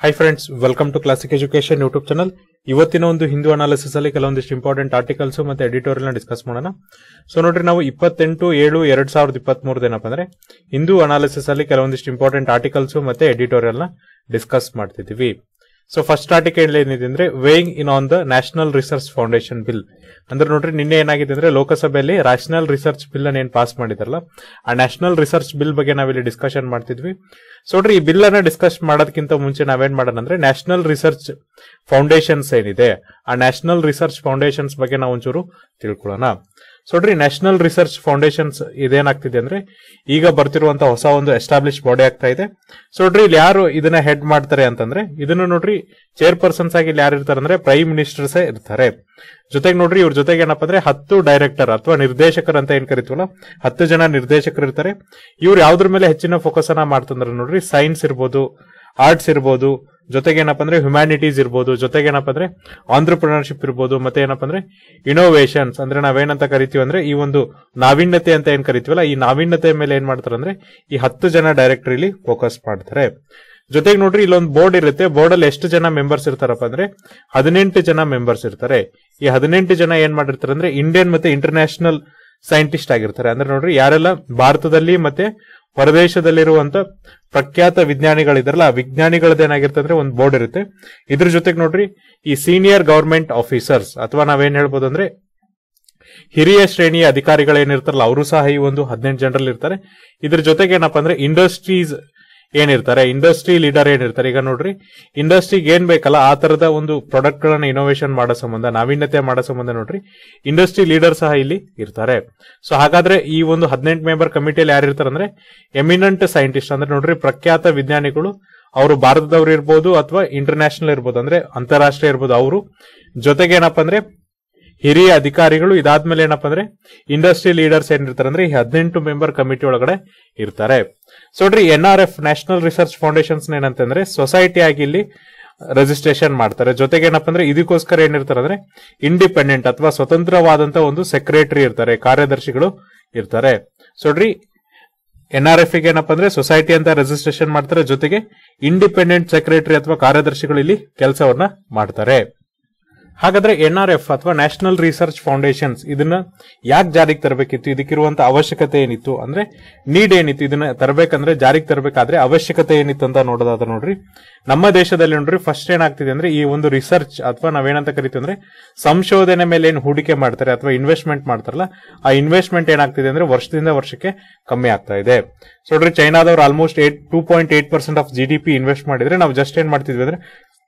high friends welcome to classic education YouTube channel ಇವತ್ತಿನ ಒಂದು Hindu analysis ಅಲ್ಲಿ ಕೆಲವೊಂದಿಷ್ಟು ಇಂಪಾರ್ಟೆಂಟ್ ಆರ್ಟಿಕಲ್ಸ್ ಮತ್ತೆ ಎಡಿಟೋರಿಯಲ್ ಡಿಸ್ಕಸ್ ಮಾಡೋಣ ಸೊ ನೋಡ್ರಿ ನಾವು ಇಪ್ಪತ್ತೆಂಟು ಏಳು ಎರಡ್ ಸಾವಿರದ ಇಪ್ಪತ್ತ್ ಏನಪ್ಪ ಅಂದ್ರೆ ಹಿಂದೂ ಅನಾಲಿಸಿಸ್ ಅಲ್ಲಿ ಕೆಲವೊಂದಿಷ್ಟು ಇಂಪಾರ್ಟೆಂಟ್ ಆರ್ಟಿಕಲ್ಸ್ ಮತ್ತೆ ಎಡಿಟೋರಿಯಲ್ ನ ಡಿಸ್ಕಸ್ ಮಾಡ್ತಿದೀವಿ ಸೊ ಫಸ್ಟ್ ಆರ್ಟಿಕಲ್ ಏನಿದೆ ಅಂದ್ರೆ weighing in on the national research foundation bill ಅಂದ್ರೆ ನೋಡ್ರಿ ನಿನ್ನೆ ಏನಾಗಿದೆ ಅಂದ್ರೆ ಲೋಕಸಭೆಯಲ್ಲಿ ನ್ಯಾಷನಲ್ ರಿಸರ್ಚ್ ಬಿಲ್ ಅನ್ನ ಏನ್ ಪಾಸ್ ಮಾಡಿದಾರಲ್ಲ ಆ ನ್ಯಾಷನಲ್ ರಿಸರ್ಚ್ ಬಿಲ್ ಬಗ್ಗೆ ನಾವಿಲ್ಲಿ ಡಿಸ್ಕಷನ್ ಮಾಡ್ತಿದ್ವಿ ಸೊ ನೋಡ್ರಿ ಈ ಬಿಲ್ ಅನ್ನ ಡಿಸ್ಕಸ್ ಮಾಡೋದಕ್ಕಿಂತ ಮುಂಚೆ ನಾವೇನ್ ಮಾಡೋಣ ಅಂದ್ರೆ ನ್ಯಾಷನಲ್ ರಿಸರ್ಚ್ ಫೌಂಡೇಶನ್ಸ್ ಏನಿದೆ ಆ ನ್ಯಾಷನಲ್ ರಿಸರ್ಚ್ ಫೌಂಡೇಶನ್ಸ್ ಬಗ್ಗೆ ನಾವು ಒಂಚೂರು ತಿಳ್ಕೊಳ್ಳೋಣ ಸೊ ನೋಡ್ರಿ ನ್ಯಾಷನಲ್ ರಿಸರ್ಚ್ ಫೌಂಡೇಶನ್ಸ್ ಇದೇನಾಗ್ತಿದೆ ಅಂದ್ರೆ ಈಗ ಬರ್ತಿರುವಂತ ಹೊಸ ಒಂದು ಎಸ್ಟಾಬ್ಲಿಷ್ ಬಾಡಿ ಆಗ್ತಾ ಇದೆ ಸೊ ನೋಡ್ರಿ ಇಲ್ಲಿ ಯಾರು ಇದನ್ನ ಹೆಡ್ ಮಾಡ್ತಾರೆ ಅಂತಂದ್ರೆ ಇದನ್ನ ನೋಡ್ರಿ ಚೇರ್ ಪರ್ಸನ್ಸ್ ಆಗಿ ಇಲ್ಲಿ ಯಾರು ಇರ್ತಾರೆ ಅಂದ್ರೆ ಪ್ರೈಮ್ ಮಿನಿಸ್ಟರ್ಸ್ ಇರ್ತಾರೆ ಜೊತೆಗೆ ನೋಡ್ರಿ ಇವ್ರ ಜೊತೆಗೆ ಏನಪ್ಪಾ ಅಂದ್ರೆ ಹತ್ತು ಡೈರೆಕ್ಟರ್ ಅಥವಾ ನಿರ್ದೇಶಕರು ಅಂತ ಏನ್ ಕರಿತೀವಲ್ಲ ಹತ್ತು ಜನ ನಿರ್ದೇಶಕರು ಇರ್ತಾರೆ ಇವ್ರು ಯಾವ್ದ್ರ ಮೇಲೆ ಹೆಚ್ಚಿನ ಫೋಕಸ್ ಅನ್ನ ಮಾಡ್ತಂದ್ರೆ ನೋಡ್ರಿ ಸೈನ್ಸ್ ಇರ್ಬೋದು ಆರ್ಟ್ಸ್ ಇರ್ಬೋದು ಜೊತೆಗೆ ಏನಪ್ಪಾ ಅಂದ್ರೆ ಹ್ಯುಮ್ಯಾನಿಟೀಸ್ ಇರ್ಬೋದು ಜೊತೆಗೆ ಏನಪ್ಪಾ ಅಂದ್ರೆ ಆಂಧ್ರಪ್ರನರ್ಶಿಪ್ ಇರ್ಬೋದು ಮತ್ತೆ ಏನಪ್ಪಾ ಅಂದ್ರೆ ಇನೋವೇಷನ್ಸ್ ಅಂದ್ರೆ ನಾವೇನಂತ ಕರಿತೀವಿ ಅಂದ್ರೆ ಈ ಒಂದು ನಾವೀನ್ಯತೆ ಅಂತ ಏನ್ ಕರಿತೀವಲ್ಲ ಈ ನಾವೀನ್ಯತೆ ಮೇಲೆ ಏನ್ ಮಾಡ್ತಾರೆ ಅಂದ್ರೆ ಈ ಹತ್ತು ಜನ ಡೈರೆಕ್ಟರ್ ಇಲ್ಲಿ ಫೋಕಸ್ ಮಾಡ್ತಾರೆ ಜೊತೆಗೆ ನೋಡ್ರಿ ಇಲ್ಲೊಂದು ಬೋರ್ಡ್ ಇರುತ್ತೆ ಬೋರ್ಡ್ ಅಲ್ಲಿ ಎಷ್ಟು ಜನ ಮೆಂಬರ್ಸ್ ಇರ್ತಾರಪ್ಪ ಅಂದ್ರೆ ಹದಿನೆಂಟು ಜನ ಮೆಂಬರ್ಸ್ ಇರ್ತಾರೆ ಈ ಹದಿನೆಂಟು ಜನ ಏನ್ ಮಾಡಿರ್ತಾರೆ ಅಂದ್ರೆ ಇಂಡಿಯನ್ ಮತ್ತೆ ಇಂಟರ್ನ್ಯಾಷನಲ್ ಸೈಂಟಿಸ್ಟ್ ಆಗಿರ್ತಾರೆ ಅಂದ್ರೆ ನೋಡ್ರಿ ಯಾರೆಲ್ಲ ಭಾರತದಲ್ಲಿ ಮತ್ತೆ ಹೊರದೇಶದಲ್ಲಿರುವಂತ ಪ್ರಖ್ಯಾತ ವಿಜ್ಞಾನಿಗಳಿದಾರಲ್ಲ ಆ ವಿಜ್ಞಾನಿಗಳದ್ದೇನಾಗಿರುತ್ತೆ ಅಂದ್ರೆ ಒಂದು ಬೋರ್ಡ್ ಇರುತ್ತೆ ಇದ್ರ ಜೊತೆಗೆ ನೋಡ್ರಿ ಈ ಸೀನಿಯರ್ ಗವರ್ಮೆಂಟ್ ಆಫೀಸರ್ಸ್ ಅಥವಾ ನಾವೇನ್ ಹೇಳ್ಬೋದು ಅಂದ್ರೆ ಹಿರಿಯ ಶ್ರೇಣಿಯ ಅಧಿಕಾರಿಗಳೇನಿರ್ತಾರಲ್ಲ ಅವರು ಸಹ ಈ ಒಂದು ಹದಿನೆಂಟು ಜನರಲ್ಲಿ ಇರ್ತಾರೆ ಇದ್ರ ಜೊತೆಗೆ ಏನಪ್ಪಾ ಅಂದ್ರೆ ಇಂಡಸ್ಟ್ರೀಸ್ ಏನಿರ್ತಾರೆ ಇಂಡಸ್ಟ್ರಿ ಲೀಡರ್ ಏನಿರ್ತಾರೆ ಈಗ ನೋಡ್ರಿ ಇಂಡಸ್ಟ್ರಿಗೆ ಏನ್ ಬೇಕಲ್ಲ ಆ ತರದ ಒಂದು ಪ್ರಾಡಕ್ಟ್ ಗಳನ್ನ ಇನೋವೇಷನ್ ಮಾಡೋ ಸಂಬಂಧ ನಾವೀನ್ಯತೆ ಮಾಡೋ ಸಂಬಂಧ ನೋಡ್ರಿ ಇಂಡಸ್ಟ್ರಿ ಲೀಡರ್ ಸಹ ಇಲ್ಲಿ ಇರ್ತಾರೆ ಸೊ ಹಾಗಾದ್ರೆ ಈ ಒಂದು ಹದಿನೆಂಟು ಮೆಂಬರ್ ಕಮಿಟಿಯಲ್ಲಿ ಯಾರು ಇರ್ತಾರೆ ಅಂದ್ರೆ ಎಮಿನೆಂಟ್ ಸೈಂಟಿಸ್ಟ್ ಅಂದ್ರೆ ನೋಡ್ರಿ ಪ್ರಖ್ಯಾತ ವಿಜ್ಞಾನಿಗಳು ಅವರು ಭಾರತದವ್ರು ಇರ್ಬೋದು ಅಥವಾ ಇಂಟರ್ನ್ಯಾಷನಲ್ ಇರ್ಬೋದು ಅಂದ್ರೆ ಅಂತಾರಾಷ್ಟ್ರೀಯ ಇರ್ಬೋದು ಅವರು ಜೊತೆಗೆ ಏನಪ್ಪಾ ಅಂದ್ರೆ ಹಿರಿಯ ಅಧಿಕಾರಿಗಳು ಇದಾದ್ಮೇಲೆ ಏನಪ್ಪಾ ಅಂದ್ರೆ ಇಂಡಸ್ಟ್ರಿ ಲೀಡರ್ಸ್ ಏನಿರ್ತಾರೆ ಅಂದ್ರೆ ಈ ಹದಿನೆಂಟು ಮೆಂಬರ್ ಕಮಿಟಿ ಒಳಗಡೆ ಇರ್ತಾರೆ ಸೊ ನೋಡ್ರಿ N R F national research foundations ಏನಂತಂದ್ರೆ ಸೊಸೈಟಿ ಆಗಿ ಇಲ್ಲಿ ರಿಜಿಸ್ಟ್ರೇಷನ್ ಮಾಡ್ತಾರೆ ಜೊತೆಗೆ ಏನಪ್ಪಾ ಅಂದ್ರೆ ಇದಕ್ಕೋಸ್ಕರ ಏನಿರ್ತಾರೆ ಅಂದ್ರೆ ಇಂಡಿಪೆಂಡೆಂಟ್ ಅಥವಾ ಸ್ವತಂತ್ರವಾದಂತ ಒಂದು ಸೆಕ್ರೆಟರಿ ಇರ್ತಾರೆ ಕಾರ್ಯದರ್ಶಿಗಳು ಇರ್ತಾರೆ ಸೊ ನೋಡ್ರಿ ಎನ್ ಆರ್ ಎಫ್ ಏನಪ್ಪಾ ಅಂದ್ರೆ ಸೊಸೈಟಿ ಅಂತ ರಿಜಿಸ್ಟ್ರೇಷನ್ ಮಾಡ್ತಾರೆ ಜೊತೆಗೆ ಇಂಡಿಪೆಂಡೆಂಟ್ ಸೆಕ್ರೆಟರಿ ಅಥವಾ ಕಾರ್ಯದರ್ಶಿಗಳು ಇಲ್ಲಿ ಕೆಲಸವನ್ನ ಮಾಡ್ತಾರೆ ಹಾಗಾದ್ರೆ ಎನ್ ಆರ್ ಎಫ್ ಅಥವಾ ನ್ಯಾಷನಲ್ ರಿಸರ್ಚ್ ಫೌಂಡೇಶನ್ಸ್ ಇದನ್ನ ಯಾಕೆ ಜಾರಿಗೆ ತರಬೇಕಿತ್ತು ಇದಕ್ಕಿರುವಂತ ಅವಶ್ಯಕತೆ ಏನಿತ್ತು ಅಂದ್ರೆ ನೀಡ್ ಏನಿತ್ತು ಇದನ್ನ ತರಬೇಕಂದ್ರೆ ಜಾರಿಗೆ ತರಬೇಕಾದ್ರೆ ಅವಶ್ಯಕತೆ ಏನಿತ್ತು ಅಂತ ನೋಡೋದಾದ್ರೆ ನೋಡ್ರಿ ನಮ್ಮ ದೇಶದಲ್ಲಿ ನೋಡ್ರಿ ಫಸ್ಟ್ ಏನಾಗ್ತಿದೆ ಅಂದ್ರೆ ಈ ಒಂದು ರಿಸರ್ಚ್ ಅಥವಾ ನಾವೇನಂತ ಕರಿತೀವಿ ಅಂದ್ರೆ ಸಂಶೋಧನೆ ಮೇಲೆ ಏನು ಹೂಡಿಕೆ ಮಾಡ್ತಾರೆ ಅಥವಾ ಇನ್ವೆಸ್ಟ್ಮೆಂಟ್ ಮಾಡ್ತಾರಲ್ಲ ಆ ಇನ್ವೆಸ್ಟ್ಮೆಂಟ್ ಏನಾಗ್ತಿದೆ ಅಂದ್ರೆ ವರ್ಷದಿಂದ ವರ್ಷಕ್ಕೆ ಕಮ್ಮಿ ಆಗ್ತಾ ಇದೆ ಸೊ ನೋಡ್ರಿ ಚೈನಾದವ್ರು almost eight two point eight percent of G D P invest ಮಾಡಿದ್ರೆ ನಾವು ಜಸ್ಟ್ ಏನ್ ಮಾಡ್ತಿದ್ವಿ ಅಂದ್ರೆ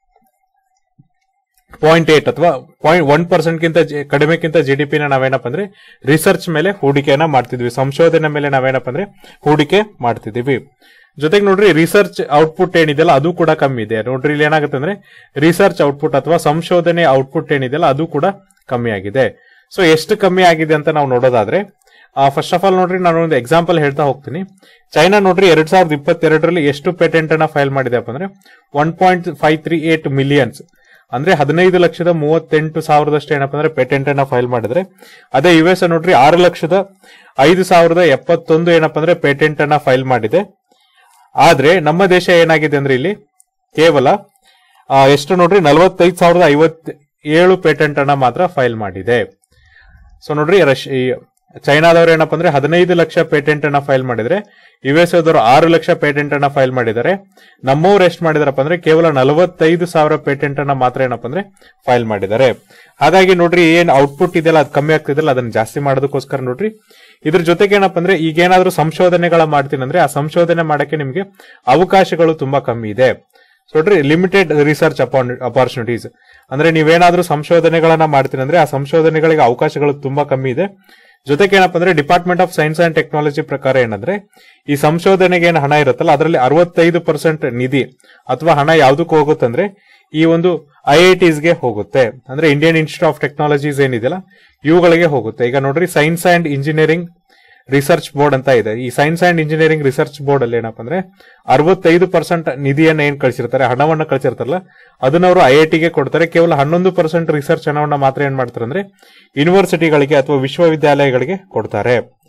ಪಾಯಿಂಟ್ ಏಟ್ ಅಥವಾ ಪಾಯಿಂಟ್ ಒನ್ ಪರ್ಸೆಂಟ್ ಗಿಂತ ಕಡಿಮೆಕ್ಕಿಂತ ಜಿ ಡಿ ಪಿನ ನಾವೇನಪ್ಪ ಅಂದ್ರೆ ರಿಸರ್ಚ್ ಮೇಲೆ ಹೂಡಿಕೆಯನ್ನ ಮಾಡ್ತಿದ್ವಿ ಸಂಶೋಧನೆ ಮೇಲೆ ನಾವೇನಪ್ಪ ಅಂದ್ರೆ ಹೂಡಿಕೆ ಮಾಡ್ತಿದೀವಿ ಜೊತೆಗೆ ನೋಡ್ರಿ ರಿಸರ್ಚ್ ಔಟ್ಪುಟ್ ಏನಿದೆಯಲ್ಲ ಅದು ಕೂಡ ಕಮ್ಮಿ ಇದೆ ನೋಡ್ರಿ ಇಲ್ಲಿ ಏನಾಗುತ್ತೆ ಅಂದ್ರೆ ರಿಸರ್ಚ್ ಔಟ್ಪುಟ್ ಅಥವಾ ಸಂಶೋಧನೆ ಔಟ್ಪುಟ್ ಏನಿದೆಯಲ್ಲ ಅದು ಕೂಡ ಕಮ್ಮಿ ಆಗಿದೆ ಸೊ ಎಷ್ಟು ಕಮ್ಮಿ ಆಗಿದೆ ಅಂತ ನಾವು ನೋಡೋದಾದ್ರೆ ಫಸ್ಟ್ ಆಫ್ ಆಲ್ ನೋಡ್ರಿ ನಾನು ಒಂದು ಎಕ್ಸಾಂಪಲ್ ಹೇಳ್ತಾ ಹೋಗ್ತೀನಿ ಚೈನಾ ನೋಡ್ರಿ ಎರಡ್ ಸಾವಿರದ ಇಪ್ಪತ್ತೆರಡರಲ್ಲಿ ಎಷ್ಟು ಪೇಟೆಂಟ್ ಅನ್ನ ಫೈಲ್ ಮಾಡಿದೆಪ್ಪ ಅಂದ್ರೆ one point five three eight millions ಅಂದ್ರೆ ಹದಿನೈದು ಲಕ್ಷದ ಮೂವತ್ತೆಂಟು ಸಾವಿರದಷ್ಟು ಏನಪ್ಪ ಅಂದ್ರೆ ಪೇಟೆಂಟ್ ಅನ್ನ ಫೈಲ್ ಮಾಡಿದ್ರೆ ಅದೇ ಯು ಎಸ್ ನೋಡ್ರಿ ಆರು ಲಕ್ಷದ ಐದು ಸಾವಿರದ ಎಪ್ಪತ್ತೊಂದು ಏನಪ್ಪ ಅಂದ್ರೆ ಪೇಟೆಂಟ್ ಅನ್ನ ಫೈಲ್ ಮಾಡಿದೆ ಆದ್ರೆ ನಮ್ಮ ದೇಶ ಏನಾಗಿದೆ ಅಂದ್ರೆ ಇಲ್ಲಿ ಕೇವಲ ಆ, ಎಷ್ಟು ನೋಡ್ರಿ ನಲವತ್ತೈದು ಸಾವಿರದ ಐವತ್ ಏಳು ಪೇಟೆಂಟ್ ಅನ್ನ ಮಾತ್ರ ಫೈಲ್ ಮಾಡಿದೆ ಸೊ ನೋಡ್ರಿ ರಶ್ ಈ ಚೈನಾದವ್ರು ಏನಪ್ಪ ಅಂದ್ರೆ ಹದಿನೈದು ಲಕ್ಷ ಪೇಟೆಂಟ್ ಅನ್ನ ಫೈಲ್ ಮಾಡಿದ್ರೆ ಯು ಎಸ್ ದವರು ಆರು ಲಕ್ಷ ಪೇಟೆಂಟ್ ಅನ್ನ ಫೈಲ್ ಮಾಡಿದ್ದಾರೆ ನಮ್ಮವ್ರು ಎಷ್ಟು ಮಾಡಿದಾರಪ್ಪ ಅಂದ್ರೆ ಕೇವಲ ನಲವತ್ತೈದು ಸಾವಿರ ಪೇಟೆಂಟ್ ಅನ್ನ ಮಾತ್ರ ಏನಪ್ಪ ಅಂದ್ರೆ ಫೈಲ್ ಮಾಡಿದ್ದಾರೆ ಹಾಗಾಗಿ ನೋಡ್ರಿ ಏನ್ ಔಟ್ಪುಟ್ ಇದೆಯಲ್ಲ ಅದು ಕಮ್ಮಿ ಆಗ್ತಿದೆಯಲ್ಲ ಅದನ್ನ ಜಾಸ್ತಿ ಮಾಡೋದಕ್ಕೋಸ್ಕರ ನೋಡ್ರಿ ಇದ್ರ ಜೊತೆಗೆ ಏನಪ್ಪ ಅಂದ್ರೆ ಈಗೇನಾದ್ರೂ ಸಂಶೋಧನೆಗಳ ಮಾಡ್ತೀನಿ ಅಂದ್ರೆ ಆ ಸಂಶೋಧನೆ ಮಾಡಕ್ಕೆ ನಿಮ್ಗೆ ಅವಕಾಶಗಳು ತುಂಬಾ ಕಮ್ಮಿ ಇದೆ ಸೊ ನೋಡ್ರಿ ಲಿಮಿಟೆಡ್ ರಿಸರ್ಚ್ ಅಪಾರ್ಚುನಿಟೀಸ್ ಅಂದ್ರೆ ನೀವೇನಾದ್ರೂ ಸಂಶೋಧನೆಗಳನ್ನ ಮಾಡ್ತೀನಿ ಅಂದ್ರೆ ಆ ಸಂಶೋಧನೆಗಳಿಗೆ ಅವಕಾಶಗಳು ತುಂಬಾ ಕಮ್ಮಿ ಇದೆ ಜೊತೆಗೆ ಏನಪ್ಪ ಅಂದ್ರೆ department of science and technology ಪ್ರಕಾರ ಏನಂದ್ರೆ ಈ ಸಂಶೋಧನೆಗೆ ಏನು ಹಣ ಇರುತ್ತಲ್ಲ ಅದರಲ್ಲಿ ಅರವತ್ತೈದು ಪರ್ಸೆಂಟ್ ನಿಧಿ ಅಥವಾ ಹಣ ಯಾವ್ದಕ್ಕೆ ಹೋಗುತ್ತಂದ್ರೆ ಈ ಒಂದು ಐ ಐ ಗೆ ಹೋಗುತ್ತೆ ಅಂದ್ರೆ ಇಂಡಿಯನ್ ಇನ್ಸ್ಟಿಟ್ಯೂಟ್ ಆಫ್ ಟೆಕ್ನಾಲಜೀಸ್ ಏನಿದೆಯಲ್ಲ ಇವುಗಳಿಗೆ ಹೋಗುತ್ತೆ ಈಗ ನೋಡ್ರಿ science and engineering research board ಅಂತ ಇದೆ ಈ science and engineering research board ಅಲ್ಲಿ ಏನಪ್ಪ ಅಂದ್ರೆ ಅರವತ್ತೈದು ಪರ್ಸೆಂಟ್ ನಿಧಿಯನ್ನ ಏನ್ ಕಳಿಸಿರ್ತಾರೆ ಹಣವನ್ನ ಕಳಿಸಿರ್ತಾರಲ್ಲ ಅದನ್ನ ಅವರು ಐ ಐ ಟಿಗೆ ಕೊಡ್ತಾರೆ ಕೇವಲ ಹನ್ನೊಂದು ಪರ್ಸೆಂಟ್ ರಿಸರ್ಚ್ ಹಣವನ್ನ ಮಾತ್ರ ಏನ್ ಮಾಡ್ತಾರೆ ಅಂದ್ರೆ ಯೂನಿವರ್ಸಿಟಿಗಳಿಗೆ ಅಥವಾ ವಿಶ್ವವಿದ್ಯಾಲಯಗಳಿಗೆ ಕೊಡ್ತಾರೆ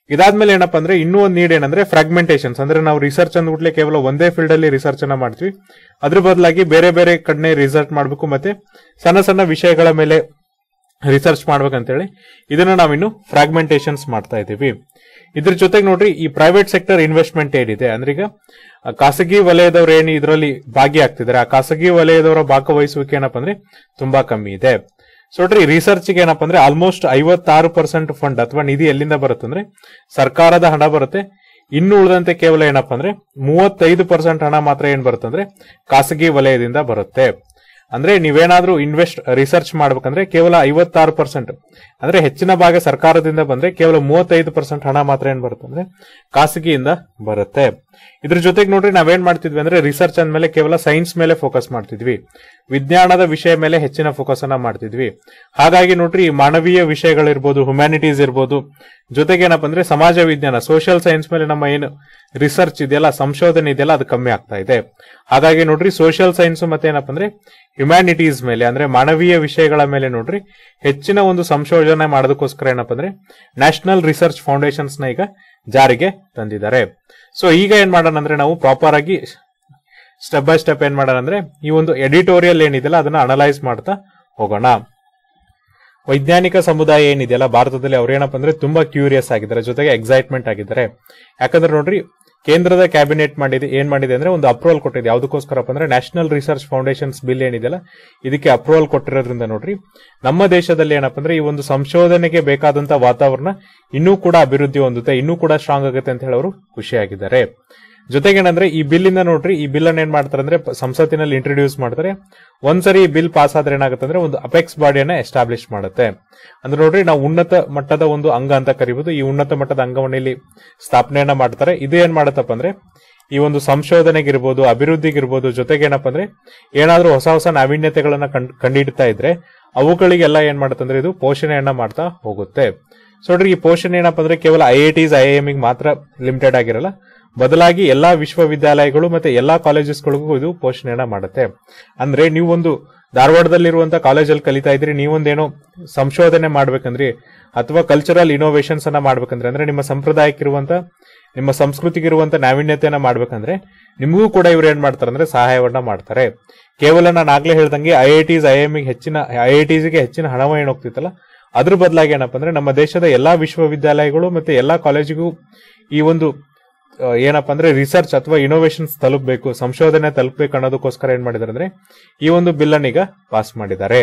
ಇದಾದ್ಮೇಲೆ ಏನಪ್ಪಾ ಅಂದ್ರೆ ಇನ್ನೂ ಒಂದು ನೀಡ್ ಏನಂದ್ರೆ ಫ್ರಾಗ್ಮೆಂಟೇಷನ್ಸ್ ಅಂದ್ರೆ ನಾವು ರಿಸರ್ಚ್ ಅಂದ್ಬಿಟ್ಲೆ ಕೇವಲ ಒಂದೇ ಫೀಲ್ಡ್ ಅಲ್ಲಿ ರಿಸರ್ಚ್ ಅನ್ನ ಮಾಡ್ತೀವಿ ಅದ್ರ ಬದಲಾಗಿ ಬೇರೆ ಬೇರೆ ಕಡೆ ರಿಸರ್ಚ್ ಮಾಡಬೇಕು ಮತ್ತೆ ಸಣ್ಣ ಸಣ್ಣ ವಿಷಯಗಳ ಮೇಲೆ ರಿಸರ್ಚ್ ಮಾಡ್ಬೇಕಂತೇಳಿ ಇದನ್ನ ನಾವಿನ್ನು ಫ್ರಾಗ್ಮೆಂಟೇಷನ್ಸ್ ಮಾಡ್ತಾ ಇದ್ದೀವಿ ಇದ್ರ ಜೊತೆಗೆ ನೋಡ್ರಿ ಈ ಪ್ರೈವೇಟ್ ಸೆಕ್ಟರ್ ಇನ್ವೆಸ್ಟ್ಮೆಂಟ್ ಏನಿದೆ ಅಂದ್ರೆ ಈಗ ಆ, ಖಾಸಗಿ ವಲಯದವ್ರು ಏನು ಇದರಲ್ಲಿ ಭಾಗಿಯಾಗ್ತಿದ್ದಾರೆ ಆ ಖಾಸಗಿ ವಲಯದವರ ಭಾಗವಹಿಸುವಿಕೆ ಏನಪ್ಪಾ ಅಂದ್ರೆ ತುಂಬಾ ಕಮ್ಮಿ ಇದೆ ಸೊ ನೋಡ್ರಿ ರಿಸರ್ಚ್ ಗೆ ಏನಪ್ಪಾ ಅಂದ್ರೆ ಆಲ್ಮೋಸ್ಟ್ ಐವತ್ತಾರು ಪರ್ಸೆಂಟ್ ಫಂಡ್ ಅಥವಾ ನಿಧಿ ಎಲ್ಲಿಂದ ಬರುತ್ತೆ ಅಂದ್ರೆ ಸರ್ಕಾರದ ಹಣ ಬರುತ್ತೆ ಇನ್ನು ಉಳಿದಂತೆ ಕೇವಲ ಏನಪ್ಪಾ ಅಂದ್ರೆ ಮೂವತ್ತೈದು ಪರ್ಸೆಂಟ್ ಹಣ ಮಾತ್ರ ಏನ್ ಬರುತ್ತೆ ಅಂದ್ರೆ ಖಾಸಗಿ ವಲಯದಿಂದ ಬರುತ್ತೆ ಅಂದ್ರೆ ನೀವೇನಾದ್ರೂ ಇನ್ವೆಸ್ಟ್ ರಿಸರ್ಚ್ ಮಾಡ್ಬೇಕಂದ್ರೆ ಕೇವಲ ಐವತ್ತಾರು ಪರ್ಸೆಂಟ್ ಅಂದ್ರೆ ಹೆಚ್ಚಿನ ಭಾಗ ಸರ್ಕಾರದಿಂದ ಬಂದ್ರೆ ಕೇವಲ ಮೂವತ್ತೈದು ಪರ್ಸೆಂಟ್ ಹಣ ಮಾತ್ರ ಏನ್ ಬರುತ್ತೆ ಅಂದ್ರೆ ಖಾಸಗಿಯಿಂದ ಬರುತ್ತೆ ಇದ್ರ ಜೊತೆಗೆ ನೋಡ್ರಿ ನಾವೇನ್ ಮಾಡ್ತಿದ್ವಿ ಅಂದ್ರೆ ರಿಸರ್ಚ್ ಅಂದ್ಮೇಲೆ ಕೇವಲ ಸೈನ್ಸ್ ಮೇಲೆ ಫೋಕಸ್ ಮಾಡ್ತಿದ್ವಿ ವಿಜ್ಞಾನದ ವಿಷಯ ಮೇಲೆ ಹೆಚ್ಚಿನ ಫೋಕಸ್ ಅನ್ನ ಮಾಡ್ತಿದ್ವಿ ಹಾಗಾಗಿ ನೋಡ್ರಿ ಈ ಮಾನವೀಯ ವಿಷಯಗಳಿರ್ಬೋದು ಹ್ಯುಮ್ಯಾನಿಟೀಸ್ ಇರ್ಬೋದು ಜೊತೆಗೆ ಏನಪ್ಪ ಅಂದ್ರೆ ಸಮಾಜ ವಿಜ್ಞಾನ ಸೋಷಿಯಲ್ ಸೈನ್ಸ್ ಮೇಲೆ ನಮ್ಮ ಏನು ರಿಸರ್ಚ್ ಇದೆಯಲ್ಲ ಸಂಶೋಧನೆ ಇದೆಯಲ್ಲ ಅದು ಕಮ್ಮಿ ಆಗ್ತಾ ಇದೆ ಹಾಗಾಗಿ ನೋಡ್ರಿ ಸೋಷಿಯಲ್ ಸೈನ್ಸ್ ಮತ್ತೆ ಏನಪ್ಪ ಅಂದ್ರೆ ಹ್ಯುಮ್ಯಾನಿಟೀಸ್ ಮೇಲೆ ಅಂದ್ರೆ ಮಾನವೀಯ ವಿಷಯಗಳ ಮೇಲೆ ನೋಡ್ರಿ ಹೆಚ್ಚಿನ ಒಂದು ಸಂಶೋಧನೆ ಮಾಡೋದಕ್ಕೋಸ್ಕರ ಏನಪ್ಪ ಅಂದ್ರೆ ನ್ಯಾಷನಲ್ ರಿಸರ್ಚ್ ಫೌಂಡೇಶನ್ಸ್ ನ ಈಗ ಜಾರಿಗೆ ತಂದಿದ್ದಾರೆ ಸೊ ಈಗ ಏನ್ ಮಾಡೋಣ ಅಂದ್ರೆ ನಾವು ಪ್ರಾಪರ್ ಆಗಿ ಸ್ಟೆಪ್ ಬೈ ಸ್ಟೆಪ್ ಏನ್ ಮಾಡೋಣ ಅಂದ್ರೆ ಈ ಒಂದು ಎಡಿಟೋರಿಯಲ್ ಏನಿದೆಯಲ್ಲ ಅದನ್ನ ಅನಲೈಸ್ ಮಾಡ್ತಾ ಹೋಗೋಣ ವೈಜ್ಞಾನಿಕ ಸಮುದಾಯ ಏನಿದೆಯಲ್ಲ ಭಾರತದಲ್ಲಿ ಅವ್ರೇನಪ್ಪ ಅಂದ್ರೆ ತುಂಬಾ ಕ್ಯೂರಿಯಸ್ ಆಗಿದ್ದಾರೆ ಜೊತೆಗೆ ಎಕ್ಸೈಟ್ಮೆಂಟ್ ಆಗಿದ್ದಾರೆ ಯಾಕಂದ್ರೆ ನೋಡ್ರಿ ಕೇಂದ್ರದ ಕ್ಯಾಬಿನೆಟ್ ಮಾಡಿದೆ ಏನ್ ಮಾಡಿದೆ ಅಂದ್ರೆ ಒಂದು ಅಪ್ರೂವಲ್ ಕೊಟ್ಟಿದೆ ಯಾವ್ದಕ್ಕೋಸ್ಕರಪ್ಪ ಅಂದ್ರೆ ನ್ಯಾಷನಲ್ ರಿಸರ್ಚ್ ಫೌಂಡೇಶನ್ಸ್ ಬಿಲ್ ಏನಿದೆಯಲ್ಲ ಇದಕ್ಕೆ ಅಪ್ರೂವಲ್ ಕೊಟ್ಟಿರೋದ್ರಿಂದ ನೋಡ್ರಿ ನಮ್ಮ ದೇಶದಲ್ಲಿ ಏನಪ್ಪ ಅಂದ್ರೆ ಈ ಒಂದು ಸಂಶೋಧನೆಗೆ ಬೇಕಾದಂತ ವಾತಾವರಣ ಇನ್ನೂ ಕೂಡ ಅಭಿವೃದ್ಧಿ ಹೊಂದುತ್ತೆ ಇನ್ನೂ ಕೂಡ ಸ್ಟ್ರಾಂಗ್ ಆಗುತ್ತೆ ಅಂತ ಹೇಳಿ ಅವರು ಖುಷಿಯಾಗಿದ್ದಾರೆ ಜೊತೆಗೆ ಏನಂದ್ರೆ ಈ ಬಿಲ್ ಇಂದ ನೋಡ್ರಿ ಈ ಬಿಲ್ ಅನ್ನ ಏನ್ ಮಾಡ್ತಾರೆ ಅಂದ್ರೆ ಪ- ಸಂಸತ್ತಿನಲ್ಲಿ ಇಂಟ್ರೊಡ್ಯೂಸ್ ಮಾಡ್ತಾರೆ ಒಂದ್ಸರಿ ಈ ಬಿಲ್ ಪಾಸ್ ಆದ್ರೆ ಏನಾಗುತ್ತೆ ಅಂದ್ರೆ ಒಂದು ಅಪೆಕ್ಸ್ ಬಾಡಿಯನ್ನ ಎಸ್ಟಾಬ್ಲಿಷ್ ಮಾಡುತ್ತೆ ಅಂದ್ರೆ ನೋಡ್ರಿ ನಾವು ಉನ್ನತ ಮಟ್ಟದ ಒಂದು ಅಂಗ ಅಂತ ಕರಿಬಹುದು ಈ ಉನ್ನತ ಮಟ್ಟದ ಅಂಗವನ್ನು ಇಲ್ಲಿ ಸ್ಥಾಪನೆಯನ್ನ ಮಾಡ್ತಾರೆ ಇದು ಏನ್ ಮಾಡುತ್ತಪ್ಪ ಅಂದ್ರೆ ಈ ಒಂದು ಸಂಶೋಧನೆಗಿರ್ಬೋದು ಅಭಿವೃದ್ಧಿಗಿರ್ಬೋದು ಜೊತೆಗೆ ಏನಪ್ಪ ಅಂದ್ರೆ ಏನಾದ್ರೂ ಹೊಸ ಹೊಸ ನಾವೀನ್ಯತೆಗಳನ್ನ ಕಂಡ್- ಕಂಡುಹಿಡ್ತಾ ಇದ್ರೆ ಅವುಗಳಿಗೆಲ್ಲ ಏನ್ ಮಾಡುತ್ತಂದ್ರೆ ಇದು ಪೋಷಣೆಯನ್ನ ಮಾಡ್ತಾ ಹೋಗುತ್ತೆ ಸೊ ನೋಡ್ರಿ ಈ ಪೋಷಣೆ ಏನಪ್ಪ ಅಂದ್ರೆ ಕೇವಲ I I Ts I I M ಮಾತ್ರ ಲಿಮಿಟೆಡ್ ಆಗಿರಲ್ಲ ಬದಲಾಗಿ ಎಲ್ಲಾ ವಿಶ್ವವಿದ್ಯಾಲಯಗಳು ಮತ್ತೆ ಎಲ್ಲಾ ಕಾಲೇಜಸ್ಗಳಿಗೂ ಇದು ಪೋಷಣೆಯನ್ನ ಮಾಡುತ್ತೆ ಅಂದ್ರೆ ನೀವು ಒಂದು ಧಾರವಾಡದಲ್ಲಿರುವಂತ ಕಾಲೇಜಲ್ಲಿ ಕಲಿತಾ ಇದ್ರಿ ನೀವೊಂದೇನೋ ಸಂಶೋಧನೆ ಮಾಡ್ಬೇಕಂದ್ರಿ ಅಥವಾ ಕಲ್ಚರಲ್ ಇನೋವೇಷನ್ಸ್ ಅನ್ನ ಮಾಡ್ಬೇಕಂದ್ರೆ ಅಂದ್ರೆ ನಿಮ್ಮ ಸಂಪ್ರದಾಯಕ್ಕಿರುವಂತ ನಿಮ್ಮ ಸಂಸ್ಕೃತಿಗಿರುವಂತ ನಾವೀನ್ಯತೆಯನ್ನ ಮಾಡ್ಬೇಕಂದ್ರೆ ನಿಮಗೂ ಕೂಡ ಇವ್ರು ಏನ್ ಮಾಡ್ತಾರೆ ಅಂದ್ರೆ ಸಹಾಯವನ್ನ ಮಾಡ್ತಾರೆ ಕೇವಲ ನಾನು ಆಗ್ಲೇ ಹೇಳ್ದಂಗೆ I I Ts I M ಹೆಚ್ಚಿನ ಐ ಐ ಟಿಸ್ಗೆ ಹೆಚ್ಚಿನ ಹಣವ ಏನ್ ಹೋಗ್ತಿತ್ತಲ್ಲ ಅದ್ರ ಬದಲಾಗಿ ಏನಪ್ಪ ಅಂದ್ರೆ ನಮ್ಮ ದೇಶದ ಎಲ್ಲಾ ವಿಶ್ವವಿದ್ಯಾಲಯಗಳು ಮತ್ತೆ ಎಲ್ಲಾ ಕಾಲೇಜಿಗೂ ಈ ಒಂದು ಆ, ಏನಪ್ಪಾ ಅಂದ್ರೆ ರಿಸರ್ಚ್ ಅಥವಾ ಇನೋವೇಷನ್ಸ್ ತಲುಪಬೇಕು ಸಂಶೋಧನೆ ತಲುಪಬೇಕು ಅನ್ನೋದಕ್ಕೋಸ್ಕರ ಏನ್ ಮಾಡಿದಾರೆ ಅಂದ್ರೆ ಈ ಒಂದು ಬಿಲ್ ಅನ್ನ ಈಗ ಪಾಸ್ ಮಾಡಿದ್ದಾರೆ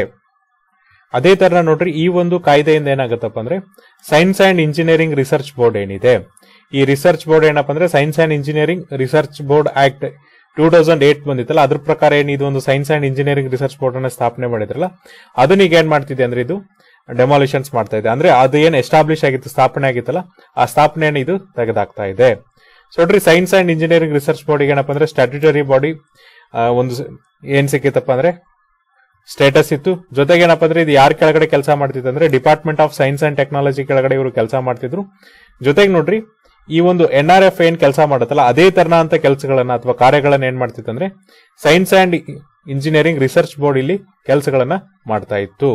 ಅದೇ ತರ ನೋಡ್ರಿ ಈ ಒಂದು ಕಾಯ್ದೆಯಿಂದ ಏನಾಗುತ್ತಪ್ಪ ಅಂದ್ರೆ science and engineering research board ಏನಿದೆ ಈ ರಿಸರ್ಚ್ ಬೋರ್ಡ್ ಏನಪ್ಪ ಅಂದ್ರೆ science and engineering research board act two thousand eight ಬಂದಿತ್ತಲ್ಲ ಅದ್ರ ಪ್ರಕಾರ ಏನು ಇದು ಒಂದು science and engineering research board ಅನ್ನ ಸ್ಥಾಪನೆ ಮಾಡಿದ್ರಲ್ಲ ಅದನ್ನ ಈಗ ಏನ್ ಮಾಡ್ತಿದೆ ಅಂದ್ರೆ ಇದು ಡೆಮಾಲಿಷನ್ಸ್ ಮಾಡ್ತಾ ಇದೆ ಅಂದ್ರೆ ಅದು ಏನ್ ಎಸ್ಟಾಬ್ಲಿಷ್ ಆಗಿತ್ತು ಸ್ಥಾಪನೆ ಆಗಿತ್ತಲ್ಲ ಆ ಸ್ಥಾಪನೆಯನ್ನು ಇದು ತೆಗೆದಾಕ್ತಾ ಇದೆ ಸೊ ನೋಡ್ರಿ science and engineering research board ಏನಪ್ಪ ಅಂದ್ರೆ ಸ್ಟ್ಯಾಟ್ಯೂಟರಿ ಬಾಡಿ ಒಂದು ಸ- ಏನ್ ಸಿಕ್ಕಿತ್ತಪ್ಪ ಅಂದ್ರೆ ಸ್ಟೇಟಸ್ ಇತ್ತು ಜೊತೆಗೆ ಏನಪ್ಪ ಅಂದ್ರೆ ಇದು ಯಾರ ಕೆಳಗಡೆ ಕೆಲಸ ಮಾಡ್ತಿತ್ತು ಅಂದ್ರೆ department of science and technology ಕೆಳಗಡೆ ಇವರು ಕೆಲಸ ಮಾಡ್ತಿದ್ರು ಜೊತೆಗೆ ನೋಡ್ರಿ ಈ ಒಂದು ಎನ್ ಆರ್ ಎಫ್ ಏನ್ ಕೆಲಸ ಮಾಡುತ್ತಲ್ಲ ಅದೇ ತರನಾದಂತ ಕೆಲಸಗಳನ್ನ ಅಥವಾ ಕಾರ್ಯಗಳನ್ನ ಏನ್ ಮಾಡ್ತಿತ್ತು ಅಂದ್ರೆ science and engineering research board ಇಲ್ಲಿ ಕೆಲಸಗಳನ್ನ ಮಾಡ್ತಾ ಇತ್ತು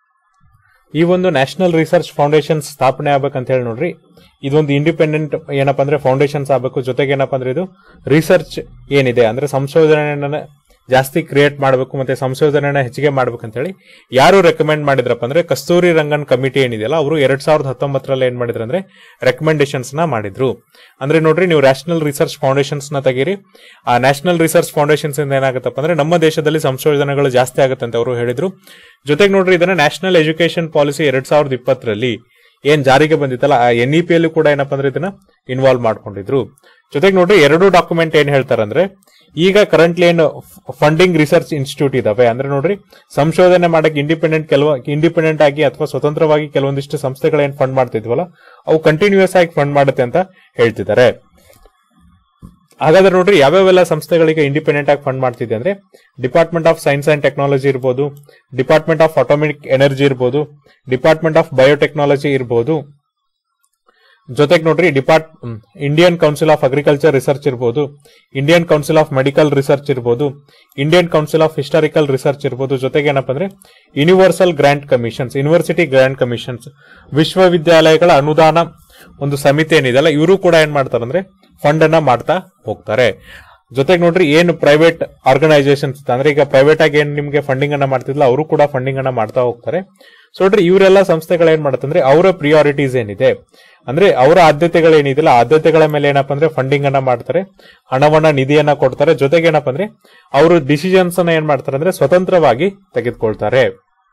ಈ ಒಂದು ನ್ಯಾಷನಲ್ ರಿಸರ್ಚ್ ಫೌಂಡೇಶನ್ ಸ್ಥಾಪನೆ ಆಗ್ಬೇಕಂತ ಹೇಳಿ ನೋಡ್ರಿ ಇದೊಂದು ಇಂಡಿಪೆಂಡೆಂಟ್ ಏನಪ್ಪಾ ಅಂದ್ರೆ ಫೌಂಡೇಶನ್ಸ್ ಆಗಬೇಕು ಜೊತೆಗೆ ಏನಪ್ಪಾ ಅಂದ್ರೆ ಇದು ರಿಸರ್ಚ್ ಏನಿದೆ ಅಂದ್ರೆ ಸಂಶೋಧನೆಯನ್ನ ಜಾಸ್ತಿ ಕ್ರಿಯೇಟ್ ಮಾಡಬೇಕು ಮತ್ತೆ ಸಂಶೋಧನೆಯನ್ನ ಹೆಚ್ಚಿಗೆ ಮಾಡ್ಬೇಕಂತ ಹೇಳಿ ಯಾರು ರೆಕಮೆಂಡ್ ಮಾಡಿದ್ರಪ್ಪ ಅಂದ್ರೆ ಕಸ್ತೂರಿ ರಂಗನ್ ಕಮಿಟಿ ಏನಿದೆಯಲ್ಲ ಅವರು ಎರಡ್ ಸಾವಿರದ ಹತ್ತೊಂಬತ್ತರಲ್ಲಿ ಏನ್ ಮಾಡಿದ್ರು ಅಂದ್ರೆ ರೆಕಮೆಂಡೇಶನ್ಸ್ ನ ಮಾಡಿದ್ರು ಅಂದ್ರೆ ನೋಡ್ರಿ ನೀವು ನ್ಯಾಷನಲ್ ರಿಸರ್ಚ್ ಫೌಂಡೇಶನ್ಸ್ ನ ತೆಗೀರಿ ಆ ನ್ಯಾಷನಲ್ ರಿಸರ್ಚ್ ಫೌಂಡೇಶನ್ಸ್ ಇಂದ ಏನಾಗುತ್ತಪ್ಪ ಅಂದ್ರೆ ನಮ್ಮ ದೇಶದಲ್ಲಿ ಸಂಶೋಧನೆಗಳು ಜಾಸ್ತಿ ಆಗುತ್ತೆ ಅಂತ ಅವರು ಹೇಳಿದ್ರು ಜೊತೆಗೆ ನೋಡ್ರಿ ಇದನ್ನ ನ್ಯಾಷನಲ್ ಎಜುಕೇಶನ್ ಪಾಲಿಸಿ ಎರಡ್ ಸಾವಿರದ ಇಪ್ಪತ್ತರಲ್ಲಿ ಏನ್ ಜಾರಿಗೆ ಬಂದಿತ್ತಲ್ಲ ಆ ಎನ್ ಇ ಪಿ ಯಲ್ಲೂ ಕೂಡ ಏನಪ್ಪಾ ಅಂದ್ರೆ ಇದನ್ನ ಇನ್ವಾಲ್ವ್ ಮಾಡ್ಕೊಂಡಿದ್ರು ಜೊತೆಗೆ ನೋಡ್ರಿ ಎರಡು ಡಾಕ್ಯುಮೆಂಟ್ ಏನ್ ಹೇಳ್ತಾರಂದ್ರೆ ಈಗ ಕರೆಂಟ್ಲಿ ಏನು ಫಂಡಿಂಗ್ ರಿಸರ್ಚ್ ಇನ್ಸ್ಟಿಟ್ಯೂಟ್ ಇದಾವೆ ಅಂದ್ರೆ ನೋಡ್ರಿ ಸಂಶೋಧನೆ ಮಾಡಕ್ಕೆ ಇಂಡಿಪೆಂಡೆಂಟ್ ಕೆಲವು ಇಂಡಿಪೆಂಡೆಂಟ್ ಆಗಿ ಅಥವಾ ಸ್ವತಂತ್ರವಾಗಿ ಕೆಲವೊಂದಿಷ್ಟು ಸಂಸ್ಥೆಗಳು ಏನ್ ಫಂಡ್ ಮಾಡ್ತಿದ್ವಲ್ಲ ಅವು ಕಂಟಿನ್ಯೂಸ್ ಆಗಿ ಫಂಡ್ ಮಾಡುತ್ತೆ ಅಂತ ಹೇಳ್ತಿದ್ದಾರೆ ಹಾಗಾದ್ರೆ ನೋಡ್ರಿ ಯಾವ್ಯಾವೆಲ್ಲ ಸಂಸ್ಥೆಗಳಿಗೆ ಇಂಡಿಪೆಂಡೆಂಟ್ ಆಗಿ ಫಂಡ್ ಮಾಡ್ತಿದೆ ಅಂದ್ರೆ department of science and technology ಇರ್ಬೋದು ಡಿಪಾರ್ಟ್ಮೆಂಟ್ ಆಫ್ ಆಟೋಮೆಟಿಕ್ ಎನರ್ಜಿ ಇರ್ಬೋದು ಡಿಪಾರ್ಟ್ಮೆಂಟ್ ಆಫ್ ಬಯೋಟೆಕ್ನಾಲಜಿ ಇರ್ಬೋದು ಜೊತೆಗೆ ನೋಡ್ರಿ depart Indian council of agriculture research ಇರ್ಬೋದು Indian council of medical research ಇರ್ಬೋದು Indian council of historical research ಇರ್ಬೋದು ಜೊತೆಗೆ ಏನಪ್ಪ ಅಂದ್ರೆ universal grant commissions university grant commissions ವಿಶ್ವವಿದ್ಯಾಲಯಗಳ ಅನುದಾನ ಒಂದು ಸಮಿತಿ ಏನಿದೆಯಲ್ಲ ಇವರು ಕೂಡ ಏನ್ ಮಾಡ್ತಾರೆ ಅಂದ್ರೆ ಫಂಡ್ ಅನ್ನ ಮಾಡ್ತಾ ಹೋಗ್ತಾರೆ ಜೊತೆಗೆ ನೋಡ್ರಿ ಏನು ಪ್ರೈವೇಟ್ ಆರ್ಗನೈಸೇಷನ್ಸ್ ಅಂದ್ರೆ ಈಗ ಪ್ರೈವೇಟ್ ಆಗಿ ಏನ್ ನಿಮ್ಗೆ ಫಂಡಿಂಗ್ ಅನ್ನ ಮಾಡ್ತಿದ್ಲ ಅವರು ಕೂಡ ಫಂಡಿಂಗ್ ಅನ್ನ ಮಾಡ್ತಾ ಹೋಗ್ತಾರೆ ಸೊ ನೋಡ್ರಿ ಇವರೆಲ್ಲ ಸಂಸ್ಥೆಗಳು ಏನ್ ಮಾಡತ್ತಂದ್ರೆ ಅವರ ಪ್ರಿಯಾರಿಟೀಸ್ ಏನಿದೆ ಅಂದ್ರೆ ಅವರ ಆದ್ಯತೆಗಳೇನಿದೆಯಲ್ಲ ಆದ್ಯತೆಗಳ ಮೇಲೆ ಏನಪ್ಪಾ ಅಂದ್ರೆ ಫಂಡಿಂಗ್ ಅನ್ನ ಮಾಡ್ತಾರೆ ಹಣವನ್ನ ನಿಧಿಯನ್ನ ಕೊಡ್ತಾರೆ ಜೊತೆಗೆ ಏನಪ್ಪಾ ಅಂದ್ರೆ ಅವರು ಡಿಸಿಷನ್ಸ್ ಅನ್ನ ಏನ್ ಮಾಡ್ತಾರೆ ಅಂದ್ರೆ ಸ್ವತಂತ್ರವಾಗಿ ತೆಗೆದುಕೊಳ್ತಾರೆ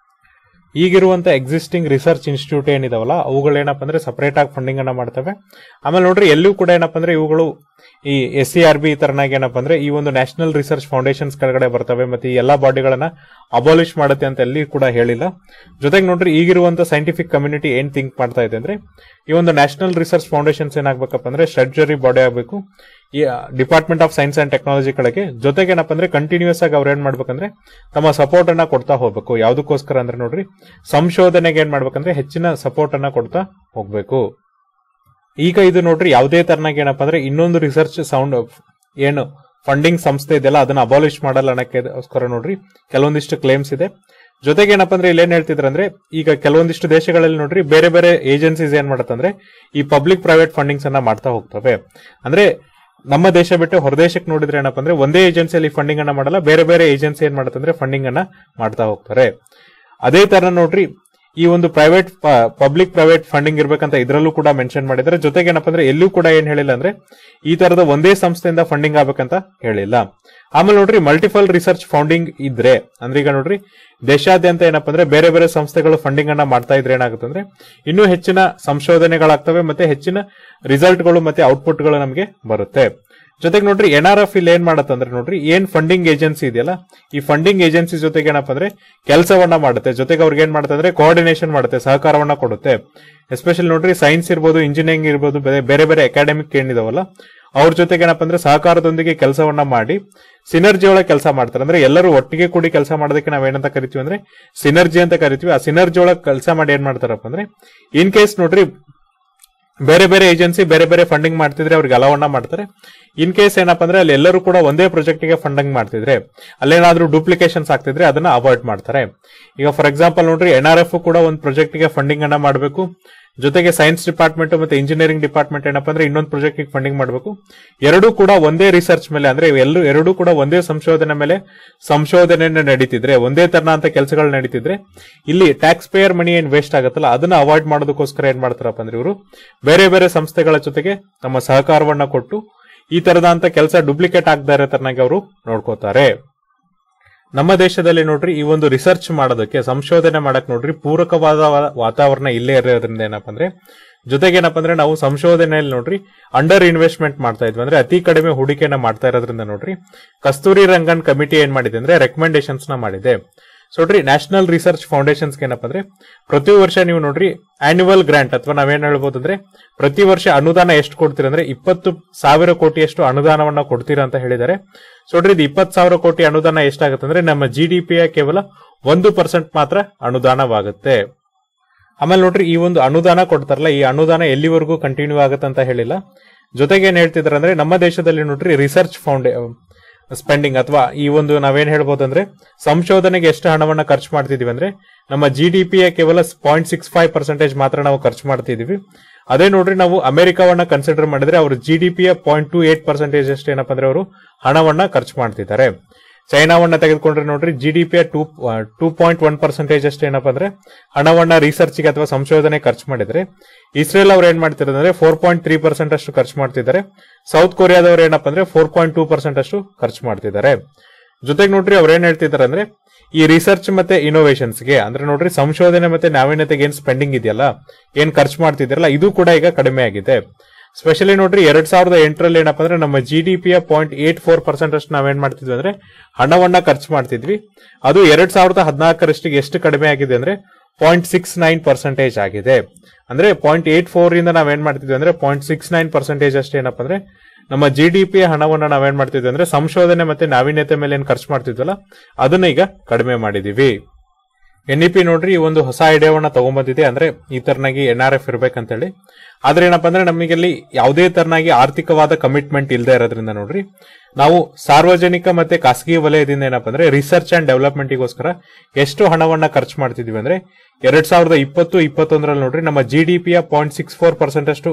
ಈಗಿರುವಂತ ಎಕ್ಸಿಸ್ಟಿಂಗ್ ರಿಸರ್ಚ್ ಇನ್ಸ್ಟಿಟ್ಯೂಟ್ ಏನಿದಾವಲ್ಲ ಅವುಗಳು ಏನಪ್ಪಾ ಅಂದ್ರೆ ಸಪರೇಟ್ ಆಗಿ ಫಂಡಿಂಗ್ ಅನ್ನ ಮಾಡ್ತವೆ ಆಮೇಲೆ ನೋಡ್ರಿ ಎಲ್ಲೂ ಕೂಡ ಏನಪ್ಪಾ ಅಂದ್ರೆ ಇವುಗಳು ಈ ಎಸ್ ಸಿ ಆರ್ ಬಿ ತರನಾಗಿ ಏನಪ್ಪಾ ಅಂದ್ರೆ ಈ ಒಂದು ನ್ಯಾಷನಲ್ ರಿಸರ್ಚ್ ಫೌಂಡೇಶನ್ಸ್ ಕೆಳಗಡೆ ಬರ್ತವೆ ಮತ್ತೆ ಈ ಎಲ್ಲಾ ಬಾಡಿಗಳನ್ನ ಅಬಾಲಿಷ್ ಮಾಡುತ್ತೆ ಅಂತ ಎಲ್ಲಿ ಕೂಡ ಹೇಳಿಲ್ಲ ಜೊತೆಗೆ ನೋಡ್ರಿ ಈಗಿರುವಂತ ಸೈಂಟಿಫಿಕ್ ಕಮ್ಯುನಿಟಿ ಏನ್ ಥಿಂಕ್ ಮಾಡ್ತಾ ಇದೆ ಅಂದ್ರೆ ಈ ಒಂದು ನ್ಯಾಷನಲ್ ರಿಸರ್ಚ್ ಫೌಂಡೇಶನ್ಸ್ ಏನಾಗಬೇಕಪ್ಪ ಅಂದ್ರೆ ಸ್ಟ್ರಕ್ಚರಿ ಬಾಡಿ ಆಗಬೇಕು ಈ department of science and technology ಕಡೆಗೆ ಜೊತೆಗೆ ಏನಪ್ಪ ಅಂದ್ರೆ ಕಂಟಿನ್ಯೂಸ್ ಆಗಿ ಅವ್ರು ಏನ್ ಮಾಡ್ಬೇಕಂದ್ರೆ ತಮ್ಮ ಸಪೋರ್ಟ್ ಅನ್ನ ಕೊಡ್ತಾ ಹೋಗ್ಬೇಕು ಯಾವ್ದಕ್ಕೋಸ್ಕರ ಅಂದ್ರೆ ನೋಡ್ರಿ ಸಂಶೋಧನೆಗೆ ಏನ್ ಮಾಡ್ಬೇಕಂದ್ರೆ ಹೆಚ್ಚಿನ ಸಪೋರ್ಟ್ ಅನ್ನ ಕೊಡ್ತಾ ಹೋಗ್ಬೇಕು ಈಗ ಇದು ನೋಡ್ರಿ ಯಾವುದೇ ತರನಾಗಿ ಏನಪ್ಪಾ ಅಂದ್ರೆ ಇನ್ನೊಂದು ರಿಸರ್ಚ್ ಸೌಂಡ್ ಏನು ಫಂಡಿಂಗ್ ಸಂಸ್ಥೆ ಇದೆಯಲ್ಲ ಅದನ್ನ ಅಬಾಲಿಷ್ ಮಾಡಲ್ಲ ಅನ್ನಕ್ಕೋಸ್ಕರ ನೋಡ್ರಿ ಕೆಲವೊಂದಿಷ್ಟು ಕ್ಲೇಮ್ಸ್ ಇದೆ ಜೊತೆಗೆ ಏನಪ್ಪಾ ಅಂದ್ರೆ ಇಲ್ಲಿ ಏನ್ ಹೇಳ್ತಿದ್ರಂದ್ರೆ ಈಗ ಕೆಲವೊಂದಿಷ್ಟು ದೇಶಗಳಲ್ಲಿ ನೋಡ್ರಿ ಬೇರೆ ಬೇರೆ ಏಜೆನ್ಸೀಸ್ ಏನ್ ಮಾಡತ್ತಂದ್ರೆ ಈ ಪಬ್ಲಿಕ್ ಪ್ರೈವೇಟ್ ಫಂಡಿಂಗ್ಸ್ ಅನ್ನ ಮಾಡ್ತಾ ಹೋಗ್ತವೆ ಅಂದ್ರೆ ನಮ್ಮ ದೇಶ ಬಿಟ್ಟು ಹೊರದೇಶಕ್ಕೆ ನೋಡಿದ್ರೆ ಏನಪ್ಪಾ ಅಂದ್ರೆ ಒಂದೇ ಏಜೆನ್ಸಿಯಲ್ಲಿ ಫಂಡಿಂಗ್ ಅನ್ನ ಮಾಡಲ್ಲ ಬೇರೆ ಬೇರೆ ಏಜೆನ್ಸಿ ಏನ್ ಮಾಡತ್ತಂದ್ರೆ ಫಂಡಿಂಗ್ ಅನ್ನ ಮಾಡ್ತಾ ಹೋಗ್ತಾರೆ ಅದೇ ತರ ನೋಡ್ರಿ ಈ ಒಂದು ಪ್ರೈವೇಟ್ ಪಬ್ಲಿಕ್ ಪ್ರೈವೇಟ್ ಫಂಡಿಂಗ್ ಇರ್ಬೇಕಂತ ಇದರಲ್ಲೂ ಕೂಡ ಮೆನ್ಷನ್ ಮಾಡಿದ್ದಾರೆ ಜೊತೆಗೆ ಏನಪ್ಪಾ ಅಂದ್ರೆ ಎಲ್ಲೂ ಕೂಡ ಏನ್ ಹೇಳಿಲ್ಲ ಅಂದ್ರೆ ಈ ತರದ ಒಂದೇ ಸಂಸ್ಥೆಯಿಂದ ಫಂಡಿಂಗ್ ಆಗ್ಬೇಕಂತ ಹೇಳಿಲ್ಲ ಆಮೇಲೆ ನೋಡ್ರಿ ಮಲ್ಟಿಪಲ್ ರಿಸರ್ಚ್ ಫೌಂಡಿಂಗ್ ಇದ್ರೆ ಅಂದ್ರೆ ಈಗ ನೋಡ್ರಿ ದೇಶಾದ್ಯಂತ ಏನಪ್ಪಾ ಅಂದ್ರೆ ಬೇರೆ ಬೇರೆ ಸಂಸ್ಥೆಗಳು ಫಂಡಿಂಗ್ ಅನ್ನ ಮಾಡ್ತಾ ಇದ್ರೆ ಏನಾಗುತ್ತೆ ಅಂದ್ರೆ ಇನ್ನೂ ಹೆಚ್ಚಿನ ಸಂಶೋಧನೆಗಳಾಗ್ತವೆ ಮತ್ತೆ ಹೆಚ್ಚಿನ ರಿಸಲ್ಟ್ಗಳು ಮತ್ತೆ ಔಟ್ಪುಟ್ಗಳು ನಮಗೆ ಬರುತ್ತೆ ಜೊತೆಗೆ ನೋಡ್ರಿ ಎನ್ ಆರ್ ಎಫ್ ಇಲ್ಲಿ ಏನ್ ಮಾಡತ್ತಂದ್ರೆ ನೋಡ್ರಿ ಏನ್ ಫಂಡಿಂಗ್ ಏಜೆನ್ಸಿ ಇದೆಯಲ್ಲ ಈ ಫಂಡಿಂಗ್ ಏಜೆನ್ಸಿ ಜೊತೆಗೆ ಏನಪ್ಪಾ ಅಂದ್ರೆ ಕೆಲಸವನ್ನ ಮಾಡುತ್ತೆ ಜೊತೆಗೆ ಅವ್ರಿಗೆ ಏನ್ ಮಾಡುತ್ತೆ ಅಂದ್ರೆ ಕೋಆರ್ಡಿನೇಷನ್ ಮಾಡುತ್ತೆ ಸಹಕಾರವನ್ನ ಕೊಡುತ್ತೆ ಎಸ್ಪೆಷಲಿ ನೋಡ್ರಿ ಸೈನ್ಸ್ ಇರ್ಬೋದು ಇಂಜಿನಿಯರಿಂಗ್ ಇರ್ಬೋದು ಬೇರೆ ಬೇರೆ ಬೇರೆ ಅಕಾಡೆಮಿಕ್ ಏನಿದಾವಲ್ಲ ಅವ್ರ ಜೊತೆಗೆ ಏನಪ್ಪಾ ಅಂದ್ರೆ ಸಹಕಾರದೊಂದಿಗೆ ಕೆಲಸವನ್ನ ಮಾಡಿ ಸಿನರ್ಜಿ ಒಳಗೆ ಕೆಲಸ ಮಾಡ್ತಾರೆ ಅಂದ್ರೆ ಎಲ್ಲರೂ ಒಟ್ಟಿಗೆ ಕೂಡಿ ಕೆಲಸ ಮಾಡೋದಕ್ಕೆ ನಾವೇನಂತ ಕರಿತೀವಿ ಅಂದ್ರೆ ಸಿನರ್ಜಿ ಅಂತ ಕರಿತೀವಿ ಆ ಸಿನರ್ಜಿ ಒಳಗೆ ಕೆಲಸ ಮಾಡಿ ಏನ್ ಮಾಡ್ತಾರಪ್ಪ ಅಂದ್ರೆ ಇನ್ ಕೇಸ್ ನೋಡ್ರಿ ಬೇರೆ ಬೇರೆ ಏಜೆನ್ಸಿ ಬೇರೆ ಬೇರೆ ಫಂಡಿಂಗ್ ಮಾಡ್ತಿದ್ರೆ ಅವ್ರಿಗೆ ಅಲವನ್ನ ಮಾಡ್ತಾರೆ ಇನ್ ಕೇಸ್ ಏನಪ್ಪಾ ಅಂದ್ರೆ ಅಲ್ಲಿ ಎಲ್ಲರೂ ಕೂಡ ಒಂದೇ ಪ್ರಾಜೆಕ್ಟ್ ಗೆ ಫಂಡಿಂಗ್ ಮಾಡ್ತಿದ್ರೆ ಅಲ್ಲೇನಾದ್ರೂ ಡೂಪ್ಲಿಕೇಶನ್ಸ್ ಆಗ್ತಿದ್ರೆ ಅದನ್ನ ಅವಾಯ್ಡ್ ಮಾಡ್ತಾರೆ ಈಗ ಫಾರ್ ಎಕ್ಸಾಂಪಲ್ ನೋಡ್ರಿ ಎನ್ ಆರ್ ಎಫ್ ಕೂಡ ಒಂದು ಪ್ರಾಜೆಕ್ಟ್ ಗೆ ಫಂಡಿಂಗ್ ಅನ್ನ ಮಾಡಬೇಕು ಜೊತೆಗೆ ಸೈನ್ಸ್ ಡಿಪಾರ್ಟ್ಮೆಂಟ್ ಮತ್ತೆ ಇಂಜಿನಿಯರಿಂಗ್ ಡಿಪಾರ್ಟ್ಮೆಂಟ್ ಏನಪ್ಪಾ ಅಂದ್ರೆ ಇನ್ನೊಂದು ಪ್ರಾಜೆಕ್ಟ್ ಫಂಡಿಂಗ್ ಮಾಡಬೇಕು ಎರಡೂ ಕೂಡ ಒಂದೇ ರಿಸರ್ಚ್ ಮೇಲೆ ಅಂದ್ರೆ ಎಲ್ಲೂ ಎರಡೂ ಕೂಡ ಒಂದೇ ಸಂಶೋಧನೆ ಮೇಲೆ ಸಂಶೋಧನೆ ನಡೀತಿದ್ರೆ ಒಂದೇ ತರನ ಅಂತ ಕೆಲಸಗಳು ನಡೀತಿದ್ರೆ ಇಲ್ಲಿ ಟ್ಯಾಕ್ಸ್ ಪೇಯರ್ ಮನಿ ಏನ್ ವೇಸ್ಟ್ ಆಗುತ್ತಲ್ಲ ಅದನ್ನ ಅವಾಯ್ಡ್ ಮಾಡೋದಕ್ಕೋಸ್ಕರ ಏನ್ ಮಾಡ್ತಾರಪ್ಪ ಅಂದ್ರೆ ಇವರು ಬೇರೆ ಬೇರೆ ಸಂಸ್ಥೆಗಳ ಜೊತೆಗೆ ತಮ್ಮ ಸಹಕಾರವನ್ನ ಕೊಟ್ಟು ಈ ತರದಂತ ಕೆಲಸ ಡೂಪ್ಲಿಕೇಟ್ ಆಗದ ಇರೋ ತರನಾಗಿ ಅವರು ನೋಡ್ಕೋತಾರೆ ನಮ್ಮ ದೇಶದಲ್ಲಿ ನೋಡ್ರಿ ಈ ಒಂದು ರಿಸರ್ಚ್ ಮಾಡೋದಕ್ಕೆ ಸಂಶೋಧನೆ ಮಾಡಕ್ ನೋಡ್ರಿ ಪೂರಕವಾದ ವಾ- ವಾತಾವರಣ ಇಲ್ಲೇ ಇರೋದ್ರಿಂದ ಏನಪ್ಪಾ ಅಂದ್ರೆ ಜೊತೆಗೆ ಏನಪ್ಪಾ ಅಂದ್ರೆ ನಾವು ಸಂಶೋಧನೆಯಲ್ಲಿ ನೋಡ್ರಿ ಅಂಡರ್ ಇನ್ವೆಸ್ಟ್ಮೆಂಟ್ ಮಾಡ್ತಾ ಇದ್ವಿ ಅಂದ್ರೆ ಅತಿ ಕಡಿಮೆ ಹೂಡಿಕೆಯನ್ನ ಮಾಡ್ತಾ ಇರೋದ್ರಿಂದ ನೋಡ್ರಿ ಕಸ್ತೂರಿ ರಂಗನ್ ಕಮಿಟಿ ಏನ್ ಮಾಡಿದೆ ಅಂದ್ರೆ ರೆಕಮೆಂಡೇಶನ್ಸ್ ನ ಮಾಡಿದೆ ಸೊ ನೋಡ್ರಿ ನ್ಯಾಷನಲ್ ರಿಸರ್ಚ್ ಫೌಂಡೇಶನ್ಸ್ ಏನಪ್ಪಾ ಅಂದ್ರೆ ಪ್ರತಿ ವರ್ಷ ನೀವು ನೋಡ್ರಿ ಆನ್ಯುವಲ್ ಗ್ರಾಂಟ್ ಅಥವಾ ನಾವೇನ್ ಹೇಳ್ಬೋದು ಅಂದ್ರೆ ಪ್ರತಿ ವರ್ಷ ಅನುದಾನ ಎಷ್ಟು ಕೊಡ್ತೀರಾ ಅಂದ್ರೆ ಇಪ್ಪತ್ತು ಸಾವಿರ ಕೋಟಿಯಷ್ಟು ಅನುದಾನವನ್ನ ಕೊಡ್ತೀರಾ ಅಂತ ಹೇಳಿದ್ದಾರೆ ಸೊ ನೋಡ್ರಿ ಇದು ಇಪ್ಪತ್ತು ಸಾವಿರ ಕೋಟಿ ಅನುದಾನ ಎಷ್ಟಾಗುತ್ತೆ ಅಂದ್ರೆ ನಮ್ಮ ಜಿ ಡಿ ಪಿಯ ಕೇವಲ ಒಂದು ಪರ್ಸೆಂಟ್ ಮಾತ್ರ ಅನುದಾನವಾಗುತ್ತೆ ಆಮೇಲೆ ನೋಡ್ರಿ ಈ ಒಂದು ಅನುದಾನ ಕೊಡ್ತಾರಲ್ಲ ಈ ಅನುದಾನ ಎಲ್ಲಿವರೆಗೂ ಕಂಟಿನ್ಯೂ ಆಗುತ್ತೆ ಅಂತ ಹೇಳಿಲ್ಲ ಜೊತೆಗೆ ಏನ್ ಹೇಳ್ತಿದಾರೆ ಅಂದ್ರೆ ನಮ್ಮ ದೇಶದಲ್ಲಿ ನೋಡ್ರಿ ರಿಸರ್ಚ್ ಫೌಂಡೇ ಸ್ಪೆಂಡಿಂಗ್ ಅಥವಾ ಈ ಒಂದು ನಾವೇನ್ ಹೇಳ್ಬೋದು ಅಂದ್ರೆ ಸಂಶೋಧನೆಗೆ ಎಷ್ಟು ಹಣವನ್ನ ಖರ್ಚು ಮಾಡ್ತಿದೀವಿ ಅಂದ್ರೆ ನಮ್ಮ ಜಿ ಡಿ ಪಿಯ ಕೇವಲ ಪಾಯಿಂಟ್ ಸಿಕ್ಸ್ ಫೈವ್ ಪರ್ಸೆಂಟೇಜ್ ಮಾತ್ರ ನಾವು ಖರ್ಚು ಮಾಡ್ತಿದೀವಿ ಅದೇ ನೋಡ್ರಿ ನಾವು ಅಮೆರಿಕವನ್ನ ಕನ್ಸಿಡರ್ ಮಾಡಿದ್ರೆ ಅವರು ಜಿ ಡಿ ಪಿಯ ಪಾಯಿಂಟ್ ಟು ಏಟ್ ಪರ್ಸೆಂಟೇಜ್ ಅಷ್ಟು ಏನಪ್ಪಾ ಅಂದ್ರೆ ಅವರು ಹಣವನ್ನ ಖರ್ಚು ಮಾಡ್ತಿದ್ದಾರೆ ಚೈನಾವನ್ನ ತೆಗೆದುಕೊಂಡ್ರೆ ನೋಡ್ರಿ ಜಿ ಡಿ ಪಿಯ two two point one percentage ಅಷ್ಟು ಏನಪ್ಪಾ ಅಂದ್ರೆ ಹಣವನ್ನ ರಿಸರ್ಚ್ಗೆ ಅಥವಾ ಸಂಶೋಧನೆ ಖರ್ಚು ಮಾಡಿದ್ರೆ ಇಸ್ರೇಲ್ ಅವ್ರು ಏನ್ ಮಾಡ್ತಿರೋದು ಅಂದ್ರೆ ಫೋರ್ ಪಾಯಿಂಟ್ ತ್ರೀ ಪರ್ಸೆಂಟ್ ಅಷ್ಟು ಖರ್ಚು ಮಾಡ್ತಿದ್ದಾರೆ ಸೌತ್ ಕೊರಿಯಾದವ್ರು ಏನಪ್ಪಾ ಅಂದ್ರೆ ಫೋರ್ ಪಾಯಿಂಟ್ ಟೂ ಪರ್ಸೆಂಟ್ ಅಷ್ಟು ಖರ್ಚು ಮಾಡ್ತಿದ್ದಾರೆ ಜೊತೆಗೆ ನೋಡ್ರಿ ಅವ್ರು ಏನ್ ಹೇಳ್ತಿದ್ದಾರೆ ಅಂದ್ರೆ ಈ ರಿಸರ್ಚ್ ಮತ್ತೆ ಇನೋವೇಷನ್ಸ್ ಗೆ ಅಂದ್ರೆ ನೋಡ್ರಿ ಸಂಶೋಧನೆ ಮತ್ತೆ ನಾವೀನ್ಯತೆಗೆ ಏನ್ ಸ್ಪೆಂಡಿಂಗ್ ಇದೆಯಲ್ಲ ಏನ್ ಖರ್ಚು ಮಾಡ್ತಿದ್ರಲ್ಲ ಇದು ಕೂಡ ಈಗ ಕಡಿಮೆ ಆಗಿದೆ ಸ್ಪೆಷಲಿ ನೋಡ್ರಿ ಎರಡ್ ಸಾವಿರದ ಎಂಟರಲ್ಲಿ ಏನಪ್ಪಾ ಅಂದ್ರೆ ನಮ್ಮ ಜಿ ಡಿ ಪಿಯ ಪಾಯಿಂಟ್ ಏಟ್ ಫೋರ್ ಪರ್ಸೆಂಟ್ ಅಷ್ಟು ನಾವೇನ್ ಮಾಡ್ತಿದ್ವಿ ಅಂದ್ರೆ ಹಣವನ್ನ ಖರ್ಚು ಮಾಡ್ತಿದ್ವಿ ಅದು ಎರಡ್ ಸಾವಿರದ ಹದಿನಾಲ್ಕರಷ್ಟಿಗೆ ಎಷ್ಟು ಕಡಿಮೆ ಆಗಿದೆ ಅಂದ್ರೆ ಪಾಯಿಂಟ್ ಸಿಕ್ಸ್ ನೈನ್ ಪರ್ಸೆಂಟೇಜ್ ಆಗಿದೆ ಅಂದ್ರೆ ಪಾಯಿಂಟ್ ಏಟ್ ಫೋರ್ ಇಂದ ನಾವೇನ್ ಮಾಡ್ತಿದ್ವಿ ಅಂದ್ರೆ ಪಾಯಿಂಟ್ ಸಿಕ್ಸ್ ನೈನ್ ಪರ್ಸೆಂಟೇಜ್ ಅಷ್ಟೇ ಏನಪ್ಪಾ ಅಂದ್ರೆ ನಮ್ಮ ಜಿ ಡಿ ಪಿ ಹಣವನ್ನ ನಾವೇನ್ ಮಾಡ್ತಿದ್ವಿ ಅಂದ್ರೆ ಸಂಶೋಧನೆ ಮತ್ತೆ ನಾವೀನ್ಯತೆ ಮೇಲೆ ಏನ್ ಖರ್ಚು ಮಾಡ್ತಿದ್ವಲ್ಲ ಅದನ್ನ ಈಗ ಕಡಿಮೆ ಮಾಡಿದೀವಿ ಎನ್ ಇ ಪಿ ನೋಡ್ರಿ ಈ ಒಂದು ಹೊಸ ಐಡಿಯಾವನ್ನ ತಗೊಂಬಂದಿದೆ ಅಂದ್ರೆ ಈ ತರನಾಗಿ ಎನ್ ಆರ್ ಎಫ್ ಇರ್ಬೇಕಂತೇಳಿ ಆದ್ರೆ ಏನಪ್ಪಾ ಅಂದ್ರೆ ನಮಗೆ ಅಲ್ಲಿ ಯಾವುದೇ ತರನಾಗಿ ಆರ್ಥಿಕವಾದ ಕಮಿಟ್ಮೆಂಟ್ ಇಲ್ಲದೆ ಇರೋದ್ರಿಂದ ನೋಡ್ರಿ ನಾವು ಸಾರ್ವಜನಿಕ ಮತ್ತೆ ಖಾಸಗಿ ವಲಯದಿಂದ ಏನಪ್ಪಾ ಅಂದ್ರೆ ರಿಸರ್ಚ್ ಅಂಡ್ ಡೆವಲಪ್ಮೆಂಟ್ಗೋಸ್ಕರ ಎಷ್ಟು ಹಣವನ್ನ ಖರ್ಚು ಮಾಡ್ತಿದ್ವಿ ಅಂದ್ರೆ ಎರಡ್ ಸಾವಿರದ ಇಪ್ಪತ್ತು ಇಪ್ಪತ್ತೊಂದರಲ್ಲಿ ನೋಡ್ರಿ ನಮ್ಮ ಜಿ ಡಿ ಪಿಯ ಪಾಯಿಂಟ್ ಸಿಕ್ಸ್ ಫೋರ್ ಪರ್ಸೆಂಟ್ ಅಷ್ಟು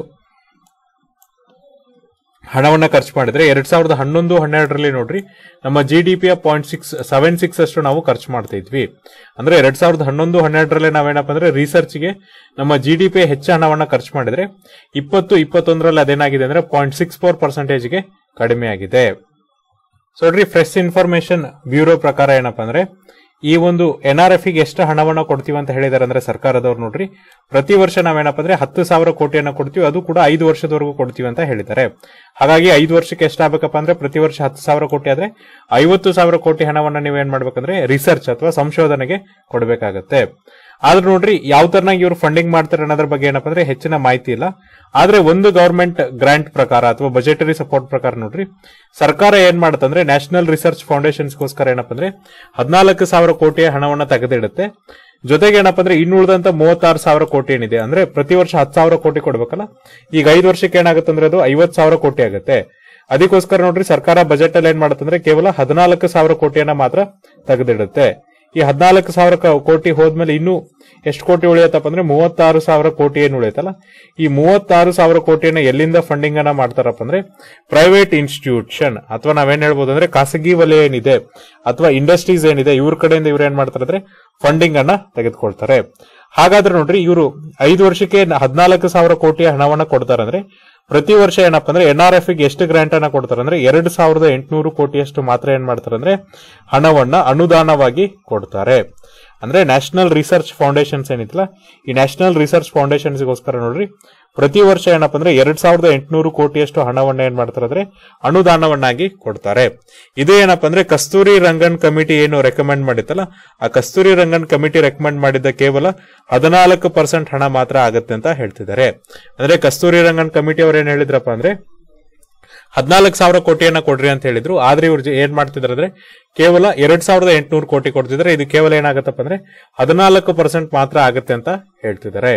ಹಣವನ್ನ ಖರ್ಚು ಮಾಡಿದ್ರೆ ಎರಡ್ ಸಾವಿರದ ಹನ್ನೊಂದು ಹನ್ನೆರಡರಲ್ಲಿ ನೋಡ್ರಿ ನಮ್ಮ ಜಿ ಡಿ ಪಿಯ ಪಾಯಿಂಟ್ ಸಿಕ್ಸ್ ಸೆವೆನ್ ಸಿಕ್ಸ್ ಅಷ್ಟು ನಾವು ಖರ್ಚು ಮಾಡ್ತಾ ಇದ್ವಿ ಅಂದ್ರೆ ಎರಡ್ ಸಾವಿರದ ಹನ್ನೊಂದು ಹನ್ನೆರಡರಲ್ಲಿ ನಾವೇನಪ್ಪ ಅಂದ್ರೆ ರಿಸರ್ಚ್ಗೆ ನಮ್ಮ ಜಿ ಡಿ ಪಿ ಹೆಚ್ಚು ಹಣವನ್ನ ಖರ್ಚು ಮಾಡಿದ್ರೆ ಇಪ್ಪತ್ತು ಇಪ್ಪತ್ತೊಂದರಲ್ಲಿ ಅದೇನಾಗಿದೆ ಅಂದ್ರೆ ಪಾಯಿಂಟ್ ಸಿಕ್ಸ್ ಫೋರ್ ಪರ್ಸೆಂಟೇಜ್ಗೆ ಕಡಿಮೆ ಆಗಿದೆ ಸೊ ನೋಡ್ರಿ ಫ್ರೆಶ್ ಇನ್ಫಾರ್ಮೇಶನ್ ಬ್ಯೂರೋ ಪ್ರಕಾರ ಏನಪ್ಪಾ ಅಂದ್ರೆ ಈ ಒಂದು ಎನ್ ಆರ್ ಎಫ್ ಗೆ ಎಷ್ಟು ಹಣವನ್ನ ಕೊಡ್ತೀವಿ ಅಂತ ಹೇಳಿದಾರೆ ಅಂದ್ರೆ ಸರ್ಕಾರದವ್ರು ನೋಡ್ರಿ ಪ್ರತಿ ವರ್ಷ ನಾವೇನಪ್ಪ ಅಂದ್ರೆ ಹತ್ತು ಸಾವಿರ ಕೋಟಿಯನ್ನ ಕೊಡ್ತೀವಿ ಅದು ಕೂಡ ಐದು ವರ್ಷದವರೆಗೂ ಕೊಡ್ತೀವಿ ಅಂತ ಹೇಳಿದ್ದಾರೆ ಹಾಗಾಗಿ ಐದು ವರ್ಷಕ್ಕೆ ಎಷ್ಟಾಗಬೇಕಪ್ಪ ಅಂದ್ರೆ ಪ್ರತಿ ವರ್ಷ ಹತ್ತು ಸಾವಿರ ಕೋಟಿ ಆದ್ರೆ ಐವತ್ತು ಸಾವಿರ ಕೋಟಿ ಹಣವನ್ನ ನೀವೇನ್ ಮಾಡ್ಬೇಕಂದ್ರೆ ರಿಸರ್ಚ್ ಅಥವಾ ಸಂಶೋಧನೆಗೆ ಕೊಡಬೇಕಾಗತ್ತೆ ಆದ್ರೆ ನೋಡ್ರಿ ಯಾವ ತರನಾಗಿ ಇವರು ಫಂಡಿಂಗ್ ಮಾಡ್ತಾರೆ ಅನ್ನೋದ್ರ ಬಗ್ಗೆ ಏನಪ್ಪ ಅಂದ್ರೆ ಹೆಚ್ಚಿನ ಮಾಹಿತಿ ಇಲ್ಲ ಆದ್ರೆ ಒಂದು ಗವರ್ಮೆಂಟ್ ಗ್ರಾಂಟ್ ಪ್ರಕಾರ ಅಥವಾ ಬಜೆಟರಿ ಸಪೋರ್ಟ್ ಪ್ರಕಾರ ನೋಡ್ರಿ ಸರ್ಕಾರ ಏನ್ ಮಾಡುತ್ತಂದ್ರೆ ನ್ಯಾಷನಲ್ ರಿಸರ್ಚ್ ಫೌಂಡೇಶನ್ಸ್ಗೋಸ್ಕರ ಏನಪ್ಪ ಅಂದ್ರೆ ಹದಿನಾಲ್ಕು ಸಾವಿರ ಕೋಟಿಯ ಹಣವನ್ನ ತೆಗೆದಿಡುತ್ತೆ ಜೊತೆಗೆ ಏನಪ್ಪ ಅಂದ್ರೆ ಇನ್ನುಳಿದಂತ ಮೂವತ್ತಾರು ಸಾವಿರ ಕೋಟಿ ಏನಿದೆ ಅಂದ್ರೆ ಪ್ರತಿ ವರ್ಷ ಹತ್ತು ಸಾವಿರ ಕೋಟಿ ಕೊಡ್ಬೇಕಲ್ಲ ಈಗ ಐದು ವರ್ಷಕ್ಕೆ ಏನಾಗುತ್ತೆ ಅಂದ್ರೆ ಅದು ಐವತ್ ಸಾವಿರ ಕೋಟಿ ಆಗುತ್ತೆ ಅದಕ್ಕೋಸ್ಕರ ನೋಡ್ರಿ ಸರ್ಕಾರ ಬಜೆಟ್ ಅಲ್ಲಿ ಏನ್ ಮಾಡುತ್ತಂದ್ರೆ ಕೇವಲ ಹದಿನಾಲ್ಕು ಸಾವಿರ ಕೋಟಿಯನ್ನ ಮಾತ್ರ ತೆಗೆದಿಡುತ್ತೆ ಈ ಹದಿನಾಲ್ಕು ಸಾವಿರ ಕ- ಕೋಟಿ ಹೋದ್ಮೇಲೆ ಇನ್ನು ಎಷ್ಟು ಕೋಟಿ ಉಳಿಯತ್ತಪ್ಪ ಅಂದ್ರೆ ಮೂವತ್ತಾರು ಸಾವಿರ ಕೋಟಿ ಏನು ಉಳಿಯುತ್ತಲ್ಲ ಈ ಮೂವತ್ತಾರು ಸಾವಿರ ಕೋಟಿಯನ್ನ ಎಲ್ಲಿಂದ ಫಂಡಿಂಗ್ ಅನ್ನ ಮಾಡ್ತಾರಪ್ಪ ಅಂದ್ರೆ ಪ್ರೈವೇಟ್ ಇನ್ಸ್ಟಿಟ್ಯೂಷನ್ ಅಥವಾ ನಾವೇನ್ ಹೇಳ್ಬೋದು ಅಂದ್ರೆ ಖಾಸಗಿ ವಲಯ ಏನಿದೆ ಅಥವಾ ಇಂಡಸ್ಟ್ರೀಸ್ ಏನಿದೆ ಇವ್ರ ಕಡೆಯಿಂದ ಇವ್ರು ಏನ್ ಮಾಡ್ತಾರೆ ಅಂದ್ರೆ ಫಂಡಿಂಗ್ ಅನ್ನ ತೆಗೆದುಕೊಳ್ತಾರೆ ಹಾಗಾದ್ರೆ ನೋಡ್ರಿ ಇವರು ಐದು ವರ್ಷಕ್ಕೆ ಹದಿನಾಲ್ಕು ಸಾವಿರ ಕೋಟಿ ಹಣವನ್ನ ಕೊಡ್ತಾರಂದ್ರೆ ಪ್ರತಿ ವರ್ಷ ಏನಪ್ಪಾ ಅಂದ್ರೆ ಎನ್ ಆರ್ ಎಫ್ ಗೆ ಎಷ್ಟು ಗ್ರಾಂಟ್ ಅನ್ನ ಕೊಡ್ತಾರೆ ಅಂದ್ರೆ ಎರಡು ಸಾವಿರದ ಎಂಟುನೂರು ಕೋಟಿಯಷ್ಟು ಮಾತ್ರ ಏನ್ ಮಾಡ್ತಾರೆ ಅಂದ್ರೆ ಹಣವನ್ನ ಅನುದಾನವಾಗಿ ಕೊಡ್ತಾರೆ ಅಂದ್ರೆ ನ್ಯಾಷನಲ್ ರಿಸರ್ಚ್ ಫೌಂಡೇಶನ್ಸ್ ಏನಿತ್ತಲ್ಲ ಈ ನ್ಯಾಷನಲ್ ರಿಸರ್ಚ್ ಫೌಂಡೇಶನ್ಸ್ಗೋಸ್ಕರ ನೋಡ್ರಿ ಪ್ರತಿ ವರ್ಷ ಏನಪ್ಪಾ ಅಂದ್ರೆ ಎರಡ್ ಸಾವಿರದ ಎಂಟುನೂರು ಕೋಟಿಯಷ್ಟು ಹಣವನ್ನ ಏನ್ ಮಾಡ್ತಾರೆ ಅಂದ್ರೆ ಅನುದಾನವನ್ನಾಗಿ ಕೊಡ್ತಾರೆ ಇದು ಏನಪ್ಪಾ ಅಂದ್ರೆ ಕಸ್ತೂರಿ ರಂಗನ್ ಕಮಿಟಿ ಏನು ರೆಕಮೆಂಡ್ ಮಾಡಿತ್ತಲ್ಲ ಆ ಕಸ್ತೂರಿ ರಂಗನ್ ಕಮಿಟಿ ರೆಕಮೆಂಡ್ ಮಾಡಿದ್ದ ಕೇವಲ ಹದಿನಾಲ್ಕು ಪರ್ಸೆಂಟ್ ಹಣ ಮಾತ್ರ ಆಗುತ್ತೆ ಅಂತ ಹೇಳ್ತಿದ್ದಾರೆ ಅಂದ್ರೆ ಕಸ್ತೂರಿ ರಂಗನ್ ಕಮಿಟಿ ಅವ್ರು ಏನ್ ಹೇಳಿದ್ರಪ್ಪ ಅಂದ್ರೆ ಹದಿನಾಲ್ಕು ಸಾವಿರ ಕೋಟಿಯನ್ನ ಕೊಡ್ರಿ ಅಂತ ಹೇಳಿದ್ರು ಆದ್ರೆ ಇವ್ರು ಏನ್ ಮಾಡ್ತಿದಾರೆ ಅಂದ್ರೆ ಕೇವಲ ಎರಡ್ ಸಾವಿರದ ಎಂಟುನೂರು ಕೋಟಿ ಕೊಡ್ತಿದ್ರೆ ಇದು ಕೇವಲ ಏನಾಗತ್ತಪ್ಪ ಅಂದ್ರೆ ಹದಿನಾಲ್ಕು ಪರ್ಸೆಂಟ್ ಮಾತ್ರ ಆಗುತ್ತೆ ಅಂತ ಹೇಳ್ತಿದ್ದಾರೆ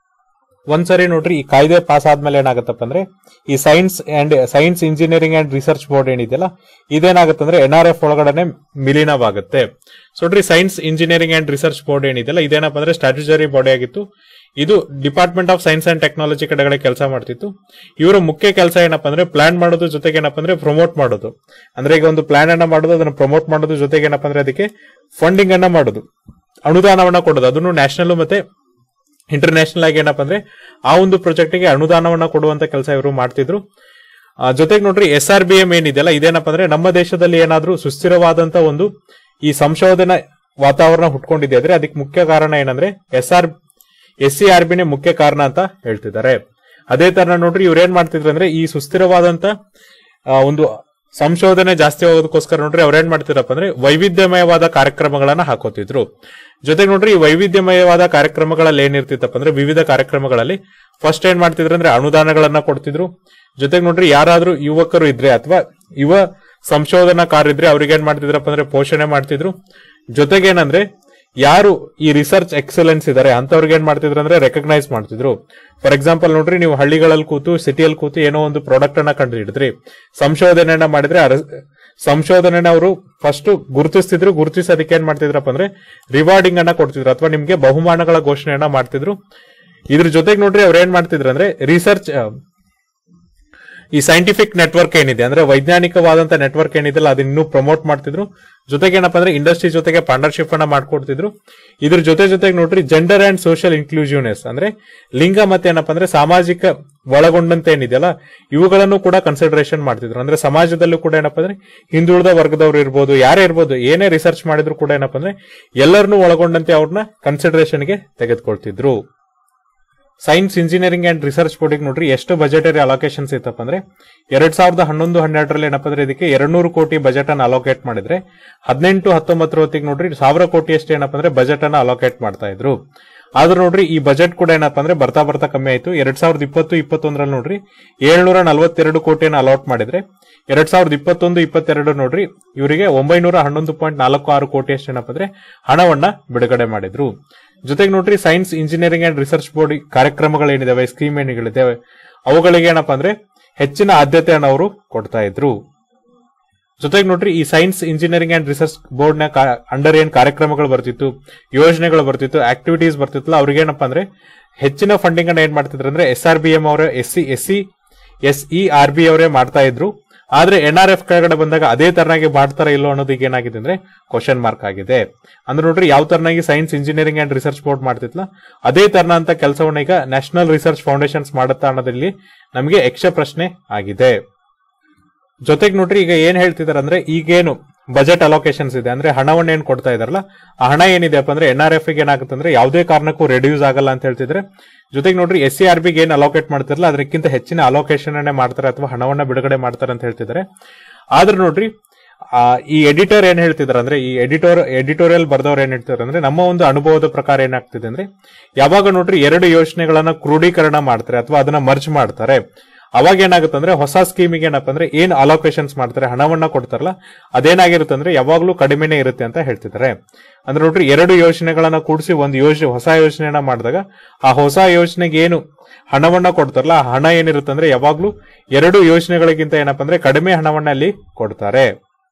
ಒಂದ್ಸರಿ ನೋಡ್ರಿ ಈ ಕಾಯ್ದೆ ಪಾಸ್ ಆದ್ಮೇಲೆ ಏನಾಗತ್ತಪ್ಪ ಅಂದ್ರೆ ಈ science and science engineering and research board ಏನಿದೆಯಲ್ಲ ಇದೇನಾಗುತ್ತೆ ಅಂದ್ರೆ ಎನ್ ಆರ್ ಎಫ್ ಒಳಗಡೆ ವಿಲೀನವಾಗುತ್ತೆ ಸೊ ನೋಡ್ರಿ science engineering and research board ಏನಿದೆಯಲ್ಲ ಇದೇನಪ್ಪ ಅಂದ್ರೆ ಸ್ಟ್ಯಾಟ್ಯುಟರಿ ಬಾಡಿ ಆಗಿತ್ತು ಇದು department of science and technology ಕಡೆಗಡೆ ಕೆಲಸ ಮಾಡ್ತಿತ್ತು ಇವರ ಮುಖ್ಯ ಕೆಲಸ ಏನಪ್ಪಾ ಅಂದ್ರೆ ಪ್ಲಾನ್ ಮಾಡೋದು ಜೊತೆಗೆ ಏನಪ್ಪಾ ಅಂದ್ರೆ ಪ್ರಮೋಟ್ ಮಾಡೋದು ಅಂದ್ರೆ ಈಗ ಒಂದು ಪ್ಲಾನ್ ಅನ್ನ ಮಾಡೋದು ಅದನ್ನ ಪ್ರಮೋಟ್ ಮಾಡೋದು ಜೊತೆಗೆ ಏನಪ್ಪಾ ಅಂದ್ರೆ ಅದಕ್ಕೆ ಫಂಡಿಂಗ್ ಅನ್ನ ಮಾಡೋದು ಅನುದಾನವನ್ನ ಕೊಡೋದು ಅದನ್ನು ನ್ಯಾಷನಲ್ ಮತ್ತೆ ಇಂಟರ್ನ್ಯಾಷನಲ್ ಆಗಿ ಏನಪ್ಪಾ ಅಂದ್ರೆ ಆ ಒಂದು ಪ್ರಾಜೆಕ್ಟ್ ಗೆ ಅನುದಾನವನ್ನ ಕೊಡುವಂತ ಕೆಲಸ ಇವರು ಮಾಡ್ತಿದ್ರು ಆ, ಜೊತೆಗೆ ನೋಡ್ರಿ ಎಸ್ ಆರ್ ಬಿ ಎಂ ಏನಿದೆಯಲ್ಲ ಇದೇನಪ್ಪ ಅಂದ್ರೆ ನಮ್ಮ ದೇಶದಲ್ಲಿ ಏನಾದ್ರೂ ಸುಸ್ಥಿರವಾದಂತ ಒಂದು ಈ ಸಂಶೋಧನಾ ವಾತಾವರಣ ಹುಟ್ಕೊಂಡಿದೆ ಅಂದ್ರೆ ಅದಕ್ಕೆ ಮುಖ್ಯ ಕಾರಣ ಏನಂದ್ರೆ S R S C R ಬಿನೇ ಮುಖ್ಯ ಕಾರಣ ಅಂತ ಹೇಳ್ತಿದ್ದಾರೆ ಅದೇ ತರ ನೋಡ್ರಿ ಇವ್ರು ಏನ್ ಮಾಡ್ತಿದ್ರು ಅಂದ್ರೆ ಈ ಸುಸ್ಥಿರವಾದಂತ ಆ, ಒಂದು ಸಂಶೋಧನೆ ಜಾಸ್ತಿ ಹೋಗೋದಕ್ಕೋಸ್ಕರ ನೋಡ್ರಿ ಅವ್ರು ಏನ್ ಮಾಡ್ತಿದ್ರಪ್ಪ ಅಂದ್ರೆ ವೈವಿಧ್ಯಮಯವಾದ ಕಾರ್ಯಕ್ರಮಗಳನ್ನ ಹಾಕೋತಿದ್ರು ಜೊತೆಗೆ ನೋಡ್ರಿ ಈ ವೈವಿಧ್ಯಮಯವಾದ ಕಾರ್ಯಕ್ರಮಗಳಲ್ಲಿ ಏನಿರ್ತಿತ್ತಪ್ಪ ಅಂದ್ರೆ ವಿವಿಧ ಕಾರ್ಯಕ್ರಮಗಳಲ್ಲಿ ಫಸ್ಟ್ ಏನ್ ಮಾಡ್ತಿದ್ರು ಅಂದ್ರೆ ಅನುದಾನಗಳನ್ನ ಕೊಡ್ತಿದ್ರು ಜೊತೆಗೆ ನೋಡ್ರಿ ಯಾರಾದ್ರೂ ಯುವಕರು ಇದ್ರೆ ಅಥವಾ ಯುವ ಸಂಶೋಧನಾಕಾರರಿದ್ರೆ ಅವ್ರಿಗೆ ಏನ್ ಮಾಡ್ತಿದ್ರಪ್ಪ ಅಂದ್ರೆ ಪೋಷಣೆ ಮಾಡ್ತಿದ್ರು ಜೊತೆಗೆ ಏನಂದ್ರೆ ಯಾರು ಈ ರಿಸರ್ಚ್ ಎಕ್ಸಲೆನ್ಸ್ ಇದಾರೆ ಅಂತವ್ರಿಗೆ ಏನ್ ಮಾಡ್ತಿದ್ರು ಅಂದ್ರೆ ರೆಕಗ್ನೈಸ್ ಮಾಡ್ತಿದ್ರು ಫಾರ್ ಎಕ್ಸಾಂಪಲ್ ನೋಡ್ರಿ ನೀವು ಹಳ್ಳಿಗಳಲ್ಲಿ ಕೂತು ಸಿಟಿಯಲ್ಲಿ ಕೂತು ಏನೋ ಒಂದು ಪ್ರಾಡಕ್ಟ್ ಅನ್ನ ಕಂಡು ಹಿಡಿದ್ರಿ ಸಂಶೋಧನೆಯನ್ನ ಮಾಡಿದ್ರೆ ಆ ರ- ಸಂಶೋಧನೆನ ಅವರು ಫಸ್ಟ್ ಗುರುತಿಸ್ತಿದ್ರು ಗುರುತಿಸಿ ಅದಕ್ಕೆ ಏನ್ ಮಾಡ್ತಿದ್ರಪ್ಪ ಅಂದ್ರೆ ರಿವಾರ್ಡಿಂಗ್ ಅನ್ನ ಕೊಡ್ತಿದ್ರು ಅಥವಾ ನಿಮ್ಗೆ ಬಹುಮಾನಗಳ ಘೋಷಣೆಯನ್ನ ಮಾಡ್ತಿದ್ರು ಇದ್ರ ಜೊತೆಗೆ ನೋಡ್ರಿ ಅವ್ರು ಏನ್ ಮಾಡ್ತಿದ್ರು ಅಂದ್ರೆ ರಿಸರ್ಚ್ ಈ ಸೈಂಟಿಫಿಕ್ ನೆಟ್ವರ್ಕ್ ಏನಿದೆ ಅಂದ್ರೆ ವೈಜ್ಞಾನಿಕವಾದಂತ ನೆಟ್ವರ್ಕ್ ಏನಿದೆಲ್ಲ ಅದನ್ನ ಇನ್ನೂ ಪ್ರಮೋಟ್ ಮಾಡ್ತಿದ್ರು ಜೊತೆಗೆ ಏನಪ್ಪಾ ಅಂದ್ರೆ ಇಂಡಸ್ಟ್ರಿ ಜೊತೆಗೆ ಪಾರ್ಟ್ನರ್ಶಿಪ್ ಅನ್ನ ಮಾಡ್ಕೊಡ್ತಿದ್ರು ಇದ್ರ ಜೊತೆ ಜೊತೆಗೆ ನೋಡ್ರಿ ಜೆಂಡರ್ ಅಂಡ್ ಸೋಷಿಯಲ್ ಇನ್ಕ್ಲೂಸಿವ್ನೆಸ್ ಅಂದ್ರೆ ಲಿಂಗ ಮತ್ತೆ ಏನಪ್ಪಾ ಅಂದ್ರೆ ಸಾಮಾಜಿಕ ಒಳಗೊಂಡಂತೆ ಏನಿದೆಯಲ್ಲ ಇವುಗಳನ್ನು ಕೂಡ ಕನ್ಸಿಡರೇಷನ್ ಮಾಡ್ತಿದ್ರು ಅಂದ್ರೆ ಸಮಾಜದಲ್ಲೂ ಕೂಡ ಏನಪ್ಪಾ ಅಂದ್ರೆ ಹಿಂದುಳಿದ ವರ್ಗದವ್ರು ಇರ್ಬೋದು ಯಾರೇ ಇರ್ಬೋದು ಏನೇ ರಿಸರ್ಚ್ ಮಾಡಿದ್ರು ಕೂಡ ಏನಪ್ಪಾ ಅಂದ್ರೆ ಎಲ್ಲರನ್ನೂ ಒಳಗೊಂಡಂತೆ ಅವ್ರನ್ನ ಕನ್ಸಿಡರೇಷನ್ಗೆ ತೆಗೆದುಕೊಳ್ತಿದ್ರು ಸೈನ್ಸ್ ಇಂಜಿನಿಯರಿಂಗ್ ಅಂಡ್ ರಿಸರ್ಚ್ ಬೋರ್ಡಿಗೆ ನೋಡ್ರಿ ಎಷ್ಟು ಬಜೆಟರಿ ಅಲೋಕೇಶನ್ಸ್ ಇತ್ತಪ್ಪ ಅಂದ್ರೆ ಎರಡ್ ಸಾವಿರದ ಹನ್ನೊಂದು ಹನ್ನೆರಡರಲ್ಲಿ ಏನಪ್ಪ ಅಂದ್ರೆ ಇದಕ್ಕೆ ಎರಡ್ನೂರು ಕೋಟಿ ಬಜೆಟ್ ಅನ್ನು ಅಲೋಕೇಟ್ ಮಾಡಿದ್ರೆ ಹದಿನೆಂಟು ಹತ್ತೊಂಬತ್ತರ ಹೊತ್ತಿಗೆ ನೋಡ್ರಿ ಸಾವಿರ ಕೋಟಿ ಅಷ್ಟು ಏನಪ್ಪ ಅಂದ್ರೆ ಬಜೆಟ್ ಅನ್ನ ಅಲೋಕೇಟ್ ಮಾಡ್ತಾ ಇದ್ರು ಆದ್ರೆ ನೋಡ್ರಿ ಈ ಬಜೆಟ್ ಕೂಡ ಏನಪ್ಪ ಅಂದ್ರೆ ಬರ್ತಾ ಬರ್ತಾ ಕಮ್ಮಿ ಆಯ್ತು ಎರಡ್ ಸಾವಿರದ ಇಪ್ಪತ್ತು ಇಪ್ಪತ್ತೊಂದರಲ್ಲಿ ನೋಡ್ರಿ ಏಳ್ನೂರ ನಲವತ್ತೆರಡು ಕೋಟಿಯನ್ನು ಅಲಾಟ್ ಮಾಡಿದ್ರೆ ಎರಡ್ ಸಾವಿರದ ಇಪ್ಪತ್ತೊಂದು ಇಪ್ಪತ್ತೆರಡು ನೋಡ್ರಿ ಇವರಿಗೆ ಒಂಬೈನೂರ ಹನ್ನೊಂದು ಪಾಯಿಂಟ್ ನಾಲ್ಕು ಆರು ಕೋಟಿ ಅಷ್ಟು ಏನಪ್ಪ ಅಂದ್ರೆ ಹಣವನ್ನ ಬಿಡುಗಡೆ ಮಾಡಿದ್ರು ಜೊತೆಗೆ ನೋಡ್ರಿ science engineering and research board ಕಾರ್ಯಕ್ರಮಗಳೇನಿದಾವೆ ಸ್ಕೀಮ್ ಏನಿಗಳಿದಾವೆ ಅವುಗಳಿಗೆ ಏನಪ್ಪ ಅಂದ್ರೆ ಹೆಚ್ಚಿನ ಆದ್ಯತೆಯನ್ನು ಅವರು ಕೊಡ್ತಾ ಇದ್ರು ಜೊತೆಗೆ ನೋಡ್ರಿ ಈ science engineering and research board ನ ಅಂಡರ್ ಏನ್ ಕಾರ್ಯಕ್ರಮಗಳು ಬರ್ತಿತ್ತು ಯೋಜನೆಗಳು ಬರ್ತಿತ್ತು ಆಕ್ಟಿವಿಟೀಸ್ ಬರ್ತಿತ್ತು ಅವ್ರಿಗೆ ಏನಪ್ಪಾ ಅಂದ್ರೆ ಹೆಚ್ಚಿನ ಫಂಡಿಂಗ್ ಅನ್ನ ಏನ್ ಮಾಡ್ತಿದ್ರು ಅಂದ್ರೆ ಎಸ್ ಆರ್ ಬಿ ಎಂ ಅವರೇ S C S C S E R B ಅವರೇ ಮಾಡ್ತಾ ಇದ್ರು ಆದ್ರೆ ಎನ್ ಆರ್ ಎಫ್ ಕೆಳಗಡೆ ಬಂದಾಗ ಅದೇ ತರನಾಗಿ ಮಾಡ್ತಾರ ಇಲ್ಲೋ ಅನ್ನೋದು ಈಗ ಏನಾಗಿದೆ ಅಂದ್ರೆ ಕ್ವಶನ್ ಮಾರ್ಕ್ ಆಗಿದೆ ಅಂದ್ರೆ ನೋಡ್ರಿ ಯಾವ ತರನಾಗಿ science engineering and research board ಮಾಡ್ತಿತ್ಲ ಅದೇ ತರನ ಅಂತ ಕೆಲಸವನ್ನ ಈಗ ನ್ಯಾಷನಲ್ ರಿಸರ್ಚ್ ಫೌಂಡೇಶನ್ಸ್ ಮಾಡುತ್ತಾ ಅನ್ನೋದ್ರಲ್ಲಿ ನಮಗೆ ಯಕ್ಷ ಪ್ರಶ್ನೆ ಆಗಿದೆ ಜೊತೆಗೆ ನೋಡ್ರಿ ಈಗ ಏನ್ ಹೇಳ್ತಿದಾರೆ ಅಂದ್ರೆ ಈಗೇನು ಬಜೆಟ್ ಅಲೋಕೇಶನ್ಸ್ ಇದೆ ಅಂದ್ರೆ ಹಣವನ್ನ ಏನ್ ಕೊಡ್ತಾ ಇದಾರಲ್ಲ ಆ ಹಣ ಏನಿದೆ ಅಂದ್ರೆ ಎನ್ ಆರ್ ಎಫ್ ಗೆ ಏನಾಗುತ್ತೆ ಅಂದ್ರೆ ಯಾವುದೇ ಕಾರಣಕ್ಕೂ ರೆಡ್ಯೂಸ್ ಆಗಲ್ಲ ಅಂತ ಹೇಳ್ತಿದ್ರೆ ಜೊತೆಗೆ ನೋಡ್ರಿ ಎಸ್ ಸಿ ಆರ್ ಬಿಗೆ ಏನ್ ಅಲೋಕೇಟ್ ಮಾಡ್ತಿರಲ್ಲ ಅದಕ್ಕಿಂತ ಹೆಚ್ಚಿನ ಅಲೋಕೇಶನ್ ಅನ್ನೇ ಮಾಡ್ತಾರೆ ಅಥವಾ ಹಣವನ್ನ ಬಿಡುಗಡೆ ಮಾಡ್ತಾರೆ ಅಂತ ಹೇಳ್ತಿದ್ದಾರೆ ಆದ್ರೆ ನೋಡ್ರಿ ಆ, ಈ ಎಡಿಟರ್ ಏನ್ ಹೇಳ್ತಿದಾರೆ ಅಂದ್ರೆ ಈ ಎಡಿಟೋರ್ ಎಡಿಟೋರಿಯಲ್ ಬರ್ದವ್ರು ಏನ್ ಹೇಳ್ತಿದಾರೆ ಅಂದ್ರೆ ನಮ್ಮ ಒಂದು ಅನುಭವದ ಪ್ರಕಾರ ಏನಾಗ್ತಿದೆ ಅಂದ್ರೆ ಯಾವಾಗ ನೋಡ್ರಿ ಎರಡು ಯೋಜನೆಗಳನ್ನ ಕ್ರೋಢೀಕರಣ ಮಾಡ್ತಾರೆ ಅಥವಾ ಅದನ್ನ ಮರ್ಜ್ ಮಾಡ್ತಾರೆ ಅವಾಗ ಏನಾಗುತ್ತೆ ಅಂದ್ರೆ ಹೊಸ ಸ್ಕೀಮಿಗೆ ಏನಪ್ಪ ಅಂದ್ರೆ ಏನ್ ಅಲೋಕೇಶನ್ಸ್ ಮಾಡ್ತಾರೆ ಹಣವನ್ನ ಕೊಡ್ತಾರಲ್ಲ ಅದೇನಾಗಿರುತ್ತೆ ಅಂದ್ರೆ ಯಾವಾಗ್ಲೂ ಕಡಿಮೆನೇ ಇರುತ್ತೆ ಅಂತ ಹೇಳ್ತಿದ್ದಾರೆ ಅಂದ್ರೆ ನೋಡ್ರಿ ಎರಡು ಯೋಜನೆಗಳನ್ನ ಕೂಡಿಸಿ ಒಂದು ಯೋಜನೆ ಹೊಸ ಯೋಜನೆಯನ್ನ ಮಾಡಿದಾಗ ಆ ಹೊಸ ಯೋಜನೆಗೆ ಏನು ಹಣವನ್ನ ಕೊಡ್ತಾರಲ್ಲ ಆ ಹಣ ಏನಿರುತ್ತೆ ಅಂದ್ರೆ ಯಾವಾಗ್ಲೂ ಎರಡು ಯೋಜನೆಗಳಿಗಿಂತ ಏನಪ್ಪ ಅಂದ್ರೆ ಕಡಿಮೆ ಹಣವನ್ನ ಅಲ್ಲಿ ಕೊಡ್ತಾರೆ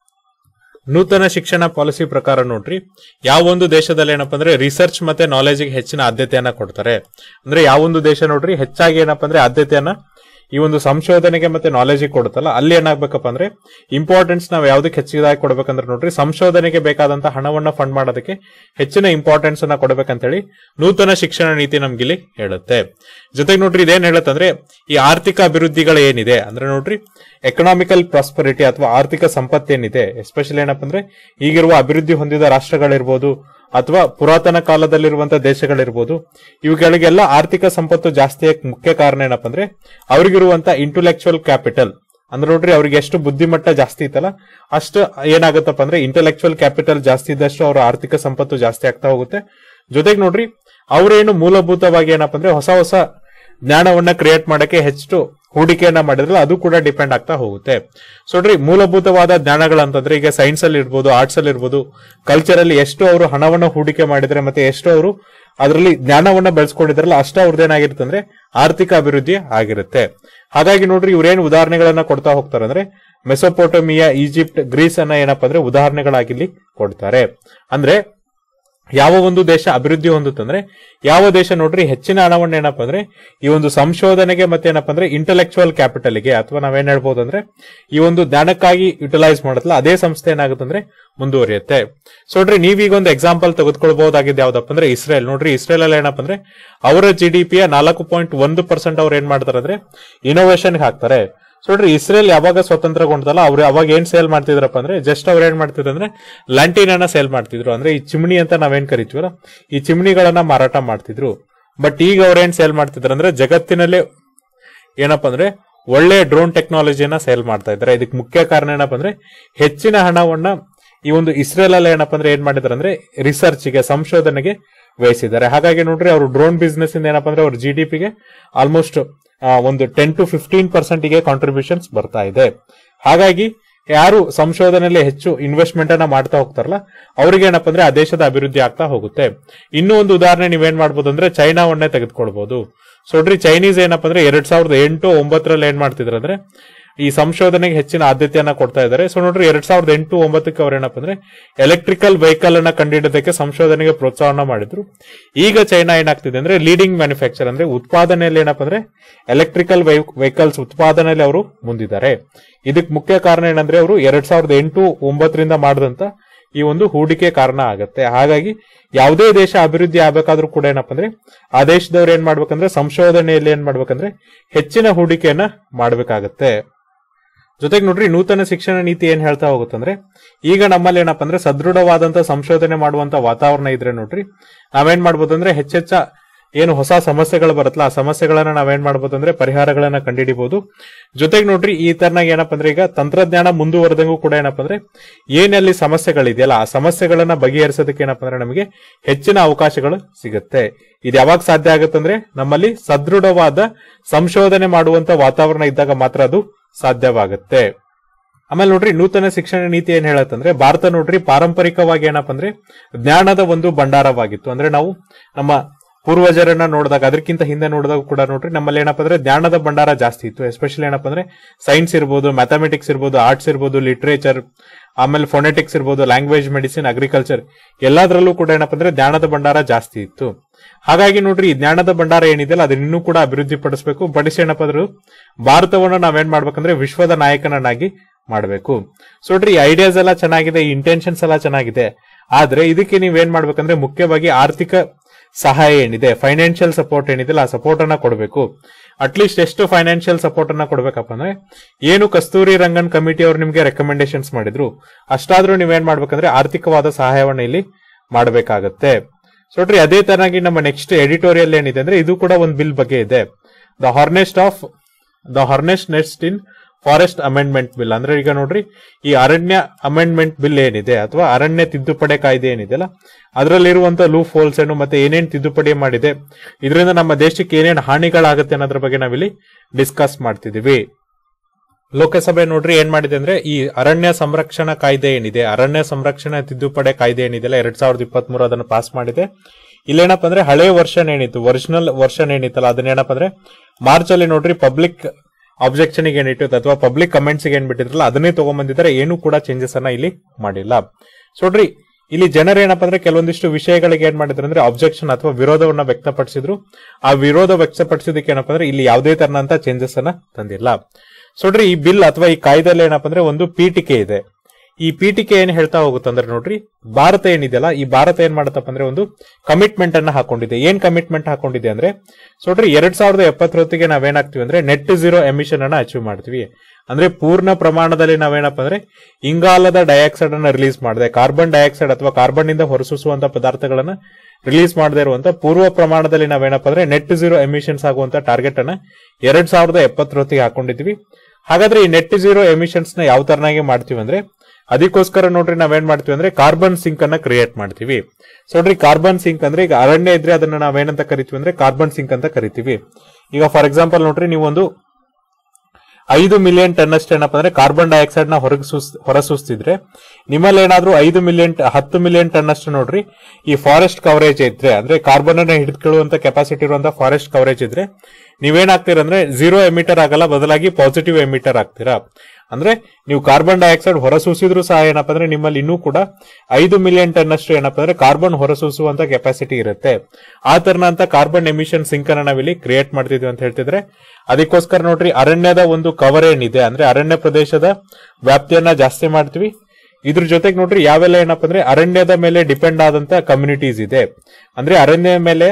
ನೂತನ ಶಿಕ್ಷಣ ಪಾಲಿಸಿ ಪ್ರಕಾರ ನೋಡ್ರಿ ಯಾವ ಒಂದು ದೇಶದಲ್ಲಿ ಏನಪ್ಪ ಅಂದ್ರೆ ರಿಸರ್ಚ್ ಮತ್ತೆ ನಾಲೆಜ್ಗೆ ಹೆಚ್ಚಿನ ಆದ್ಯತೆಯನ್ನ ಕೊಡ್ತಾರೆ ಅಂದ್ರೆ ಯಾವ ಒಂದು ದೇಶ ನೋಡ್ರಿ ಹೆಚ್ಚಾಗಿ ಏನಪ್ಪ ಅಂದ್ರೆ ಆದ್ಯತೆಯನ್ನ ಈ ಒಂದು ಸಂಶೋಧನೆಗೆ ಮತ್ತೆ ನಾಲೆಜ್ ಕೊಡುತ್ತಲ್ಲ ಅಲ್ಲಿ ಏನಾಗ್ಬೇಕಪ್ಪ ಅಂದ್ರೆ ಇಂಪಾರ್ಟೆನ್ಸ್ ನಾವು ಯಾವ್ದಕ್ಕೆ ಹೆಚ್ಚಿದಾಗಿ ಕೊಡ್ಬೇಕಂದ್ರೆ ನೋಡ್ರಿ ಸಂಶೋಧನೆಗೆ ಬೇಕಾದಂತ ಹಣವನ್ನ ಫಂಡ್ ಮಾಡೋದಕ್ಕೆ ಹೆಚ್ಚಿನ ಇಂಪಾರ್ಟೆನ್ಸ್ ಅನ್ನ ಕೊಡ್ಬೇಕಂತ ಹೇಳಿ ನೂತನ ಶಿಕ್ಷಣ ನೀತಿ ನಮ್ಗಿಲ್ಲಿ ಹೇಳುತ್ತೆ ಜೊತೆಗೆ ನೋಡ್ರಿ ಇದೇನ್ ಹೇಳುತ್ತಂದ್ರೆ ಈ ಆರ್ಥಿಕ ಅಭಿವೃದ್ಧಿಗಳು ಏನಿದೆ ಅಂದ್ರೆ ನೋಡ್ರಿ ಎಕನಾಮಿಕಲ್ ಪ್ರಾಸ್ಪರಿಟಿ ಅಥವಾ ಆರ್ಥಿಕ ಸಂಪತ್ತೇನಿದೆ ಎಸ್ಪೆಷಲಿ ಏನಪ್ಪ ಅಂದ್ರೆ ಈಗಿರುವ ಅಭಿವೃದ್ಧಿ ಹೊಂದಿದ ರಾಷ್ಟ್ರಗಳಿರ್ಬೋದು ಅಥವಾ ಪುರಾತನ ಕಾಲದಲ್ಲಿರುವಂತಹ ದೇಶಗಳಿರ್ಬೋದು ಇವುಗಳಿಗೆಲ್ಲ ಆರ್ಥಿಕ ಸಂಪತ್ತು ಜಾಸ್ತಿ ಆಗಕ್ ಮುಖ್ಯ ಕಾರಣ ಏನಪ್ಪ ಅಂದ್ರೆ ಅವ್ರಿಗಿರುವಂತ ಇಂಟೆಲೆಕ್ಚುಯಲ್ ಕ್ಯಾಪಿಟಲ್ ಅಂದ್ರೆ ನೋಡ್ರಿ ಅವ್ರಿಗೆ ಎಷ್ಟು ಬುದ್ಧಿಮಟ್ಟ ಜಾಸ್ತಿ ಇತ್ತಲ್ಲ ಅಷ್ಟು ಏನಾಗುತ್ತಪ್ಪ ಅಂದ್ರೆ ಇಂಟೆಲೆಕ್ಚುಯಲ್ ಕ್ಯಾಪಿಟಲ್ ಜಾಸ್ತಿ ಇದ್ದಷ್ಟು ಅವರ ಆರ್ಥಿಕ ಸಂಪತ್ತು ಜಾಸ್ತಿ ಆಗ್ತಾ ಹೋಗುತ್ತೆ ಜೊತೆಗೆ ನೋಡ್ರಿ ಅವ್ರೇನು ಮೂಲಭೂತವಾಗಿ ಏನಪ್ಪ ಅಂದ್ರೆ ಹೊಸ ಹೊಸ ಜ್ಞಾನವನ್ನ ಕ್ರಿಯೇಟ್ ಮಾಡಕ್ಕೆ ಹೆಚ್ಚು ಹೂಡಿಕೆಯನ್ನ ಮಾಡಿದ್ರಲ್ಲ ಅದು ಕೂಡ ಡಿಪೆಂಡ್ ಆಗ್ತಾ ಹೋಗುತ್ತೆ ಸೊ ನೋಡ್ರಿ ಮೂಲಭೂತವಾದ ಜ್ಞಾನಗಳಂತಂದ್ರೆ ಈಗ ಸೈನ್ಸ್ ಅಲ್ಲಿ ಇರ್ಬೋದು ಆರ್ಟ್ಸ್ ಅಲ್ಲಿ ಇರ್ಬೋದು ಕಲ್ಚರ್ ಅಲ್ಲಿ ಎಷ್ಟು ಅವರು ಹಣವನ್ನ ಹೂಡಿಕೆ ಮಾಡಿದ್ರೆ ಮತ್ತೆ ಎಷ್ಟು ಅವರು ಅದರಲ್ಲಿ ಜ್ಞಾನವನ್ನ ಬೆಳೆಸ್ಕೊಂಡಿದ್ರಲ್ಲ ಅಷ್ಟ ಅವ್ರದ್ದೇನಾಗಿರುತ್ತೆ ಅಂದ್ರೆ ಆರ್ಥಿಕ ಅಭಿವೃದ್ಧಿ ಆಗಿರುತ್ತೆ ಹಾಗಾಗಿ ನೋಡ್ರಿ ಇವ್ರೇನು ಉದಾಹರಣೆಗಳನ್ನ ಕೊಡ್ತಾ ಹೋಗ್ತಾರೆ ಅಂದ್ರೆ ಮೆಸೊಪೋಟಮಿಯಾ ಈಜಿಪ್ಟ್ ಗ್ರೀಸ್ ಅನ್ನ ಏನಪ್ಪಾ ಅಂದ್ರೆ ಉದಾಹರಣೆಗಳಾಗಿ ಇಲ್ಲಿ ಕೊಡ್ತಾರೆ ಅಂದ್ರೆ ಯಾವ ಒಂದು ದೇಶ ಅಭಿವೃದ್ಧಿ ಹೊಂದುತ್ತಂದ್ರೆ ಯಾವ ದೇಶ ನೋಡ್ರಿ ಹೆಚ್ಚಿನ ಹಣವನ್ನ ಏನಪ್ಪ ಅಂದ್ರೆ ಈ ಒಂದು ಸಂಶೋಧನೆಗೆ ಮತ್ತೆ ಏನಪ್ಪ ಅಂದ್ರೆ ಇಂಟೆಲೆಕ್ಚುಯಲ್ ಕ್ಯಾಪಿಟಲ್ಗೆ ಅಥವಾ ನಾವೇನ್ ಹೇಳ್ಬೋದು ಅಂದ್ರೆ ಈ ಒಂದು ಜ್ಞಾನಕ್ಕಾಗಿ ಯುಟಿಲೈಸ್ ಮಾಡತ್ತಲ್ಲ ಅದೇ ಸಂಸ್ಥೆ ಏನಾಗುತ್ತೆ ಅಂದ್ರೆ ಮುಂದುವರಿಯುತ್ತೆ ಸೊ ನೋಡ್ರಿ ನೀವೀಗ ಒಂದು ಎಕ್ಸಾಂಪಲ್ ತೆಗೆದುಕೊಳ್ಬಹುದಾಗಿದೆ ಯಾವ್ದಪ್ಪ ಅಂದ್ರೆ ಇಸ್ರೇಲ್ ನೋಡ್ರಿ ಇಸ್ರೇಲ್ ಅಲ್ಲಿ ಏನಪ್ಪ ಅಂದ್ರೆ ಅವರ ಜಿ ಡಿ ಪಿಯ ನಾಲ್ಕು ಪಾಯಿಂಟ್ ಒಂದು ಪರ್ಸೆಂಟ್ ಅವ್ರು ಏನ್ ಮಾಡ್ತಾರೆ ಅಂದ್ರೆ ಇನೋವೇಷನ್ ಹಾಕ್ತಾರೆ ಸೊ ನೋಡ್ರಿ ಇಸ್ರೇಲ್ ಯಾವಾಗ ಸ್ವತಂತ್ರಗೊಂಡದಲ್ಲ ಅವ್ರು ಅವಾಗ ಏನ್ ಸೇಲ್ ಮಾಡ್ತಿದ್ರಪ್ಪ ಅಂದ್ರೆ ಜಸ್ಟ್ ಅವ್ರು ಏನ್ ಮಾಡ್ತಿದ್ರು ಅಂದ್ರೆ ಲ್ಯಾಂಟಿನ್ ಅನ್ನ ಸೇಲ್ ಮಾಡ್ತಿದ್ರು ಅಂದ್ರೆ ಈ ಚಿಮ್ನಿ ಅಂತ ನಾವೇನ್ ಕರಿತೀವಲ್ಲ ಈ ಚಿಮ್ನಿಗಳನ್ನ ಮಾರಾಟ ಮಾಡ್ತಿದ್ರು ಬಟ್ ಈಗ ಅವ್ರೇನ್ ಸೇಲ್ ಮಾಡ್ತಿದ್ರು ಅಂದ್ರೆ ಜಗತ್ತಿನಲ್ಲೇ ಏನಪ್ಪ ಅಂದ್ರೆ ಒಳ್ಳೆ ಡ್ರೋನ್ ಟೆಕ್ನಾಲಜಿಯನ್ನ ಸೇಲ್ ಮಾಡ್ತಾ ಇದ್ದಾರೆ ಇದಕ್ಕೆ ಮುಖ್ಯ ಕಾರಣ ಏನಪ್ಪ ಅಂದ್ರೆ ಹೆಚ್ಚಿನ ಹಣವನ್ನ ಈ ಒಂದು ಇಸ್ರೇಲ್ ಅಲ್ಲಿ ಏನಪ್ಪ ಅಂದ್ರೆ ಏನ್ ಮಾಡಿದಾರೆ ಅಂದ್ರೆ ರಿಸರ್ಚ್ ಗೆ ಸಂಶೋಧನೆಗೆ ವಹಿಸಿದ್ದಾರೆ ಹಾಗಾಗಿ ನೋಡ್ರಿ ಅವರು ಡ್ರೋನ್ ಬಿಸ್ನೆಸ್ ಇಂದ ಏನಪ್ಪ ಅಂದ್ರೆ ಅವ್ರ ಜಿ ಡಿ ಪಿಗೆ ಆಲ್ಮೋಸ್ಟ್ ಒಂದು ಟೆನ್ ಟು ಫಿಫ್ಟೀನ್ ಪರ್ಸೆಂಟ್ ಗೆ ಕಾಂಟ್ರಿಬ್ಯೂಷನ್ಸ್ ಬರ್ತಾ ಇದೆ ಹಾಗಾಗಿ ಯಾರು ಸಂಶೋಧನೆಯಲ್ಲಿ ಹೆಚ್ಚು ಇನ್ವೆಸ್ಟ್ಮೆಂಟ್ ಅನ್ನ ಮಾಡ್ತಾ ಹೋಗ್ತಾರಲ್ಲ ಅವ್ರಿಗೆ ಏನಪ್ಪ ಅಂದ್ರೆ ಆ ದೇಶದ ಅಭಿವೃದ್ಧಿ ಆಗ್ತಾ ಹೋಗುತ್ತೆ ಇನ್ನೂ ಒಂದು ಉದಾಹರಣೆ ನೀವೇನ್ ಮಾಡ್ಬೋದು ಅಂದ್ರೆ ಚೈನಾವನ್ನೇ ತೆಗೆದುಕೊಳ್ಬಹುದು ಸೊ ನೋಡ್ರಿ ಚೈನೀಸ್ ಏನಪ್ಪ ಅಂದ್ರೆ ಎರಡ್ ಸಾವಿರದ ಎಂಟು ಒಂಬತ್ತರಲ್ಲಿ ಏನ್ ಮಾಡ್ತಿದ್ರು ಅಂದ್ರೆ ಈ ಸಂಶೋಧನೆಗೆ ಹೆಚ್ಚಿನ ಆದ್ಯತೆಯನ್ನ ಕೊಡ್ತಾ ಇದ್ದಾರೆ ಸೊ ನೋಡ್ರಿ ಎರಡ್ ಸಾವಿರದ ಎಂಟು ಒಂಬತ್ತಕ್ಕೆ ಅವ್ರು ಏನಪ್ಪ ಅಂದ್ರೆ ಎಲೆಕ್ಟ್ರಿಕಲ್ ವೆಹಿಕಲ್ ಅನ್ನ ಕಂಡುಹಿಡಿದಕ್ಕೆ ಸಂಶೋಧನೆಗೆ ಪ್ರೋತ್ಸಾಹನ ಮಾಡಿದ್ರು ಈಗ ಚೈನಾ ಏನಾಗ್ತಿದೆ ಅಂದ್ರೆ ಲೀಡಿಂಗ್ ಮ್ಯಾನುಫ್ಯಾಕ್ಚರ್ ಅಂದ್ರೆ ಉತ್ಪಾದನೆಯಲ್ಲಿ ಏನಪ್ಪ ಅಂದ್ರೆ ಎಲೆಕ್ಟ್ರಿಕಲ್ ವೆಹಿಕಲ್ಸ್ ಉತ್ಪಾದನೆಯಲ್ಲಿ ಅವರು ಮುಂದಿದ್ದಾರೆ ಇದಕ್ಕೆ ಮುಖ್ಯ ಕಾರಣ ಏನಂದ್ರೆ ಅವರು ಎರಡ್ ಸಾವಿರದ ಎಂಟು ಒಂಬತ್ತರಿಂದ ಮಾಡಿದಂತ ಈ ಒಂದು ಹೂಡಿಕೆ ಕಾರಣ ಆಗತ್ತೆ ಹಾಗಾಗಿ ಯಾವುದೇ ದೇಶ ಅಭಿವೃದ್ಧಿ ಆಗ್ಬೇಕಾದ್ರೂ ಕೂಡ ಏನಪ್ಪ ಅಂದ್ರೆ ಆ ದೇಶದವ್ರು ಏನ್ ಮಾಡ್ಬೇಕಂದ್ರೆ ಸಂಶೋಧನೆಯಲ್ಲಿ ಏನ್ ಮಾಡ್ಬೇಕಂದ್ರೆ ಹೆಚ್ಚಿನ ಹೂಡಿಕೆಯನ್ನ ಮಾಡ್ಬೇಕಾಗತ್ತೆ ಜೊತೆಗೆ ನೋಡ್ರಿ ನೂತನ ಶಿಕ್ಷಣ ನೀತಿ ಏನ್ ಹೇಳ್ತಾ ಹೋಗುತ್ತಂದ್ರೆ ಈಗ ನಮ್ಮಲ್ಲಿ ಏನಪ್ಪ ಅಂದ್ರೆ ಸದೃಢವಾದಂತ ಸಂಶೋಧನೆ ಮಾಡುವಂತ ವಾತಾವರಣ ಇದ್ರೆ ನೋಡ್ರಿ ನಾವೇನ್ ಮಾಡ್ಬೋದು ಅಂದ್ರೆ ಹೆಚ್ಚೆಚ್ಚ ಏನು ಹೊಸ ಸಮಸ್ಯೆಗಳು ಬರುತ್ತಲ್ಲ ಆ ಸಮಸ್ಯೆಗಳನ್ನ ನಾವೇನ್ ಮಾಡ್ಬೋದು ಅಂದ್ರೆ ಪರಿಹಾರಗಳನ್ನ ಕಂಡುಹಿಡಿಬಹುದು ಜೊತೆಗೆ ನೋಡ್ರಿ ಈ ತರನಾಗ ಏನಪ್ಪಾ ಅಂದ್ರೆ ಈಗ ತಂತ್ರಜ್ಞಾನ ಮುಂದುವರೆದಂಗೂ ಕೂಡ ಏನಪ್ಪಾ ಅಂದ್ರೆ ಏನಲ್ಲಿ ಸಮಸ್ಯೆಗಳಿದೆಯಲ್ಲ ಆ ಸಮಸ್ಯೆಗಳನ್ನ ಬಗೆಹರಿಸೋದಕ್ಕೆ ಏನಪ್ಪಾ ಅಂದ್ರೆ ನಮಗೆ ಹೆಚ್ಚಿನ ಅವಕಾಶಗಳು ಸಿಗುತ್ತೆ ಇದು ಯಾವಾಗ ಸಾಧ್ಯ ಆಗುತ್ತಂದ್ರೆ ನಮ್ಮಲ್ಲಿ ಸದೃಢವಾದ ಸಂಶೋಧನೆ ಮಾಡುವಂತ ವಾತಾವರಣ ಇದ್ದಾಗ ಮಾತ್ರ ಅದು ಸಾಧ್ಯವಾಗುತ್ತೆ ಆಮೇಲೆ ನೋಡ್ರಿ ನೂತನ ಶಿಕ್ಷಣ ನೀತಿ ಏನ್ ಹೇಳತ್ತಂದ್ರೆ ಭಾರತ ನೋಡ್ರಿ ಪಾರಂಪರಿಕವಾಗಿ ಏನಪ್ಪಾ ಅಂದ್ರೆ ಜ್ಞಾನದ ಒಂದು ಭಂಡಾರವಾಗಿತ್ತು ಅಂದ್ರೆ ನಾವು ನಮ್ಮ ಪೂರ್ವಜರನ್ನ ನೋಡಿದಾಗ ಅದಕ್ಕಿಂತ ಹಿಂದೆ ನೋಡಿದಾಗ ಕೂಡ ನೋಡ್ರಿ ನಮ್ಮಲ್ಲಿ ಏನಪ್ಪಾ ಅಂದ್ರೆ ಜ್ಞಾನದ ಭಂಡಾರ ಜಾಸ್ತಿ ಇತ್ತು ಎಸ್ಪೆಷಲಿ ಏನಪ್ಪಾ ಅಂದ್ರೆ ಸೈನ್ಸ್ ಇರ್ಬೋದು ಮ್ಯಾಥಮೆಟಿಕ್ಸ್ ಇರ್ಬೋದು ಆರ್ಟ್ಸ್ ಇರ್ಬೋದು ಲಿಟ್ರೇಚರ್ ಆಮೇಲೆ ಫೊನೆಟಿಕ್ಸ್ ಇರ್ಬೋದು ಲ್ಯಾಂಗ್ವೇಜ್ ಮೆಡಿಸಿನ್ ಅಗ್ರಿಕಲ್ಚರ್ ಎಲ್ಲದರಲ್ಲೂ ಕೂಡ ಏನಪ್ಪಾ ಅಂದ್ರೆ ಜ್ಞಾನದ ಭಂಡಾರ ಜಾಸ್ತಿ ಇತ್ತು ಹಾಗಾಗಿ ನೋಡ್ರಿ ಈ ಜ್ಞಾನದ ಭಂಡಾರ ಏನಿದೆಯಲ್ಲ ಅದನ್ನ ಇನ್ನೂ ಕೂಡ ಅಭಿವೃದ್ಧಿ ಪಡಿಸಬೇಕು ಪಡಿಸಿ ಏನಪ್ಪಾ ಅಂದ್ರೆ ಭಾರತವನ್ನು ನಾವೇನ್ ಮಾಡ್ಬೇಕಂದ್ರೆ ವಿಶ್ವದ ನಾಯಕನನ್ನಾಗಿ ಮಾಡಬೇಕು ಸೊ ನೋಡ್ರಿ ಈ ಐಡಿಯಾಸ್ ಎಲ್ಲ ಚೆನ್ನಾಗಿದೆ ಈ ಇಂಟೆನ್ಷನ್ಸ್ ಎಲ್ಲ ಚೆನ್ನಾಗಿದೆ ಆದ್ರೆ ಇದಕ್ಕೆ ನೀವೇನ್ ಮಾಡ್ಬೇಕಂದ್ರೆ ಮುಖ್ಯವಾಗಿ ಆರ್ಥಿಕ ಸಹಾಯ ಏನಿದೆ ಫೈನಾನ್ಷಿಯಲ್ ಸಪೋರ್ಟ್ ಏನಿದೆ ಆ ಸಪೋರ್ಟ್ ಅನ್ನ ಕೊಡಬೇಕು ಅಟ್ಲೀಸ್ಟ್ ಎಷ್ಟು ಫೈನಾನ್ಷಿಯಲ್ ಸಪೋರ್ಟ್ ಅನ್ನ ಕೊಡ್ಬೇಕಪ್ಪ ಅಂದ್ರೆ ಏನು ಕಸ್ತೂರಿ ರಂಗನ್ ಕಮಿಟಿ ಅವರು ನಿಮ್ಗೆ ರೆಕಮೆಂಡೇಶನ್ಸ್ ಮಾಡಿದ್ರು ಅಷ್ಟಾದ್ರೂ ನೀವೇನ್ ಮಾಡ್ಬೇಕಂದ್ರೆ ಆರ್ಥಿಕವಾದ ಸಹಾಯವನ್ನ ಇಲ್ಲಿ ಮಾಡಬೇಕಾಗತ್ತೆ ಸೊ ನೋಡ್ರಿ ಅದೇ ತರನಾಗಿ ನಮ್ಮ ನೆಕ್ಸ್ಟ್ ಎಡಿಟೋರಿಯಲ್ ಏನಿದೆ ಅಂದ್ರೆ ಇದು ಕೂಡ ಒಂದು ಬಿಲ್ ಬಗ್ಗೆ ಇದೆ the honest of the honest nest in forest amendment bill ಅಂದ್ರೆ ಈಗ ನೋಡ್ರಿ ಈ ಅರಣ್ಯ ಅಮೆಂಡ್ಮೆಂಟ್ ಬಿಲ್ ಏನಿದೆ ಅಥವಾ ಅರಣ್ಯ ತಿದ್ದುಪಡಿ ಕಾಯ್ದೆ ಏನಿದೆಯಲ್ಲ ಅದರಲ್ಲಿರುವಂತ ಲೂಫ್ ಹೋಲ್ಸ್ ಏನು ಮತ್ತೆ ಏನೇನ್ ತಿದ್ದುಪಡಿ ಮಾಡಿದೆ ಇದರಿಂದ ನಮ್ಮ ದೇಶಕ್ಕೆ ಏನೇನ್ ಹಾನಿಗಳಾಗುತ್ತೆ ಅನ್ನೋದ್ರ ಬಗ್ಗೆ ನಾವಿಲ್ಲಿ ಡಿಸ್ಕಸ್ ಮಾಡ್ತಿದೀವಿ ಲೋಕಸಭೆ ನೋಡ್ರಿ ಏನ್ ಮಾಡಿದೆ ಅಂದ್ರೆ ಈ ಅರಣ್ಯ ಸಂರಕ್ಷಣಾ ಕಾಯ್ದೆ ಏನಿದೆ ಅರಣ್ಯ ಸಂರಕ್ಷಣಾ ತಿದ್ದುಪಡಿ ಕಾಯ್ದೆ ಏನಿದೆಯಲ್ಲ ಎರಡ್ ಸಾವಿರದ ಇಪ್ಪತ್ತ್ ಮೂರು ಅದನ್ನು ಪಾಸ್ ಮಾಡಿದೆ ಇಲ್ಲೇನಪ್ಪ ಅಂದ್ರೆ ಹಳೆ ವರ್ಷನ್ ಏನಿತ್ತು ಒರಿಜಿನಲ್ ವರ್ಷನ್ ಏನಿತ್ತಲ್ಲ ಅದನ್ನೇನಪ್ಪ ಅಂದ್ರೆ ಮಾರ್ಚ್ ಅಲ್ಲಿ ನೋಡ್ರಿ ಪಬ್ಲಿಕ್ ಅಬ್ಜೆಕ್ಷನ್ ಗೆ ಏನಿಟ್ಟು ಅಥವಾ ಪಬ್ಲಿಕ್ ಕಮೆಂಟ್ಸ್ ಗೆ ಏನ್ ಬಿಟ್ಟಿದ್ರಲ್ಲ ಅದನ್ನೇ ತಗೊಂಡ್ಬಂದಿದ್ದಾರೆ ಏನು ಕೂಡ ಚೇಂಜಸ್ ಅನ್ನ ಇಲ್ಲಿ ಮಾಡಿಲ್ಲ ಸೊ ನೋಡ್ರಿ ಇಲ್ಲಿ ಜನರು ಏನಪ್ಪಾ ಅಂದ್ರೆ ಕೆಲವೊಂದಿಷ್ಟು ವಿಷಯಗಳಿಗೆ ಏನ್ ಮಾಡಿದ್ರು ಅಂದ್ರೆ ಅಬ್ಜೆಕ್ಷನ್ ಅಥವಾ ವಿರೋಧವನ್ನ ವ್ಯಕ್ತಪಡಿಸಿದ್ರು ಆ ವಿರೋಧ ವ್ಯಕ್ತಪಡಿಸಿದಕ್ಕೆ ಏನಪ್ಪಾ ಅಂದ್ರೆ ಇಲ್ಲಿ ಯಾವುದೇ ತರನಂತ ಚೇಂಜಸ್ ಅನ್ನ ತಂದಿಲ್ಲ ಸೊ ನೋಡ್ರಿ ಈ ಬಿಲ್ ಅಥವಾ ಈ ಕಾಯ್ದೆಯಲ್ಲಿ ಏನಪ್ಪಾ ಅಂದ್ರೆ ಒಂದು ಪೀಠಿಕೆ ಇದೆ ಈ ಪೀಠಿಕೆ ಏನ್ ಹೇಳ್ತಾ ಹೋಗುತ್ತಂದ್ರೆ ನೋಡ್ರಿ ಭಾರತ ಏನಿದೆಯಲ್ಲ ಈ ಭಾರತ ಏನ್ ಮಾಡತ್ತಪ್ಪ ಅಂದ್ರೆ ಒಂದು ಕಮಿಟ್ಮೆಂಟ್ ಅನ್ನ ಹಾಕೊಂಡಿದೆ ಏನ್ ಕಮಿಟ್ಮೆಂಟ್ ಹಾಕೊಂಡಿದೆ ಅಂದ್ರೆ ಸೊ ನೋಡ್ರಿ ಎರಡ್ ಸಾವಿರದ ಎಪ್ಪತ್ತೊತ್ತಿಗೆ ನಾವೇನಾಗ್ತೀವಿ ಅಂದ್ರೆ ನೆಟ್ ಝೀರೋ ಎಮಿಷನ್ ಅನ್ನ ಅಚೀವ್ ಮಾಡ್ತೀವಿ ಅಂದ್ರೆ ಪೂರ್ಣ ಪ್ರಮಾಣದಲ್ಲಿ ನಾವೇನಪ್ಪ ಅಂದ್ರೆ ಇಂಗಾಲದ ಡೈಆಕ್ಸೈಡ್ ಅನ್ನ ರಿಲೀಸ್ ಮಾಡಿದೆ ಕಾರ್ಬನ್ ಡೈಆಕ್ಸೈಡ್ ಅಥವಾ ಕಾರ್ಬನ್ ನಿಂದ ಹೊರಸೂಸುವಂತ ಪದಾರ್ಥಗಳನ್ನ ರಿಲೀಸ್ ಮಾಡದೇ ಇರುವಂತ ಪೂರ್ವ ಪ್ರಮಾಣದಲ್ಲಿ ನಾವೇನಪ್ಪ ಅಂದ್ರೆ ನೆಟ್ ಝೀರೋ ಎಮಿಷನ್ಸ್ ಆಗುವಂತ ಟಾರ್ಗೆಟ್ ಅನ್ನ ಎರಡ್ ಸಾವಿರದ ಎಪ್ಪತ್ತೊತ್ತಿಗೆ ಹಾಕೊಂಡಿದ್ವಿ ಹಾಗಾದ್ರೆ ಈ ನೆಟ್ ಝೀರೋ ಎಮಿಷನ್ಸ್ ನ ಯಾವ ತರನಾಗಿ ಮಾಡ್ತೀವಿ ಅಂದ್ರೆ ಅದಕ್ಕೋಸ್ಕರ ನೋಡ್ರಿ ನಾವೇನ್ ಮಾಡ್ತೀವಿ ಅಂದ್ರೆ ಕಾರ್ಬನ್ ಸಿಂಕ್ ಅನ್ನ ಕ್ರಿಯೇಟ್ ಮಾಡ್ತೀವಿ ಸೊ ನೋಡ್ರಿ ಕಾರ್ಬನ್ ಸಿಂಕ್ ಅಂದ್ರೆ ಈಗ ಅರಣ್ಯ ಇದ್ರೆ ಅದನ್ನ ನಾವೇನಂತ ಕರಿತೀವಿ ಅಂದ್ರೆ ಕಾರ್ಬನ್ ಸಿಂಕ್ ಅಂತ ಕರಿತೀವಿ ಈಗ ಫಾರ್ ಎಕ್ಸಾಂಪಲ್ ನೋಡ್ರಿ ನೀವೊಂದು ಐದು ಮಿಲಿಯನ್ ಟನ್ ಅಷ್ಟು ಏನಪ್ಪ ಅಂದ್ರೆ ಕಾರ್ಬನ್ ಡೈಆಕ್ಸೈಡ್ ನ ಹೊರಗೆ ಹೊರಸೂಸ್ತಿದ್ರೆ ನಿಮ್ಮಲ್ಲಿ ಏನಾದ್ರೂ ಐದು ಮಿಲಿಯನ್ ಹತ್ತು ಮಿಲಿಯನ್ ಟನ್ ಅಷ್ಟು ನೋಡ್ರಿ ಈ ಫಾರೆಸ್ಟ್ ಕವರೇಜ್ ಇದ್ರೆ ಅಂದ್ರೆ ಕಾರ್ಬನ್ ಅನ್ನ ಹಿಡಿದುಕೊಳ್ಳುವಂತ ಕೆಪಾಸಿಟಿ ಇರುವಂತ ಫಾರೆಸ್ಟ್ ಕವರೇಜ್ ಇದ್ರೆ ನೀವೇನಾಗ್ತೀರ ಅಂದ್ರೆ ಝೀರೋ ಎಮಿಟರ್ ಆಗಲ್ಲ ಬದಲಾಗಿ ಪಾಸಿಟಿವ್ ಎಮಿಟರ್ ಆಗ್ತೀರಾ ಅಂದ್ರೆ ನೀವು ಕಾರ್ಬನ್ ಡೈಆಕ್ಸೈಡ್ ಹೊರಸೂಸಿದ್ರು ಸಹ ಏನಪ್ಪಾ ಅಂದ್ರೆ ನಿಮ್ಮಲ್ಲಿ ಇನ್ನೂ ಕೂಡ ಐದು ಮಿಲಿಯನ್ ಟನ್ ಅಷ್ಟು ಏನಪ್ಪಾ ಅಂದ್ರೆ ಕಾರ್ಬನ್ ಹೊರಸೂಸುವಂತ ಕೆಪಾಸಿಟಿ ಇರುತ್ತೆ ಆ ತರನಂತ ಕಾರ್ಬನ್ ಎಮಿಷನ್ ಸಿಂಕ್ ಅನ್ನ ನಾವಿಲ್ಲಿ ಕ್ರಿಯೇಟ್ ಮಾಡ್ತಿದ್ವಿ ಅಂತ ಹೇಳ್ತಿದ್ರೆ ಅದಕ್ಕೋಸ್ಕರ ನೋಡ್ರಿ ಅರಣ್ಯದ ಒಂದು ಕವರ್ ಏನಿದೆ ಅಂದ್ರೆ ಅರಣ್ಯ ಪ್ರದೇಶದ ವ್ಯಾಪ್ತಿಯನ್ನ ಜಾಸ್ತಿ ಮಾಡ್ತೀವಿ ಇದ್ರ ಜೊತೆಗೆ ನೋಡ್ರಿ ಯಾವೆಲ್ಲ ಏನಪ್ಪಾ ಅಂದ್ರೆ ಅರಣ್ಯದ ಮೇಲೆ ಡಿಪೆಂಡ್ ಆದಂತ ಕಮ್ಯುನಿಟೀಸ್ ಇದೆ ಅಂದ್ರೆ ಅರಣ್ಯ ಮೇಲೆ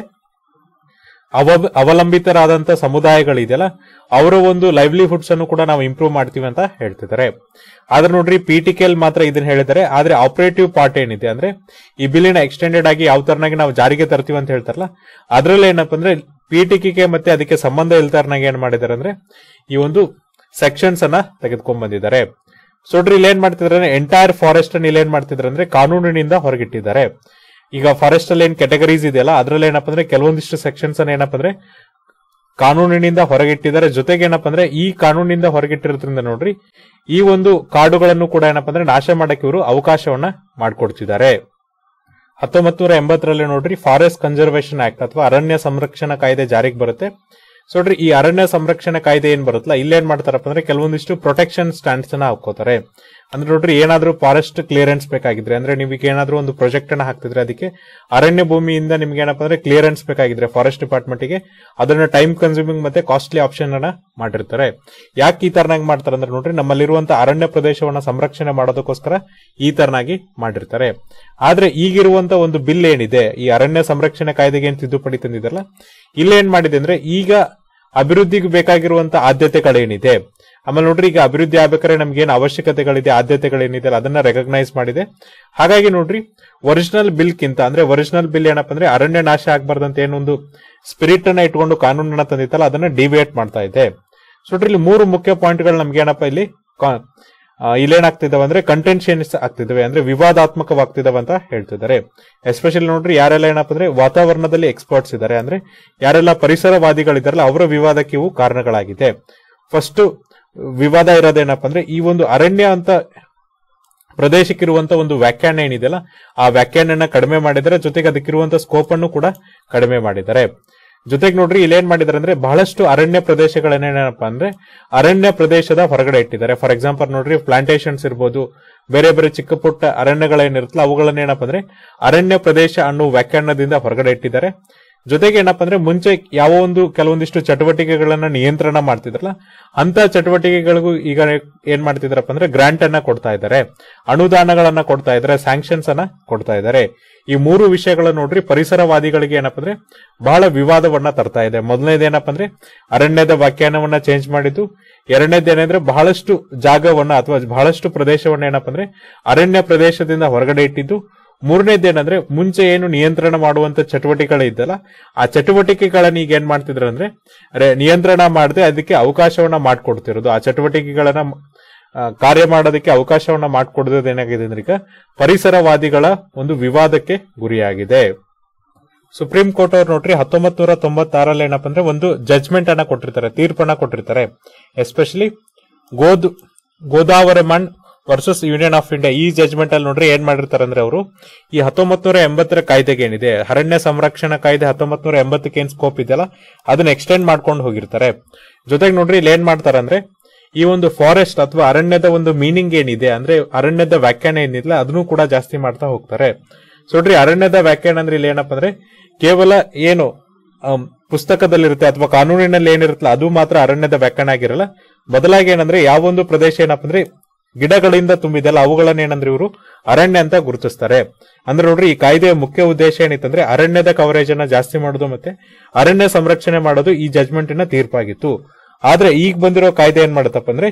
ಅವ ಅವಲಂಬಿತರಾದಂತ ಸಮುದಾಯಗಳಿದೆಯಲ್ಲ ಅವರ ಒಂದು ಲೈವ್ಲಿಹುಡ್ಸ್ ಅನ್ನು ಕೂಡ ನಾವು ಇಂಪ್ರೂವ್ ಮಾಡ್ತೀವಿ ಅಂತ ಹೇಳ್ತಿದ್ದಾರೆ ಆದ್ರೆ ನೋಡ್ರಿ ಪಿ ಟಿ ಕೆಲ್ ಮಾತ್ರ ಇದನ್ನ ಹೇಳಿದ್ದಾರೆ ಆದ್ರೆ ಆಪರೇಟಿವ್ ಪಾರ್ಟ್ ಏನಿದೆ ಅಂದ್ರೆ ಈ ಬಿಲ್ಲಿನ ಎಕ್ಸ್ಟೆಂಡೆಡ್ ಆಗಿ ಯಾವ ತರನಾಗಿ ನಾವು ಜಾರಿಗೆ ತರ್ತೀವಿ ಅಂತ ಹೇಳ್ತಾರಲ್ಲ ಅದ್ರಲ್ಲಿ ಏನಪ್ಪಾ ಅಂದ್ರೆ ಪಿ ಟಿ ಕೆ ಮತ್ತೆ ಅದಕ್ಕೆ ಸಂಬಂಧ ಇಲ್ತಾರನಾಗಿ ಏನ್ ಮಾಡಿದ್ದಾರೆ ಅಂದ್ರೆ ಈ ಒಂದು ಸೆಕ್ಷನ್ಸ್ ಅನ್ನ ತೆಗೆದುಕೊಂಡ್ ಬಂದಿದ್ದಾರೆ ಸೊ ನೋಡ್ರಿ ಇಲ್ಲಿ ಏನ್ ಮಾಡ್ತಿದ್ರೆ ಎಂಟೈರ್ ಫಾರೆಸ್ಟ್ ಅನ್ನು ಇಲ್ಲಿ ಏನ್ ಮಾಡ್ತಿದ್ದಾರೆ ಅಂದ್ರೆ ಕಾನೂನಿನಿಂದ ಹೊರಗಿಟ್ಟಿದ್ದಾರೆ ಈಗ ಫಾರೆಸ್ಟ್ ಅಲ್ಲಿ ಏನ್ ಕೆಟಗರೀಸ್ ಇದೆಯಲ್ಲ ಅದ್ರಲ್ಲಿ ಏನಪ್ಪಾ ಅಂದ್ರೆ ಕೆಲವೊಂದಿಷ್ಟು ಸೆಕ್ಷನ್ಸ್ ಅನ್ನ ಏನಪ್ಪಾ ಅಂದ್ರೆ ಕಾನೂನಿನಿಂದ ಹೊರಗಿಟ್ಟಿದ್ದಾರೆ ಜೊತೆಗೆ ಏನಪ್ಪಾ ಅಂದ್ರೆ ಈ ಕಾನೂನಿನಿಂದ ಹೊರಗಿಟ್ಟಿರೋದ್ರಿಂದ ನೋಡ್ರಿ ಈ ಒಂದು ಕಾಡುಗಳನ್ನು ಕೂಡ ಏನಪ್ಪಾ ಅಂದ್ರೆ ನಾಶ ಮಾಡಕ್ಕೆ ಇವರು ಅವಕಾಶವನ್ನ ಮಾಡಿಕೊಡ್ತಿದ್ದಾರೆ ಹತ್ತೊಂಬತ್ತು ನೂರ ಎಂಬತ್ತರಲ್ಲಿ ನೋಡ್ರಿ ಫಾರೆಸ್ಟ್ ಕನ್ಸರ್ವೇಷನ್ ಆಕ್ಟ್ ಅಥವಾ ಅರಣ್ಯ ಸಂರಕ್ಷಣಾ ಕಾಯ್ದೆ ಜಾರಿಗೆ ಬರುತ್ತೆ ಸೊ ನೋಡ್ರಿ ಈ ಅರಣ್ಯ ಸಂರಕ್ಷಣಾ ಕಾಯ್ದೆ ಏನ್ ಬರುತ್ತಲ್ಲ ಇಲ್ಲೇನ್ ಮಾಡ್ತಾರಪ್ಪ ಅಂದ್ರೆ ಕೆಲವೊಂದಿಷ್ಟು ಪ್ರೊಟೆಕ್ಷನ್ ಸ್ಟ್ಯಾಂಡ್ಸ್ ಅನ್ನ ಹಾಕೋತಾರೆ ಅಂದ್ರೆ ನೋಡ್ರಿ ಏನಾದ್ರೂ ಫಾರೆಸ್ಟ್ ಕ್ಲಿಯರೆನ್ಸ್ ಬೇಕಾಗಿದ್ರೆ ಅಂದ್ರೆ ನಿಮಗೆ ಏನಾದ್ರೂ ಒಂದು ಪ್ರಾಜೆಕ್ಟ್ ಅನ್ನ ಹಾಕ್ತಿದ್ರೆ ಅದಕ್ಕೆ ಅರಣ್ಯ ಭೂಮಿಯಿಂದ ನಿಮ್ಗೆ ಏನಪ್ಪಾ ಅಂದ್ರೆ ಕ್ಲಿಯರೆನ್ಸ್ ಬೇಕಾಗಿದ್ರೆ ಫಾರೆಸ್ಟ್ ಡಿಪಾರ್ಟ್ಮೆಂಟ್ ಗೆ ಅದನ್ನ ಟೈಮ್ ಕನ್ಸ್ಯೂಮಿಂಗ್ ಮತ್ತೆ ಕಾಸ್ಟ್ಲಿ ಆಪ್ಷನ್ ಅನ್ನ ಮಾಡಿರ್ತಾರೆ ಯಾಕೆ ಈ ತರನಾಗಿ ಮಾಡ್ತಾರೆ ಅಂದ್ರೆ ನೋಡ್ರಿ ನಮ್ಮಲ್ಲಿರುವಂತ ಅರಣ್ಯ ಪ್ರದೇಶವನ್ನ ಸಂರಕ್ಷಣೆ ಮಾಡೋದಕ್ಕೋಸ್ಕರ ಈ ತರನಾಗಿ ಮಾಡಿರ್ತಾರೆ ಆದ್ರೆ ಈಗಿರುವಂತ ಒಂದು ಬಿಲ್ ಏನಿದೆ ಈ ಅರಣ್ಯ ಸಂರಕ್ಷಣೆ ಕಾಯ್ದೆಗೆ ಏನ್ ತಿದ್ದುಪಡಿ ತಂದಿದಲ್ಲ ಇಲ್ಲೇನ್ ಮಾಡಿದೆ ಅಂದ್ರೆ ಈಗ ಅಭಿವೃದ್ಧಿಗೆ ಬೇಕಾಗಿರುವಂತ ಆದ್ಯತೆಗಳೇನಿದೆ ಆಮೇಲೆ ನೋಡ್ರಿ ಈಗ ಅಭಿವೃದ್ಧಿ ಆಗ್ಬೇಕಾದ್ರೆ ನಮ್ಗೆ ಏನು ಅವಶ್ಯಕತೆಗಳಿದೆ ಆದ್ಯತೆಗಳೇನಿದೆ ಅದನ್ನ ರೆಕಗ್ನೈಸ್ ಮಾಡಿದೆ ಹಾಗಾಗಿ ನೋಡ್ರಿ ಒರಿಜಿನಲ್ ಬಿಲ್ ಕಿಂತ ಅಂದ್ರೆ ಒರಿಜಿನಲ್ ಬಿಲ್ ಏನಪ್ಪ ಅಂದ್ರೆ ಅರಣ್ಯ ನಾಶ ಆಗ್ಬಾರ್ದಂತ ಏನೊಂದು ಸ್ಪಿರಿಟ್ ಅನ್ನ ಇಟ್ಕೊಂಡು ಕಾನೂನನ್ನ ತಂದಿತ್ತಲ್ಲ ಅದನ್ನ ಡಿವಿಯೇಟ್ ಮಾಡ್ತಾ ಇದೆ ಸೊ ನೋಡ್ರಿ ಇಲ್ಲಿ ಮೂರು ಮುಖ್ಯ ಪಾಯಿಂಟ್ಗಳು ನಮ್ಗೆ ಏನಪ್ಪ ಇಲ್ಲಿ ಕಾ- ಆ, ಇಲ್ಲೇನಾಗ್ತಿದಾವೆ ಅಂದ್ರೆ ಕಂಟೆನ್ಷಿಯನ್ಸ್ ಆಗ್ತಿದಾವೆ ಅಂದ್ರೆ ವಿವಾದಾತ್ಮಕವಾಗ್ತಿದಾವೆ ಅಂತ ಹೇಳ್ತಿದ್ದಾರೆ ಎಸ್ಪೆಷಲಿ ನೋಡ್ರಿ ಯಾರೆಲ್ಲ ಏನಪ್ಪ ಅಂದ್ರೆ ವಾತಾವರಣದಲ್ಲಿ ಎಕ್ಸ್ಪರ್ಟ್ಸ್ ಇದ್ದಾರೆ ಅಂದ್ರೆ ಯಾರೆಲ್ಲ ಪರಿಸರವಾದಿಗಳಿದಾರಲ್ಲ ಅವರ ವಿವಾದಕ್ಕೆ ಇವು ಕಾರಣಗಳಾಗಿದೆ ಫಸ್ಟ್ ವಿವಾದ ಇರೋದೇನಪ್ಪ ಅಂದ್ರೆ ಈ ಒಂದು ಅರಣ್ಯ ಅಂತ ಪ್ರದೇಶಕ್ಕಿರುವಂತ ಒಂದು ವ್ಯಾಖ್ಯಾನ ಏನಿದೆಯಲ್ಲ ಆ ವ್ಯಾಖ್ಯಾನನ ಕಡಿಮೆ ಮಾಡಿದ್ದಾರೆ ಜೊತೆಗೆ ಅದಕ್ಕಿರುವಂತ ಸ್ಕೋಪ್ ಅನ್ನು ಕೂಡ ಕಡಿಮೆ ಮಾಡಿದ್ದಾರೆ ಜೊತೆಗೆ ನೋಡ್ರಿ ಇಲ್ಲೇನ್ ಮಾಡಿದ್ದಾರೆ ಅಂದ್ರೆ ಬಹಳಷ್ಟು ಅರಣ್ಯ ಪ್ರದೇಶಗಳನ್ನೇನಪ್ಪ ಅಂದ್ರೆ ಅರಣ್ಯ ಪ್ರದೇಶದ ಹೊರಗಡೆ ಇಟ್ಟಿದ್ದಾರೆ ಫಾರ್ ಎಕ್ಸಾಂಪಲ್ ನೋಡ್ರಿ ಪ್ಲಾಂಟೇಶನ್ಸ್ ಇರ್ಬೋದು ಬೇರೆ ಬೇರೆ ಚಿಕ್ಕ ಪುಟ್ಟ ಅರಣ್ಯಗಳೇನಿರುತ್ತಲ್ಲ ಅವುಗಳನ್ನೇನಪ್ಪ ಅಂದ್ರೆ ಅರಣ್ಯ ಪ್ರದೇಶ ಅನ್ನೋ ವ್ಯಾಖ್ಯಾನದಿಂದ ಹೊರಗಡೆ ಇಟ್ಟಿದ್ದಾರೆ ಜೊತೆಗೆ ಏನಪ್ಪ ಅಂದ್ರೆ ಮುಂಚೆ ಯಾವ ಒಂದು ಕೆಲವೊಂದಿಷ್ಟು ಚಟುವಟಿಕೆಗಳನ್ನ ನಿಯಂತ್ರಣ ಮಾಡ್ತಿದ್ರಲ್ಲ ಅಂತ ಚಟುವಟಿಕೆಗಳಿಗೂ ಈಗ ಏನ್ ಮಾಡ್ತಿದಾರಪ್ಪ ಅಂದ್ರೆ ಗ್ರಾಂಟ್ ಅನ್ನ ಕೊಡ್ತಾ ಇದ್ದಾರೆ ಅನುದಾನಗಳನ್ನ ಕೊಡ್ತಾ ಇದ್ದಾರೆ ಸ್ಯಾಂಕ್ಷನ್ಸ್ ಅನ್ನ ಕೊಡ್ತಾ ಇದ್ದಾರೆ ಈ ಮೂರು ವಿಷಯಗಳು ನೋಡ್ರಿ ಪರಿಸರವಾದಿಗಳಿಗೆ ಏನಪ್ಪ ಅಂದ್ರೆ ಬಹಳ ವಿವಾದವನ್ನ ತರ್ತಾ ಇದೆ ಮೊದಲನೇದು ಏನಪ್ಪ ಅಂದ್ರೆ ಅರಣ್ಯದ ವ್ಯಾಖ್ಯಾನವನ್ನ ಚೇಂಜ್ ಮಾಡಿದ್ದು ಎರಡನೇದು ಏನಂದ್ರೆ ಬಹಳಷ್ಟು ಜಾಗವನ್ನ ಅಥವಾ ಬಹಳಷ್ಟು ಪ್ರದೇಶವನ್ನ ಏನಪ್ಪ ಅಂದ್ರೆ ಅರಣ್ಯ ಪ್ರದೇಶದಿಂದ ಹೊರಗಡೆ ಇಟ್ಟಿದ್ದು ಮೂರನೇದೇನಂದ್ರೆ ಮುಂಚೆ ಏನು ನಿಯಂತ್ರಣ ಮಾಡುವಂತ ಚಟುವಟಿಕೆಗಳು ಇದ್ದಲ್ಲ ಆ ಚಟುವಟಿಕೆಗಳನ್ನ ಈಗ ಏನ್ ಮಾಡ್ತಿದ್ರು ಅಂದ್ರೆ ಅರೆ- ನಿಯಂತ್ರಣ ಮಾಡದೆ ಅದಕ್ಕೆ ಅವಕಾಶವನ್ನ ಮಾಡ್ಕೊಡ್ತಿರೋದು ಆ ಚಟುವಟಿಕೆಗಳನ್ನ ಆ, ಕಾರ್ಯ ಮಾಡೋದಕ್ಕೆ ಅವಕಾಶವನ್ನ ಮಾಡ್ಕೊಡೋದು ಏನಾಗಿದೆ ಅಂದ್ರೆ ಈಗ ಪರಿಸರವಾದಿಗಳ ಒಂದು ವಿವಾದಕ್ಕೆ ಗುರಿಯಾಗಿದೆ ಸುಪ್ರೀಂ ಕೋರ್ಟ್ ಅವ್ರು ನೋಡ್ರಿ ಹತ್ತೊಂಬತ್ ನೂರ ತೊಂಬತ್ತಾರಲ್ಲಿ ಏನಪ್ಪ ಅಂದ್ರೆ ಒಂದು ಜಜ್ಮೆಂಟ್ ಅನ್ನ ಕೊಟ್ಟಿರ್ತಾರೆ ತೀರ್ಪನ್ನ ಕೊಟ್ಟಿರ್ತಾರೆ ಎಸ್ಪೆಷಲಿ ಗೋದ್ Godavarman versus union of India ಈ ಜಜ್ಮೆಂಟ್ ಅಲ್ಲಿ ನೋಡ್ರಿ ಏನ್ ಮಾಡಿರ್ತಾರೆ ಅಂದ್ರೆ ಅವರು ಈ ಹತ್ತೊಂಬತ್ ನೂರ ಎಂಬತ್ತರ ಕಾಯ್ದೆಗೆ ಏನಿದೆ ಅರಣ್ಯ ಸಂರಕ್ಷಣಾ ಕಾಯ್ದೆ ಹತ್ತೊಂಬತ್ ನೂರ ಎಂಬತ್ತಕ್ಕೆ ಏನ್ ಸ್ಕೋಪ್ ಇದೆಯಲ್ಲ ಅದನ್ನ ಎಕ್ಸ್ಟೆಂಡ್ ಮಾಡ್ಕೊಂಡು ಹೋಗಿರ್ತಾರೆ ಜೊತೆಗೆ ನೋಡ್ರಿ ಇಲ್ಲಿ ಏನ್ ಮಾಡ್ತಾರೆ ಅಂದ್ರೆ ಈ ಒಂದು ಫಾರೆಸ್ಟ್ ಅಥವಾ ಅರಣ್ಯದ ಒಂದು ಮೀನಿಂಗ್ ಏನಿದೆ ಅಂದ್ರೆ ಅರಣ್ಯದ ವ್ಯಾಖ್ಯಾನ ಏನಿಲ್ಲ ಅದನ್ನು ಕೂಡ ಜಾಸ್ತಿ ಮಾಡ್ತಾ ಹೋಗ್ತಾರೆ ಸೊ ನೋಡ್ರಿ ಅರಣ್ಯದ ವ್ಯಾಖ್ಯಾನ ಅಂದ್ರೆ ಇಲ್ಲಿ ಏನಪ್ಪ ಅಂದ್ರೆ ಕೇವಲ ಏನು ಆಮ್, ಪುಸ್ತಕದಲ್ಲಿರುತ್ತೆ ಅಥವಾ ಕಾನೂನಿನಲ್ಲಿ ಏನಿರುತ್ತಲ್ಲ ಅದು ಮಾತ್ರ ಅರಣ್ಯದ ವ್ಯಾಖ್ಯಾನ ಆಗಿರಲ್ಲ ಬದಲಾಗಿ ಏನಂದ್ರೆ ಯಾವೊಂದು ಪ್ರದೇಶ ಏನಪ್ಪ ಅಂದ್ರೆ ಗಿಡಗಳಿಂದ ತುಂಬಿದೆಲ್ಲ ಅವುಗಳನ್ನ ಏನಂದ್ರೆ ಇವರು ಅರಣ್ಯ ಅಂತ ಗುರುತಿಸ್ತಾರೆ ಅಂದ್ರೆ ನೋಡ್ರಿ ಈ ಕಾಯ್ದೆಯ ಮುಖ್ಯ ಉದ್ದೇಶ ಏನಿತ್ತಂದ್ರೆ ಅರಣ್ಯದ ಕವರೇಜ್ ಅನ್ನ ಜಾಸ್ತಿ ಮಾಡೋದು ಮತ್ತೆ ಅರಣ್ಯ ಸಂರಕ್ಷಣೆ ಮಾಡೋದು ಈ ಜಜ್ಮೆಂಟಿನ ತೀರ್ಪಾಗಿತ್ತು ಆದ್ರೆ ಈಗ ಬಂದಿರೋ ಕಾಯ್ದೆ ಏನ್ ಮಾಡುತ್ತಪ್ಪ ಅಂದ್ರೆ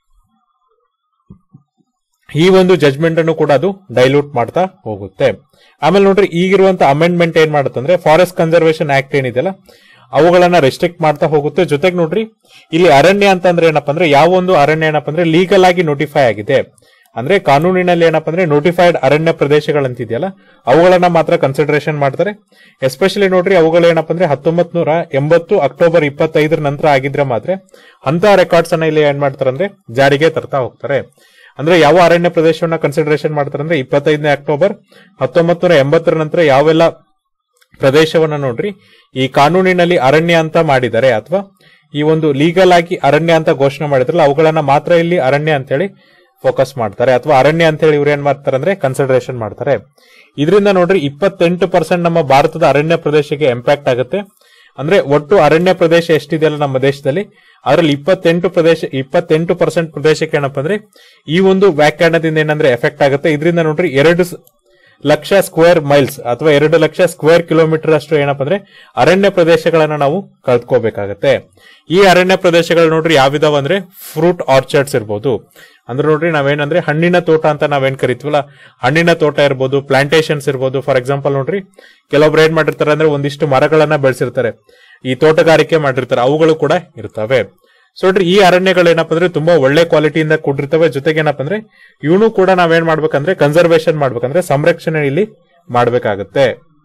ಈ ಒಂದು ಜಜ್ಮೆಂಟ್ ಅನ್ನು ಕೂಡ ಅದು ಡೈಲ್ಯೂಟ್ ಮಾಡ್ತಾ ಹೋಗುತ್ತೆ ಆಮೇಲೆ ನೋಡ್ರಿ ಈಗಿರುವಂತ ಅಮೆಂಡ್ಮೆಂಟ್ ಏನ್ ಮಾಡುತ್ತಂದ್ರೆ ಫಾರೆಸ್ಟ್ ಕನ್ಸರ್ವೇಷನ್ ಆಕ್ಟ್ ಏನಿದೆಯಲ್ಲ ಅವುಗಳನ್ನ ರೆಸ್ಟ್ರಿಕ್ಟ್ ಮಾಡ್ತಾ ಹೋಗುತ್ತೆ ಜೊತೆಗೆ ನೋಡ್ರಿ ಇಲ್ಲಿ ಅರಣ್ಯ ಅಂತಂದ್ರೆ ಏನಪ್ಪಾ ಅಂದ್ರೆ ಯಾವ ಒಂದು ಅರಣ್ಯ ಏನಪ್ಪಾ ಅಂದ್ರೆ ಲೀಗಲ್ ಆಗಿ ನೋಟಿಫೈ ಆಗಿದೆ ಅಂದ್ರೆ ಕಾನೂನಿನಲ್ಲಿ ಏನಪ್ಪಾ ಅಂದ್ರೆ ನೋಟಿಫೈಡ್ ಅರಣ್ಯ ಪ್ರದೇಶಗಳಂತಿದೆಯಲ್ಲ ಅವುಗಳನ್ನ ಮಾತ್ರ ಕನ್ಸಿಡರೇಷನ್ ಮಾಡ್ತಾರೆ ಎಸ್ಪೆಷಲಿ ನೋಡ್ರಿ ಅವುಗಳು ಏನಪ್ಪಾ ಅಂದ್ರೆ ಹತ್ತೊಂಬತ್ ನೂರ ಎಂಬತ್ತು ಅಕ್ಟೋಬರ್ ಇಪ್ಪತ್ತೈದರ ನಂತರ ಆಗಿದ್ರೆ ಮಾತ್ರ ಅಂತ ರೆಕಾರ್ಡ್ಸ್ ಅನ್ನ ಇಲ್ಲಿ ಏನ್ ಮಾಡ್ತಾರೆ ಅಂದ್ರೆ ಜಾರಿಗೆ ತರ್ತಾ ಹೋಗ್ತಾರೆ ಅಂದ್ರೆ ಯಾವ ಅರಣ್ಯ ಪ್ರದೇಶವನ್ನ ಕನ್ಸಿಡರೇಷನ್ ಮಾಡ್ತಾರೆ ಅಂದ್ರೆ ಇಪ್ಪತ್ತೈದನೇ ಅಕ್ಟೋಬರ್ ಹತ್ತೊಂಬತ್ ನೂರ ಎಂಬತ್ತರ ನಂತರ ಯಾವೆಲ್ಲ ಪ್ರದೇಶವನ್ನ ನೋಡ್ರಿ ಈ ಕಾನೂನಿನಲ್ಲಿ ಅರಣ್ಯ ಅಂತ ಮಾಡಿದ್ದಾರೆ ಅಥವಾ ಈ ಒಂದು ಲೀಗಲ್ ಆಗಿ ಅರಣ್ಯ ಅಂತ ಘೋಷಣೆ ಮಾಡಿದ್ರಲ್ಲ ಅವುಗಳನ್ನ ಮಾತ್ರ ಇಲ್ಲಿ ಅರಣ್ಯ ಅಂತೇಳಿ ಫೋಕಸ್ ಮಾಡ್ತಾರೆ ಅಥವಾ ಅರಣ್ಯ ಅಂತೇಳಿ ಇವ್ರು ಏನ್ ಮಾಡ್ತಾರೆ ಅಂದ್ರೆ ಕನ್ಸಿಡರೇಷನ್ ಮಾಡ್ತಾರೆ ಇದರಿಂದ ನೋಡ್ರಿ ಇಪ್ಪತ್ತೆಂಟು ಪರ್ಸೆಂಟ್ ನಮ್ಮ ಭಾರತದ ಅರಣ್ಯ ಪ್ರದೇಶಕ್ಕೆ ಇಂಪ್ಯಾಕ್ಟ್ ಆಗುತ್ತೆ ಅಂದ್ರೆ ಒಟ್ಟು ಅರಣ್ಯ ಪ್ರದೇಶ ಎಷ್ಟಿದೆಯಲ್ಲ ನಮ್ಮ ದೇಶದಲ್ಲಿ ಅದರಲ್ಲಿ ಇಪ್ಪತ್ತೆಂಟು ಪ್ರದೇಶ ಇಪ್ಪತ್ತೆಂಟು ಪರ್ಸೆಂಟ್ ಪ್ರದೇಶಕ್ಕೆ ಏನಪ್ಪ ಅಂದ್ರೆ ಈ ಒಂದು ವ್ಯಾಖ್ಯಾನದಿಂದ ಏನಂದ್ರೆ ಎಫೆಕ್ಟ್ ಆಗುತ್ತೆ ಇದರಿಂದ ನೋಡ್ರಿ ಎರಡು ಸ- ಲಕ್ಷ ಸ್ಕ್ವೇರ್ ಮೈಲ್ಸ್ ಅಥವಾ ಎರಡು ಲಕ್ಷ ಸ್ಕ್ವೇರ್ ಕಿಲೋಮೀಟರ್ ಅಷ್ಟು ಏನಪ್ಪ ಅಂದ್ರೆ ಅರಣ್ಯ ಪ್ರದೇಶಗಳನ್ನ ನಾವು ಕಳ್ಕೋಬೇಕಾಗತ್ತೆ ಈ ಅರಣ್ಯ ಪ್ರದೇಶಗಳು ನೋಡ್ರಿ ಯಾವಿದಾವ ಅಂದ್ರೆ ಫ್ರೂಟ್ ಆರ್ಚರ್ಡ್ಸ್ ಇರ್ಬೋದು ಅಂದ್ರೆ ನೋಡ್ರಿ ನಾವೇನಂದ್ರೆ ಹಣ್ಣಿನ ತೋಟ ಅಂತ ನಾವೇನ್ ಕರಿತೀವಲ್ಲ ಹಣ್ಣಿನ ತೋಟ ಇರ್ಬೋದು ಪ್ಲಾಂಟೇಶನ್ಸ್ ಇರ್ಬೋದು ಫಾರ್ ಎಕ್ಸಾಂಪಲ್ ನೋಡ್ರಿ ಕೆಲವೊಬ್ರು ಏನ್ ಮಾಡಿರ್ತಾರೆ ಅಂದ್ರೆ ಒಂದಿಷ್ಟು ಮರಗಳನ್ನ ಬೆಳೆಸಿರ್ತಾರೆ ಈ ತೋಟಗಾರಿಕೆ ಮಾಡಿರ್ತಾರೆ ಅವುಗಳು ಕೂಡ ಇರ್ತವೆ ಸೊ ನೋಡ್ರಿ ಈ ಅರಣ್ಯಗಳು ಏನಪ್ಪ ಅಂದ್ರೆ ತುಂಬಾ ಒಳ್ಳೆ ಕ್ವಾಲಿಟಿಯಿಂದ ಕೂಡಿರ್ತವೆ ಜೊತೆಗೆ ಏನಪ್ಪ ಅಂದ್ರೆ ಇವನು ಕೂಡ ನಾವೇನ್ ಮಾಡ್ಬೇಕಂದ್ರೆ ಕನ್ಸರ್ವೇಷನ್ ಮಾಡ್ಬೇಕಂದ್ರೆ ಸಂರಕ್ಷಣೆ ಇಲ್ಲಿ ಮಾಡ್ಬೇಕಾಗತ್ತೆ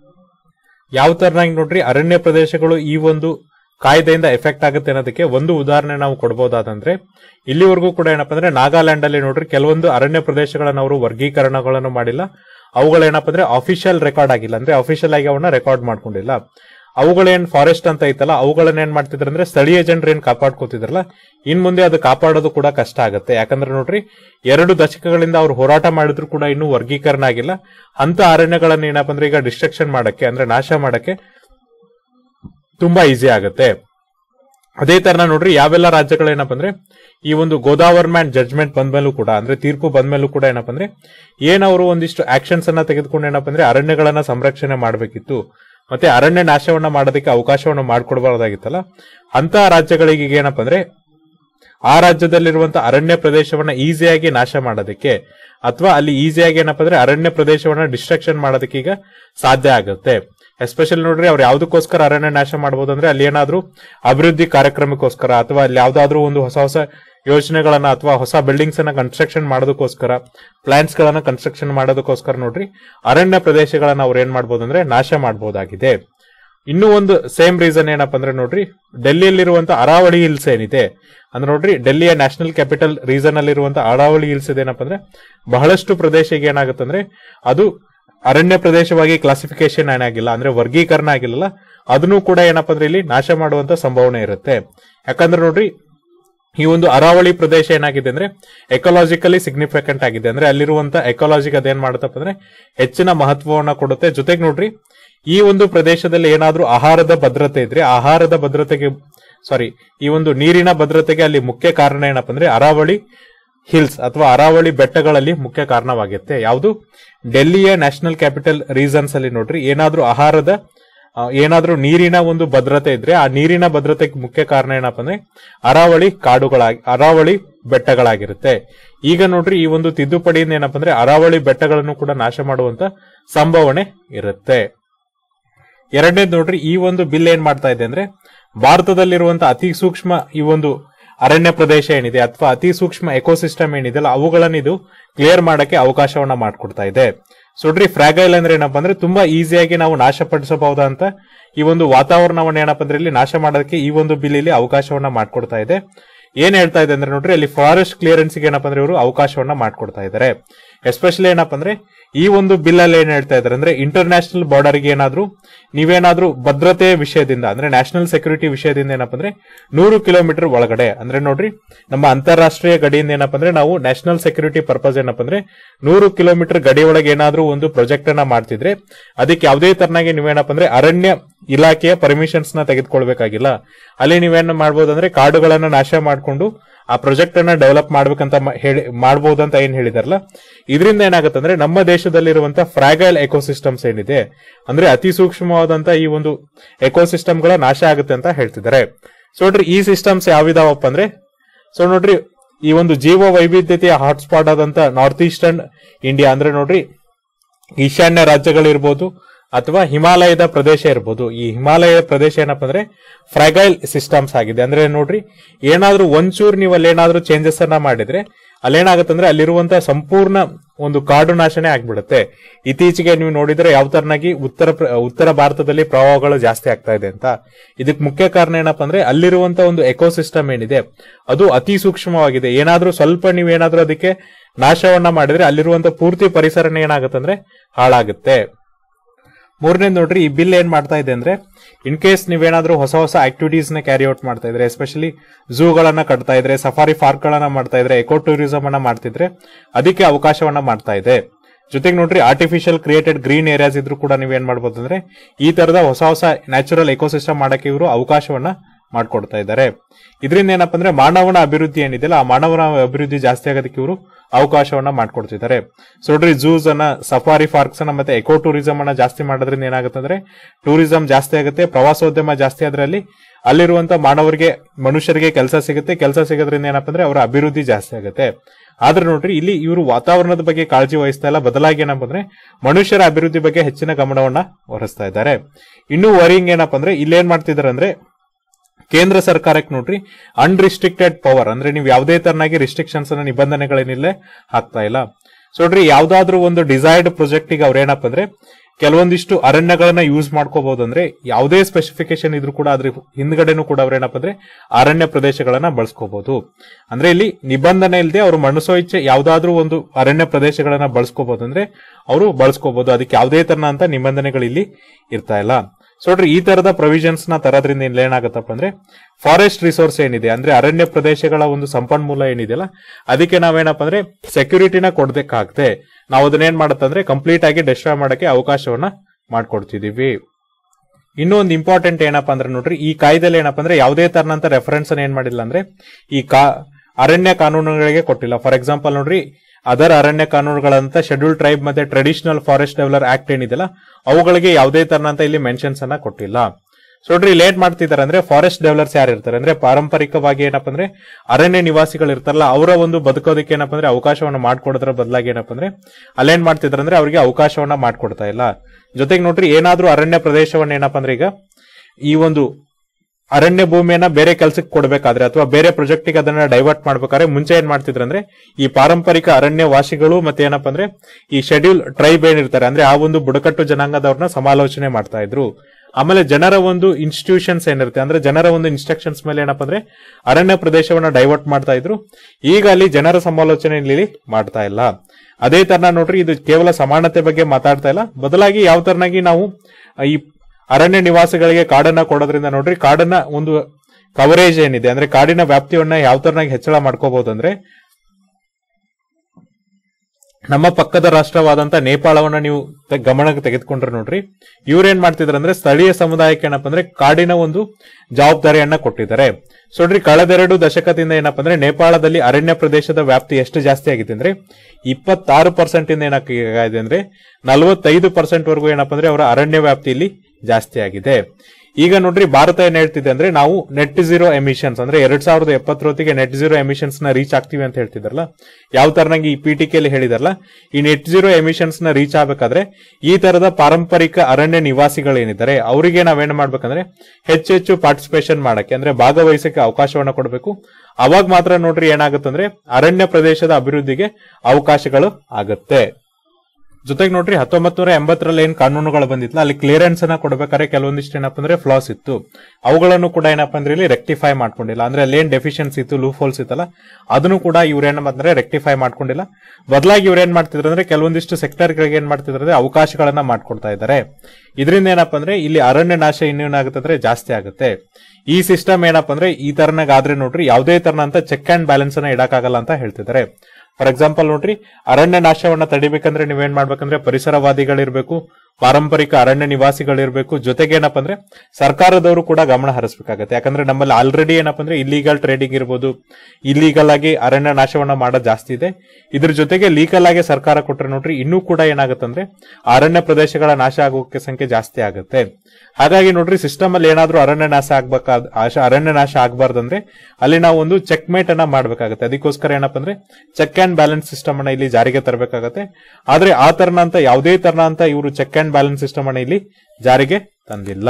ಯಾವ ತರನಾಗಿ ನೋಡ್ರಿ ಅರಣ್ಯ ಪ್ರದೇಶಗಳು ಈ ಒಂದು ಕಾಯ್ದೆಯಿಂದ ಎಫೆಕ್ಟ್ ಆಗುತ್ತೆ ಅನ್ನೋದಕ್ಕೆ ಒಂದು ಉದಾಹರಣೆ ನಾವು ಕೊಡಬಹುದಾದಂದ್ರೆ ಇಲ್ಲಿವರೆಗೂ ಕೂಡ ಏನಪ್ಪ ಅಂದ್ರೆ ನಾಗಾಲ್ಯಾಂಡ್ ಅಲ್ಲಿ ನೋಡ್ರಿ ಕೆಲವೊಂದು ಅರಣ್ಯ ಪ್ರದೇಶಗಳನ್ನ ಅವರು ವರ್ಗೀಕರಣಗಳನ್ನು ಮಾಡಿಲ್ಲ ಅವುಗಳು ಏನಪ್ಪ ಅಂದ್ರೆ ಅಫಿಷಿಯಲ್ ರೆಕಾರ್ಡ್ ಆಗಿಲ್ಲ ಅಂದ್ರೆ ಅಫಿಷಿಯಲ್ ಆಗಿ ಅವನ್ನ ರೆಕಾರ್ಡ್ ಮಾಡ್ಕೊಂಡಿಲ್ಲ ಅವುಗಳೇನ್ ಫಾರೆಸ್ಟ್ ಅಂತ ಐತಲ್ಲ ಅವುಗಳನ್ನ ಏನ್ ಮಾಡ್ತಿದ್ರು ಅಂದ್ರೆ ಸ್ಥಳೀಯ ಜನರು ಏನ್ ಕಾಪಾಡ್ಕೋತಿದ್ರಲ್ಲ ಇನ್ ಮುಂದೆ ಅದು ಕಾಪಾಡೋದು ಕೂಡ ಕಷ್ಟ ಆಗುತ್ತೆ ಯಾಕಂದ್ರೆ ನೋಡ್ರಿ ಎರಡು ದಶಕಗಳಿಂದ ಅವ್ರು ಹೋರಾಟ ಮಾಡಿದ್ರು ಕೂಡ ಇನ್ನೂ ವರ್ಗೀಕರಣ ಆಗಿಲ್ಲ ಅಂತ ಅರಣ್ಯಗಳನ್ನ ಏನಪ್ಪ ಅಂದ್ರೆ ಈಗ ಡಿಸ್ಟ್ರಕ್ಷನ್ ಮಾಡಕ್ಕೆ ಅಂದ್ರೆ ನಾಶ ಮಾಡಕ್ಕೆ ತುಂಬಾ ಈಸಿ ಆಗುತ್ತೆ ಅದೇ ತರ ನೋಡ್ರಿ ಯಾವೆಲ್ಲ ರಾಜ್ಯಗಳು ಏನಪ್ಪ ಅಂದ್ರೆ ಈ ಒಂದು ಗೋದಾವರ್ ಮ್ಯಾನ್ ಜಡ್ಜ್ಮೆಂಟ್ ಬಂದ್ಮೇಲೂ ಕೂಡ ಅಂದ್ರೆ ತೀರ್ಪು ಬಂದ್ಮೇಲೂ ಕೂಡ ಏನಪ್ಪ ಅಂದ್ರೆ ಏನ್ ಅವರು ಒಂದಿಷ್ಟು ಆಕ್ಷನ್ಸ್ ಅನ್ನ ತೆಗೆದುಕೊಂಡು ಏನಪ್ಪ ಅಂದ್ರೆ ಅರಣ್ಯಗಳನ್ನ ಸಂರಕ್ಷಣೆ ಮಾಡಬೇಕಿತ್ತು ಮತ್ತೆ ಅರಣ್ಯ ನಾಶವನ್ನ ಮಾಡೋದಕ್ಕೆ ಅವಕಾಶವನ್ನ ಮಾಡ್ಕೊಡ್ಬಾರ್ದಾಗಿತ್ತಲ್ಲ ಅಂತ ರಾಜ್ಯಗಳಿಗೆ ಈಗ ಏನಪ್ಪ ಅಂದ್ರೆ ಆ ರಾಜ್ಯದಲ್ಲಿರುವಂತಹ ಅರಣ್ಯ ಪ್ರದೇಶವನ್ನ ಈಸಿಯಾಗಿ ನಾಶ ಮಾಡೋದಕ್ಕೆ ಅಥವಾ ಅಲ್ಲಿ ಈಸಿಯಾಗಿ ಏನಪ್ಪಾ ಅಂದ್ರೆ ಅರಣ್ಯ ಪ್ರದೇಶವನ್ನ ಡಿಸ್ಟ್ರಕ್ಷನ್ ಮಾಡೋದಕ್ಕೆ ಈಗ ಸಾಧ್ಯ ಆಗುತ್ತೆ ಎಸ್ಪೆಷಲಿ ನೋಡ್ರಿ ಅವ್ರು ಯಾವ್ದಕ್ಕೋಸ್ಕರ ಅರಣ್ಯ ನಾಶ ಮಾಡಬಹುದು ಅಂದ್ರೆ ಅಲ್ಲಿ ಏನಾದ್ರೂ ಅಭಿವೃದ್ಧಿ ಕಾರ್ಯಕ್ರಮಕ್ಕೋಸ್ಕರ ಅಥವಾ ಅಲ್ಲಿ ಯಾವ್ದಾದ್ರೂ ಒಂದು ಹೊಸ ಹೊಸ ಯೋಜನೆಗಳನ್ನ ಅಥವಾ ಹೊಸ ಬಿಲ್ಡಿಂಗ್ಸ್ ಅನ್ನ ಕನ್ಸ್ಟ್ರಕ್ಷನ್ ಮಾಡೋದಕ್ಕೋಸ್ಕರ ಪ್ಲಾನ್ಸ್ ಗಳನ್ನ ಕನ್ಸ್ಟ್ರಕ್ಷನ್ ಮಾಡೋದಕ್ಕೋಸ್ಕರ ನೋಡ್ರಿ ಅರಣ್ಯ ಪ್ರದೇಶಗಳನ್ನ ಅವ್ರು ಏನ್ ಮಾಡ್ಬೋದು ಅಂದ್ರೆ ನಾಶ ಮಾಡಬಹುದಾಗಿದೆ ಇನ್ನೂ ಒಂದು ಸೇಮ್ ರೀಸನ್ ಏನಪ್ಪಾ ಅಂದ್ರೆ ನೋಡ್ರಿ ಡೆಲ್ಲಿಯಲ್ಲಿರುವಂತ ಅರಾವಳಿ ಹಿಲ್ಸ್ ಏನಿದೆ ಅಂದ್ರೆ ನೋಡ್ರಿ ಡೆಲ್ಲಿಯ ನ್ಯಾಷನಲ್ ಕ್ಯಾಪಿಟಲ್ ರೀಸನ್ ಅಲ್ಲಿರುವಂತ ಅರಾವಳಿ ಹಿಲ್ಸ್ ಇದೇನಪ್ಪ ಅಂದ್ರೆ ಬಹಳಷ್ಟು ಪ್ರದೇಶಕ್ಕೆ ಏನಾಗುತ್ತೆ ಅಂದ್ರೆ ಅದು ಅರಣ್ಯ ಪ್ರದೇಶವಾಗಿ ಕ್ಲಾಸಿಫಿಕೇಶನ್ ಏನಾಗಿಲ್ಲ ಅಂದ್ರೆ ವರ್ಗೀಕರಣ ಆಗಿಲ್ಲಲ್ಲ ಅದನ್ನು ಕೂಡ ಏನಪ್ಪಾ ಅಂದ್ರೆ ಇಲ್ಲಿ ನಾಶ ಮಾಡುವಂತ ಸಂಭಾವನೆ ಇರುತ್ತೆ ಯಾಕಂದ್ರೆ ನೋಡ್ರಿ ಈ ಒಂದು ಅರಾವಳಿ ಪ್ರದೇಶ ಏನಾಗಿದೆ ಅಂದ್ರೆ ಎಕಾಲಜಿಕಲಿ ಸಿಗ್ನಿಫಿಕೆಂಟ್ ಆಗಿದೆ ಅಂದ್ರೆ ಅಲ್ಲಿರುವಂತ ಎಕಾಲಜಿಗೆ ಅದೇನ್ ಮಾಡುತ್ತಪ್ಪ ಅಂದ್ರೆ ಹೆಚ್ಚಿನ ಮಹತ್ವವನ್ನ ಕೊಡುತ್ತೆ ಜೊತೆಗೆ ನೋಡ್ರಿ ಈ ಒಂದು ಪ್ರದೇಶದಲ್ಲಿ ಏನಾದ್ರೂ ಆಹಾರದ ಭದ್ರತೆ ಇದ್ರೆ ಆಹಾರದ ಭದ್ರತೆಗೆ ಸಾರಿ ಈ ಒಂದು ನೀರಿನ ಭದ್ರತೆಗೆ ಅಲ್ಲಿ ಮುಖ್ಯ ಕಾರಣ ಏನಪ್ಪ ಅಂದ್ರೆ ಅರಾವಳಿ ಹಿಲ್ಸ್ ಅಥವಾ ಅರಾವಳಿ ಬೆಟ್ಟಗಳಲ್ಲಿ ಮುಖ್ಯ ಕಾರಣವಾಗುತ್ತೆ ಯಾವುದು ಡೆಲ್ಲಿಯ ನ್ಯಾಷನಲ್ ಕ್ಯಾಪಿಟಲ್ ರೀಸನ್ಸ್ ಅಲ್ಲಿ ನೋಡ್ರಿ ಏನಾದ್ರೂ ಆಹಾರದ ಆ, ಏನಾದ್ರೂ ನೀರಿನ ಒಂದು ಭದ್ರತೆ ಇದ್ರೆ ಆ ನೀರಿನ ಭದ್ರತೆಗೆ ಮುಖ್ಯ ಕಾರಣ ಏನಪ್ಪ ಅಂದ್ರೆ ಅರಾವಳಿ ಕಾಡುಗಳಾಗಿ ಅರಾವಳಿ ಬೆಟ್ಟಗಳಾಗಿರುತ್ತೆ ಈಗ ನೋಡ್ರಿ ಈ ಒಂದು ತಿದ್ದುಪಡಿಯಿಂದ ಏನಪ್ಪ ಅಂದ್ರೆ ಅರಾವಳಿ ಬೆಟ್ಟಗಳನ್ನು ಕೂಡ ನಾಶ ಮಾಡುವಂತ ಸಂಭಾವನೆ ಇರುತ್ತೆ ಎರಡನೇದು ನೋಡ್ರಿ ಈ ಒಂದು ಬಿಲ್ ಏನ್ ಮಾಡ್ತಾ ಇದೆ ಅಂದ್ರೆ ಭಾರತದಲ್ಲಿರುವಂತ ಅತಿ ಸೂಕ್ಷ್ಮ ಈ ಒಂದು ಅರಣ್ಯ ಪ್ರದೇಶ ಏನಿದೆ ಅಥವಾ ಅತಿ ಸೂಕ್ಷ್ಮ ಎಕೋಸಿಸ್ಟಮ್ ಏನಿದೆ ಅಲ್ಲ ಅವುಗಳನ್ನ ಇದು ಕ್ಲಿಯರ್ ಮಾಡಕ್ಕೆ ಅವಕಾಶವನ್ನ ಮಾಡ್ಕೊಡ್ತಾ ಇದೆ ಸೊ ನೋಡ್ರಿ ಫ್ರಾಗೈಲ್ ಅಂದ್ರೆ ಏನಪ್ಪಾ ಅಂದ್ರೆ ತುಂಬಾ ಈಸಿಯಾಗಿ ನಾವು ನಾಶಪಡಿಸಬಹುದಂತ ಈ ಒಂದು ವಾತಾವರಣವನ್ನ ಏನಪ್ಪಾ ಅಂದ್ರೆ ಇಲ್ಲಿ ನಾಶ ಮಾಡೋದಕ್ಕೆ ಈ ಒಂದು ಬಿಲ್ ಇಲ್ಲಿ ಅವಕಾಶವನ್ನ ಮಾಡ್ಕೊಡ್ತಾ ಇದೆ ಏನ್ ಹೇಳ್ತಾ ಇದೆ ಅಂದ್ರೆ ನೋಡ್ರಿ ಅಲ್ಲಿ ಫಾರೆಸ್ಟ್ ಕ್ಲಿಯರೆನ್ಸ್ ಏನಪ್ಪಾ ಅಂದ್ರೆ ಇವರು ಅವಕಾಶವನ್ನ ಮಾಡ್ಕೊಡ್ತಾ ಇದ್ದಾರೆ ಎಸ್ಪೆಷಲಿ ಏನಪ್ಪಾ ಅಂದ್ರೆ ಈ ಒಂದು ಬಿಲ್ ಅಲ್ಲಿ ಏನ್ ಹೇಳ್ತಾ ಇದ್ದಾರೆ ಅಂದ್ರೆ ಇಂಟರ್ನ್ಯಾಷನಲ್ ಬಾರ್ಡರ್ ಗೆ ಏನಾದ್ರೂ ನೀವೇನಾದ್ರೂ ಭದ್ರತೆ ವಿಷಯದಿಂದ ಅಂದ್ರೆ ನ್ಯಾಷನಲ್ ಸೆಕ್ಯೂರಿಟಿ ವಿಷಯದಿಂದ ಏನಪ್ಪಾ ಅಂದ್ರೆ ನೂರು ಕಿಲೋಮೀಟರ್ ಒಳಗಡೆ ಅಂದ್ರೆ ನೋಡ್ರಿ ನಮ್ಮ ಅಂತಾರಾಷ್ಟ್ರೀಯ ಗಡಿಯಿಂದ ಏನಪ್ಪಾ ಅಂದ್ರೆ ನಾವು ನ್ಯಾಷನಲ್ ಸೆಕ್ಯೂರಿಟಿ ಪರ್ಪಸ್ ಏನಪ್ಪಾ ಅಂದ್ರೆ ನೂರು ಕಿಲೋಮೀಟರ್ ಗಡಿ ಒಳಗೆ ಏನಾದ್ರೂ ಒಂದು ಪ್ರಾಜೆಕ್ಟ್ ಅನ್ನ ಮಾಡ್ತಿದ್ರೆ ಅದಕ್ಕೆ ಯಾವುದೇ ತರನಾಗಿ ನೀವೇನಪ್ಪ ಅಂದ್ರೆ ಅರಣ್ಯ ಇಲಾಖೆಯ ಪರ್ಮಿಷನ್ಸ್ ನ ತೆಗೆದುಕೊಳ್ಬೇಕಾಗಿಲ್ಲ ಅಲ್ಲಿ ನೀವೇನು ಮಾಡ್ಬೋದು ಅಂದ್ರೆ ಕಾಡುಗಳನ್ನ ನಾಶ ಮಾಡಿಕೊಂಡು ಆ ಪ್ರಾಜೆಕ್ಟ್ ಅನ್ನ ಡೆವಲಪ್ ಮಾಡ್ಬೇಕಂತ ಮ- ಹೇಳಿ ಮಾಡ್ಬೋದು ಅಂತ ಏನ್ ಹೇಳಿದಾರಲ್ಲ ಇದರಿಂದ ಏನಾಗುತ್ತೆ ಅಂದ್ರೆ ನಮ್ಮ ದೇಶದಲ್ಲಿರುವಂತ ಫ್ರಾಗೈಲ್ ಎಕೋಸಿಸ್ಟಮ್ಸ್ ಏನಿದೆ ಅಂದ್ರೆ ಅತಿ ಸೂಕ್ಷ್ಮವಾದಂತ ಈ ಒಂದು ಎಕೋಸಿಸ್ಟಮ್ಗಳ ನಾಶ ಆಗುತ್ತೆ ಅಂತ ಹೇಳ್ತಿದ್ದಾರೆ ಸೊ ನೋಡ್ರಿ ಈ ಸಿಸ್ಟಮ್ಸ್ ಯಾವಿದಾವಪ್ಪ ಅಂದ್ರೆ ಸೊ ನೋಡ್ರಿ ಈ ಒಂದು ಜೀವ ವೈವಿಧ್ಯತೆಯ ಹಾಟ್ಸ್ಪಾಟ್ ಆದಂತ ನಾರ್ತ್ ಈಸ್ಟರ್ನ್ ಇಂಡಿಯಾ ಅಂದ್ರೆ ನೋಡ್ರಿ ಈಶಾನ್ಯ ರಾಜ್ಯಗಳಿರ್ಬೋದು ಅಥವಾ ಹಿಮಾಲಯದ ಪ್ರದೇಶ ಇರ್ಬೋದು ಈ ಹಿಮಾಲಯ ಪ್ರದೇಶ ಏನಪ್ಪ ಅಂದ್ರೆ ಫ್ರೈಗೈಲ್ ಸಿಸ್ಟಮ್ಸ್ ಆಗಿದೆ ಅಂದ್ರೆ ನೋಡ್ರಿ ಏನಾದ್ರೂ ಒಂಚೂರು ನೀವು ಅಲ್ಲಿ ಏನಾದ್ರೂ ಚೇಂಜಸ್ ಅನ್ನ ಮಾಡಿದ್ರೆ ಅಲ್ಲೇನಾಗುತ್ತೆ ಅಂದ್ರೆ ಅಲ್ಲಿರುವಂತಹ ಸಂಪೂರ್ಣ ಒಂದು ಕಾಡು ನಾಶನೇ ಆಗ್ಬಿಡುತ್ತೆ ಇತ್ತೀಚೆಗೆ ನೀವು ನೋಡಿದ್ರೆ ಯಾವ ತರನಾಗಿ ಉತ್ತರ ಪ್ರ- ಉತ್ತರ ಭಾರತದಲ್ಲಿ ಪ್ರವಾಹಗಳು ಜಾಸ್ತಿ ಆಗ್ತಾ ಇದೆ ಅಂತ ಇದಕ್ಕೆ ಮುಖ್ಯ ಕಾರಣ ಏನಪ್ಪಾ ಅಂದ್ರೆ ಅಲ್ಲಿರುವಂತ ಒಂದು ಎಕೋಸಿಸ್ಟಮ್ ಏನಿದೆ ಅದು ಅತಿ ಸೂಕ್ಷ್ಮವಾಗಿದೆ ಏನಾದ್ರೂ ಸ್ವಲ್ಪ ನೀವೇನಾದ್ರೂ ಅದಕ್ಕೆ ನಾಶವನ್ನ ಮಾಡಿದ್ರೆ ಅಲ್ಲಿರುವಂತ ಪೂರ್ತಿ ಪರಿಸರನೇ ಏನಾಗುತ್ತೆ ಅಂದ್ರೆ ಹಾಳಾಗುತ್ತೆ ಮೂರನೇದು ನೋಡ್ರಿ ಈ ಬಿಲ್ ಏನ್ ಮಾಡ್ತಾ ಇದೆ ಅಂದ್ರೆ ಇನ್ ಕೇಸ್ ನೀವೇನಾದ್ರೂ ಹೊಸ ಹೊಸ ಆಕ್ಟಿವಿಟೀಸ್ ನ ಕ್ಯಾರಿ ಔಟ್ ಮಾಡ್ತಾ ಇದ್ರೆ ಎಸ್ಪೆಷಲಿ ಝೂಗಳನ್ನ ಕಟ್ತಾ ಇದ್ರೆ ಸಫಾರಿ ಪಾರ್ಕ್ ಗಳನ್ನ ಮಾಡ್ತಾ ಇದ್ರೆ ಎಕೋ ಟೂರಿಸಂ ಅನ್ನ ಮಾಡ್ತಿದ್ರೆ ಅದಕ್ಕೆ ಅವಕಾಶವನ್ನ ಮಾಡ್ತಾ ಇದೆ ಜೊತೆಗೆ ನೋಡ್ರಿ ಆರ್ಟಿಫಿಷಿಯಲ್ ಕ್ರಿಯೇಟೆಡ್ ಗ್ರೀನ್ ಏರಿಯಾಸ್ ಇದ್ರು ಕೂಡ ನೀವೇನ್ ಮಾಡ್ಬೋದು ಅಂದ್ರೆ ಈ ತರದ ಹೊಸ ಹೊಸ ನ್ಯಾಚುರಲ್ ಎಕೋಸಿಸ್ಟಮ್ ಮಾಡಕ್ಕೆ ಇವರು ಅವಕಾಶವನ್ನ ಮಾಡ್ಕೊಡ್ತಾ ಇದ್ದಾರೆ ಇದರಿಂದ ಏನಪ್ಪಾ ಅಂದ್ರೆ ಮಾನವನ ಅಭಿವೃದ್ಧಿ ಏನಿದೆಯಲ್ಲ ಆ ಮಾನವನ ಅಭಿವೃದ್ಧಿ ಜಾಸ್ತಿ ಆಗೋದಕ್ಕೆ ಇವರು ಅವಕಾಶವನ್ನ ಮಾಡ್ಕೊಡ್ತಿದ್ದಾರೆ ಸೊ ನೋಡ್ರಿ ಝೂಸ್ ಅನ್ನ ಸಫಾರಿ ಪಾರ್ಕ್ಸ್ ಅನ್ನ ಮತ್ತೆ ಎಕೋ ಟೂರಿಸಂ ಅನ್ನ ಜಾಸ್ತಿ ಮಾಡೋದ್ರಿಂದ ಏನಾಗುತ್ತೆ ಅಂದ್ರೆ ಟೂರಿಸಂ ಜಾಸ್ತಿ ಆಗುತ್ತೆ ಪ್ರವಾಸೋದ್ಯಮ ಜಾಸ್ತಿ ಆದ್ರಲ್ಲಿ ಅಲ್ಲಿರುವಂತ ಮಾನವರಿಗೆ ಮನುಷ್ಯರಿಗೆ ಕೆಲಸ ಸಿಗುತ್ತೆ ಕೆಲಸ ಸಿಗೋದ್ರಿಂದ ಏನಪ್ಪಾ ಅಂದ್ರೆ ಅವರ ಅಭಿವೃದ್ಧಿ ಜಾಸ್ತಿ ಆಗುತ್ತೆ ಆದ್ರೆ ನೋಡ್ರಿ ಇಲ್ಲಿ ಇವರು ವಾತಾವರಣದ ಬಗ್ಗೆ ಕಾಳಜಿ ವಹಿಸ್ತಾ ಇಲ್ಲ ಬದಲಾಗಿ ಏನಪ್ಪಾ ಅಂದ್ರೆ ಮನುಷ್ಯರ ಅಭಿವೃದ್ಧಿ ಬಗ್ಗೆ ಹೆಚ್ಚಿನ ಗಮನವನ್ನ ಹೊರಿಸ್ತಾ ಇದ್ದಾರೆ ಇನ್ನು ವರಿಂಗ್ ಏನಪ್ಪಾ ಅಂದ್ರೆ ಇಲ್ಲಿ ಏನ್ ಮಾಡ್ತಿದ್ದಾರೆ ಅಂದ್ರೆ ಕೇಂದ್ರ ಸರ್ಕಾರಕ್ಕೆ ನೋಡ್ರಿ ಅನ್ರಿಸ್ಟ್ರಿಕ್ಟೆಡ್ ಪವರ್ ಅಂದ್ರೆ ನೀವು ಯಾವುದೇ ತರನಾಗಿ ರಿಸ್ಟ್ರಿಕ್ಷನ್ಸ್ ಅನ್ನ ನಿಬಂಧನೆಗಳೇನಿಲ್ಲ ಹಾಕ್ತಾ ಇಲ್ಲ ಸೊ ನೋಡ್ರಿ ಯಾವ್ದಾದ್ರು ಒಂದು ಡಿಸೈರ್ಡ್ ಪ್ರಾಜೆಕ್ಟ್ ಗೆ ಅವ್ರೇನಪ್ಪ ಅಂದ್ರೆ ಕೆಲವೊಂದಿಷ್ಟು ಅರಣ್ಯಗಳನ್ನ ಯೂಸ್ ಮಾಡ್ಕೋಬಹುದು ಅಂದ್ರೆ ಯಾವುದೇ ಸ್ಪೆಸಿಫಿಕೇಶನ್ ಇದ್ರೂ ಕೂಡ ಅದ್ರ ಹಿಂದ್ಗಡೆನೂ ಕೂಡ ಅವ್ರೇನಪ್ಪ ಅಂದ್ರೆ ಅರಣ್ಯ ಪ್ರದೇಶಗಳನ್ನ ಬಳಸ್ಕೋಬಹುದು ಅಂದ್ರೆ ಇಲ್ಲಿ ನಿಬಂಧನೆ ಇಲ್ಲದೆ ಅವರು ಮನಸೋ ಇಚ್ಛೆ ಯಾವ್ದಾದ್ರೂ ಒಂದು ಅರಣ್ಯ ಪ್ರದೇಶಗಳನ್ನ ಬಳಸ್ಕೋಬಹುದು ಅಂದ್ರೆ ಅವರು ಬಳಸ್ಕೋಬಹುದು ಅದಕ್ಕೆ ಯಾವುದೇ ತರನಂತ ನಿಬಂಧನೆಗಳು ಇಲ್ಲಿ ಇರ್ತಾ ಇಲ್ಲ ಸೊ ನೋಡ್ರಿ ಈ ತರದ ಪ್ರೊವಿಷನ್ಸ್ ನ ತರೋದ್ರಿಂದ ಇಲ್ಲಿ ಏನಾಗತ್ತಪ್ಪ ಅಂದ್ರೆ ಫಾರೆಸ್ಟ್ ರಿಸೋರ್ಸ್ ಏನಿದೆ ಅಂದ್ರೆ ಅರಣ್ಯ ಪ್ರದೇಶಗಳ ಒಂದು ಸಂಪನ್ಮೂಲ ಏನಿದೆಯಲ್ಲ ಅದಕ್ಕೆ ನಾವೇನಪ್ಪ ಅಂದ್ರೆ ಸೆಕ್ಯೂರಿಟಿನ ಕೊಡ್ಬೇಕಾಗತ್ತೆ ನಾವು ಅದನ್ನೇನ್ ಮಾಡತ್ತಂದ್ರೆ ಕಂಪ್ಲೀಟ್ ಆಗಿ ಡೆಸ್ಟ್ರಾಯ್ ಮಾಡಕ್ಕೆ ಅವಕಾಶವನ್ನ ಮಾಡ್ಕೊಡ್ತಿದೀವಿ ಇನ್ನೂ ಒಂದು ಇಂಪಾರ್ಟೆಂಟ್ ಏನಪ್ಪಾ ಅಂದ್ರೆ ನೋಡ್ರಿ ಈ ಕಾಯ್ದೆಯಲ್ಲಿ ಏನಪ್ಪಾ ಅಂದ್ರೆ ಯಾವುದೇ ತರನಂತ ರೆಫರೆನ್ಸ್ ಅನ್ನ ಏನ್ ಮಾಡಿಲ್ಲ ಅಂದ್ರೆ ಈ ಕಾ ಅರಣ್ಯ ಕಾನೂನುಗಳಿಗೆ ಕೊಟ್ಟಿಲ್ಲ ಫಾರ್ ಎಕ್ಸಾಂಪಲ್ ನೋಡ್ರಿ ಅದರ್ ಅರಣ್ಯ ಕಾನೂನುಗಳಂತ ಶೆಡ್ಯೂಲ್ ಟ್ರೈಬ್ ಮತ್ತೆ ಟ್ರೆಡಿಷನಲ್ ಫಾರೆಸ್ಟ್ ಡೆವಲರ್ ಆಕ್ಟ್ ಏನಿದೆಯಲ್ಲ ಅವುಗಳಿಗೆ ಯಾವುದೇ ತರನಂತ ಇಲ್ಲಿ ಮೆನ್ಷನ್ಸ್ ಅನ್ನ ಕೊಟ್ಟಿಲ್ಲ ಸೊ ನೋಡ್ರಿ ಇಲ್ಲಿ ಏನ್ ಮಾಡ್ತಿದ್ದಾರೆ ಅಂದ್ರೆ ಫಾರೆಸ್ಟ್ ಡೆವಲರ್ಸ್ ಯಾರು ಇರ್ತಾರೆ ಅಂದ್ರೆ ಪಾರಂಪರಿಕವಾಗಿ ಏನಪ್ಪ ಅಂದ್ರೆ ಅರಣ್ಯ ನಿವಾಸಿಗಳು ಇರ್ತಾರಲ್ಲ ಅವರ ಒಂದು ಬದುಕೋದಕ್ಕೆ ಏನಪ್ಪ ಅಂದ್ರೆ ಅವಕಾಶವನ್ನ ಮಾಡ್ಕೊಡೋದ್ರ ಬದಲಾಗಿ ಏನಪ್ಪ ಅಂದ್ರೆ ಅಲ್ಲೇನ್ ಮಾಡ್ತಿದ್ದಾರೆ ಅಂದ್ರೆ ಅವರಿಗೆ ಅವಕಾಶವನ್ನ ಮಾಡ್ಕೊಡ್ತಾ ಇಲ್ಲ ಜೊತೆಗೆ ನೋಡ್ರಿ ಏನಾದ್ರೂ ಅರಣ್ಯ ಪ್ರದೇಶವನ್ನ ಏನಪ್ಪ ಅಂದ್ರೆ ಈಗ ಈ ಒಂದು ಅರಣ್ಯ ಭೂಮಿಯನ್ನ ಬೇರೆ ಕೆಲಸಕ್ಕೆ ಕೊಡಬೇಕಾದ್ರೆ ಅಥವಾ ಬೇರೆ ಪ್ರಾಜೆಕ್ಟಿಗೆ ಅದನ್ನ ಡೈವರ್ಟ್ ಮಾಡ್ಬೇಕಾದ್ರೆ ಮುಂಚೆ ಏನ್ ಮಾಡ್ತಿದ್ರು ಅಂದ್ರೆ ಈ ಪಾರಂಪರಿಕ ಅರಣ್ಯ ವಾಸಿಗಳು ಮತ್ತೆ ಏನಪ್ಪಾ ಅಂದ್ರೆ ಈ ಶೆಡ್ಯೂಲ್ ಟ್ರೈಬ್ ಏನಿರ್ತಾರೆ ಅಂದ್ರೆ ಆ ಒಂದು ಬುಡಕಟ್ಟು ಜನಾಂಗದವ್ರನ್ನ ಸಮಾಲೋಚನೆ ಮಾಡ್ತಾ ಇದ್ರು ಆಮೇಲೆ ಜನರ ಒಂದು ಇನ್ಸ್ಟಿಟ್ಯೂಷನ್ಸ್ ಏನಿರುತ್ತೆ ಅಂದ್ರೆ ಜನರ ಒಂದು ಇನ್ಸ್ಟ್ರಕ್ಷನ್ಸ್ ಮೇಲೆ ಏನಪ್ಪಾ ಅಂದ್ರೆ ಅರಣ್ಯ ಪ್ರದೇಶವನ್ನ ಡೈವರ್ಟ್ ಮಾಡ್ತಾ ಇದ್ರು ಈಗ ಅಲ್ಲಿ ಜನರ ಸಮಾಲೋಚನೆ ಇಲ್ಲಿ ಮಾಡ್ತಾ ಇಲ್ಲ ಅದೇ ತರನ ನೋಡ್ರಿ ಇದು ಕೇವಲ ಸಮಾನತೆ ಬಗ್ಗೆ ಮಾತಾಡ್ತಾ ಇಲ್ಲ ಬದಲಾಗಿ ಯಾವ ತರನಾಗಿ ನಾವು ಈ ಅರಣ್ಯ ನಿವಾಸಿಗಳಿಗೆ ಕಾಡನ್ನ ಕೊಡೋದ್ರಿಂದ ನೋಡ್ರಿ ಕಾಡನ್ನ ಒಂದು ಕವರೇಜ್ ಏನಿದೆ ಅಂದ್ರೆ ಕಾಡಿನ ವ್ಯಾಪ್ತಿಯನ್ನ ಯಾವ ತರನಾಗಿ ಹೆಚ್ಚಳ ಮಾಡ್ಕೋಬಹುದು ಅಂದ್ರೆ ನಮ್ಮ ಪಕ್ಕದ ರಾಷ್ಟ್ರವಾದಂತ ನೇಪಾಳವನ್ನ ನೀವು ತೆ- ಗಮನಕ್ಕೆ ತೆಗೆದುಕೊಂಡ್ರೆ ನೋಡ್ರಿ ಇವ್ರೇನ್ ಮಾಡ್ತಿದಾರೆ ಅಂದ್ರೆ ಸ್ಥಳೀಯ ಸಮುದಾಯಕ್ಕೆ ಏನಪ್ಪಾ ಅಂದ್ರೆ ಕಾಡಿನ ಒಂದು ಜವಾಬ್ದಾರಿಯನ್ನ ಕೊಟ್ಟಿದ್ದಾರೆ ಸೊ ನೋಡ್ರಿ ಕಳೆದೆರಡು ದಶಕದಿಂದ ಏನಪ್ಪಾ ಅಂದ್ರೆ ನೇಪಾಳದಲ್ಲಿ ಅರಣ್ಯ ಪ್ರದೇಶದ ವ್ಯಾಪ್ತಿ ಎಷ್ಟು ಜಾಸ್ತಿ ಆಗಿದೆ ಅಂದ್ರೆ ಇಪ್ಪತ್ತಾರು ಪರ್ಸೆಂಟ್ ಇಂದ ಏನಾಗಿದೆ ಅಂದ್ರೆ ನಲವತ್ತೈದು ಪರ್ಸೆಂಟ್ ವರೆಗೂ ಏನಪ್ಪಾ ಅಂದ್ರೆ ಅವರ ಅರಣ್ಯ ವ್ಯಾಪ್ತಿಯಲ್ಲಿ ಜಾಸ್ತಿ ಆಗಿದೆ ಈಗ ನೋಡ್ರಿ ಭಾರತ ಏನ್ ಹೇಳ್ತಿದೆ ಅಂದ್ರೆ ನಾವು ನೆಟ್ ಝೀರೋ ಎಮಿಷನ್ಸ್ ಅಂದ್ರೆ ಎರಡ್ ಸಾವಿರದ ಎಪ್ಪತ್ತರೊತ್ತಿಗೆ ನೆಟ್ ಝೀರೋ ಎಮಿಷನ್ಸ್ ನ ರೀಚ್ ಆಗ್ತೀವಿ ಅಂತ ಹೇಳ್ತಿದಾರಲ್ಲ ಯಾವ ತರನಾಗಿ ಈ ಪಿ ಟಿ ಕೆಲಿ ಹೇಳಿದಾರಲ್ಲ ಈ ನೆಟ್ ಝೀರೋ ಎಮಿಷನ್ಸ್ ನ ರೀಚ್ ಆಗ್ಬೇಕಾದ್ರೆ ಈ ತರದ ಪಾರಂಪರಿಕ ಅರಣ್ಯ ನಿವಾಸಿಗಳೇನಿದ್ದಾರೆ ಅವರಿಗೆ ನಾವೇನ್ ಮಾಡ್ಬೇಕಂದ್ರೆ ಹೆಚ್ಚು ಹೆಚ್ಚು ಪಾರ್ಟಿಸಿಪೇಷನ್ ಮಾಡಕ್ಕೆ ಅಂದ್ರೆ ಭಾಗವಹಿಸಕ್ಕೆ ಅವಕಾಶವನ್ನ ಕೊಡಬೇಕು ಅವಾಗ ಮಾತ್ರ ನೋಡ್ರಿ ಏನಾಗುತ್ತಂದ್ರೆ ಅರಣ್ಯ ಪ್ರದೇಶದ ಅಭಿವೃದ್ಧಿಗೆ ಅವಕಾಶಗಳು ಆಗುತ್ತೆ ಜೊತೆಗೆ ನೋಡ್ರಿ ಹತ್ತೊಂಬತ್ ನೂರ ಎಂಬತ್ತರಲ್ಲಿ ಏನ್ ಕಾನೂನುಗಳು ಬಂದಿತ್ತಲ್ಲ ಅಲ್ಲಿ ಕ್ಲಿಯರೆನ್ಸ್ ಅನ್ನ ಕೊಡ್ಬೇಕಾದ್ರೆ ಕೆಲವೊಂದಿಷ್ಟು ಏನಪ್ಪ ಅಂದ್ರೆ ಫ್ಲಾಸ್ ಇತ್ತು ಅವುಗಳನ್ನು ಕೂಡ ಏನಪ್ಪ ಅಂದ್ರೆ ಇಲ್ಲಿ ರೆಕ್ಟಿಫೈ ಮಾಡ್ಕೊಂಡಿಲ್ಲ ಅಂದ್ರೆ ಅಲ್ಲಿ ಏನ್ ಡೆಫಿಷಿಯನ್ಸಿ ಇತ್ತು ಲೂ ಫೋಲ್ಸ್ ಇತ್ತಲ್ಲ ಅದನ್ನು ಕೂಡ ಇವ್ರೇನ್ ಅಂದ್ರೆ ರೆಕ್ಟಿಫೈ ಮಾಡ್ಕೊಂಡಿಲ್ಲ ಬದಲಾಗಿ ಇವ್ರು ಏನ್ ಮಾಡ್ತಿದ್ರು ಅಂದ್ರೆ ಕೆಲವೊಂದಿಷ್ಟು ಸೆಕ್ಟರ್ ಗಳಿಗೆ ಏನ್ ಮಾಡ್ತಿದ್ರು ಅಂದ್ರೆ ಅವಕಾಶಗಳನ್ನ ಮಾಡ್ಕೊಡ್ತಾ ಇದ್ದಾರೆ ಇದರಿಂದ ಏನಪ್ಪ ಅಂದ್ರೆ ಇಲ್ಲಿ ಅರಣ್ಯ ನಾಶ ಇನ್ನೇನಾಗುತ್ತೆ ಅಂದ್ರೆ ಜಾಸ್ತಿ ಆಗುತ್ತೆ ಈ ಸಿಸ್ಟಮ್ ಏನಪ್ಪ ಅಂದ್ರೆ ಈ ತರನಾಗಾದ್ರೆ ನೋಡ್ರಿ ಯಾವುದೇ ತರನಂತ ಚೆಕ್ ಅಂಡ್ ಬ್ಯಾಲೆನ್ಸ್ ಅನ್ನ ಇಡಕ್ಕಾಗಲ್ಲ ಅಂತ ಹೇಳ್ತಿದ್ದಾರೆ ಫಾರ್ ಎಕ್ಸಾಂಪಲ್ ನೋಡ್ರಿ ಅರಣ್ಯ ನಾಶವನ್ನ ತಡಿಬೇಕಂದ್ರೆ ನೀವೇನ್ ಮಾಡ್ಬೇಕಂದ್ರೆ ಪರಿಸರವಾದಿಗಳಿರ್ಬೇಕು ಪಾರಂಪರಿಕ ಅರಣ್ಯ ನಿವಾಸಿಗಳಿರ್ಬೇಕು ಜೊತೆಗೆ ಏನಪ್ಪ ಅಂದ್ರೆ ಸರ್ಕಾರದವರು ಕೂಡ ಗಮನ ಹರಿಸಬೇಕಾಗತ್ತೆ ಯಾಕಂದ್ರೆ ನಮ್ಮಲ್ಲಿ ಆಲ್ರೆಡಿ ಏನಪ್ಪ ಅಂದ್ರೆ ಇಲ್ಲಿಗಲ್ ಟ್ರೇಡಿಂಗ್ ಇರ್ಬೋದು ಇಲ್ಲಿಗಲ್ ಆಗಿ ಅರಣ್ಯ ನಾಶವನ್ನ ಮಾಡೋದು ಜಾಸ್ತಿ ಇದೆ ಇದ್ರ ಜೊತೆಗೆ ಲೀಗಲ್ ಆಗಿ ಸರ್ಕಾರ ಕೊಟ್ರೆ ನೋಡ್ರಿ ಇನ್ನೂ ಕೂಡ ಏನಾಗುತ್ತಂದ್ರೆ ಅರಣ್ಯ ಪ್ರದೇಶಗಳ ನಾಶ ಆಗೋಕೆ ಸಂಖ್ಯೆ ಜಾಸ್ತಿ ಆಗುತ್ತೆ ಹಾಗಾಗಿ ನೋಡ್ರಿ ಸಿಸ್ಟಮ್ ಅಲ್ಲಿ ಏನಾದ್ರೂ ಅರಣ್ಯ ನಾಶ ಆಗ್ಬೇಕಾದ ಆಶ- ಅರಣ್ಯ ನಾಶ ಆಗ್ಬಾರ್ದಂದ್ರೆ ಅಲ್ಲಿ ನಾವು ಒಂದು ಚೆಕ್ ಮೇಟ್ ಅನ್ನ ಮಾಡ್ಬೇಕಾಗತ್ತೆ ಅದಕ್ಕೋಸ್ಕರ ಏನಪ್ಪ ಅಂದ್ರೆ ಚೆಕ್ ಅಂಡ್ ಬ್ಯಾಲೆನ್ಸ್ ಸಿಸ್ಟಮ್ ಅನ್ನ ಇಲ್ಲಿ ಜಾರಿಗೆ ತರಬೇಕಾಗತ್ತೆ ಆದ್ರೆ ಆ ತರನ ಅಂತ ಯಾವುದೇ ತರನ ಅಂತ ಇವರು ಚೆಕ್ ಅಂಡ್ ಬ್ಯಾಲೆನ್ಸ್ ಸಿಸ್ಟಮ್ ಅನ್ನ ಇಲ್ಲಿ ಜಾರಿಗೆ ತಂದಿಲ್ಲ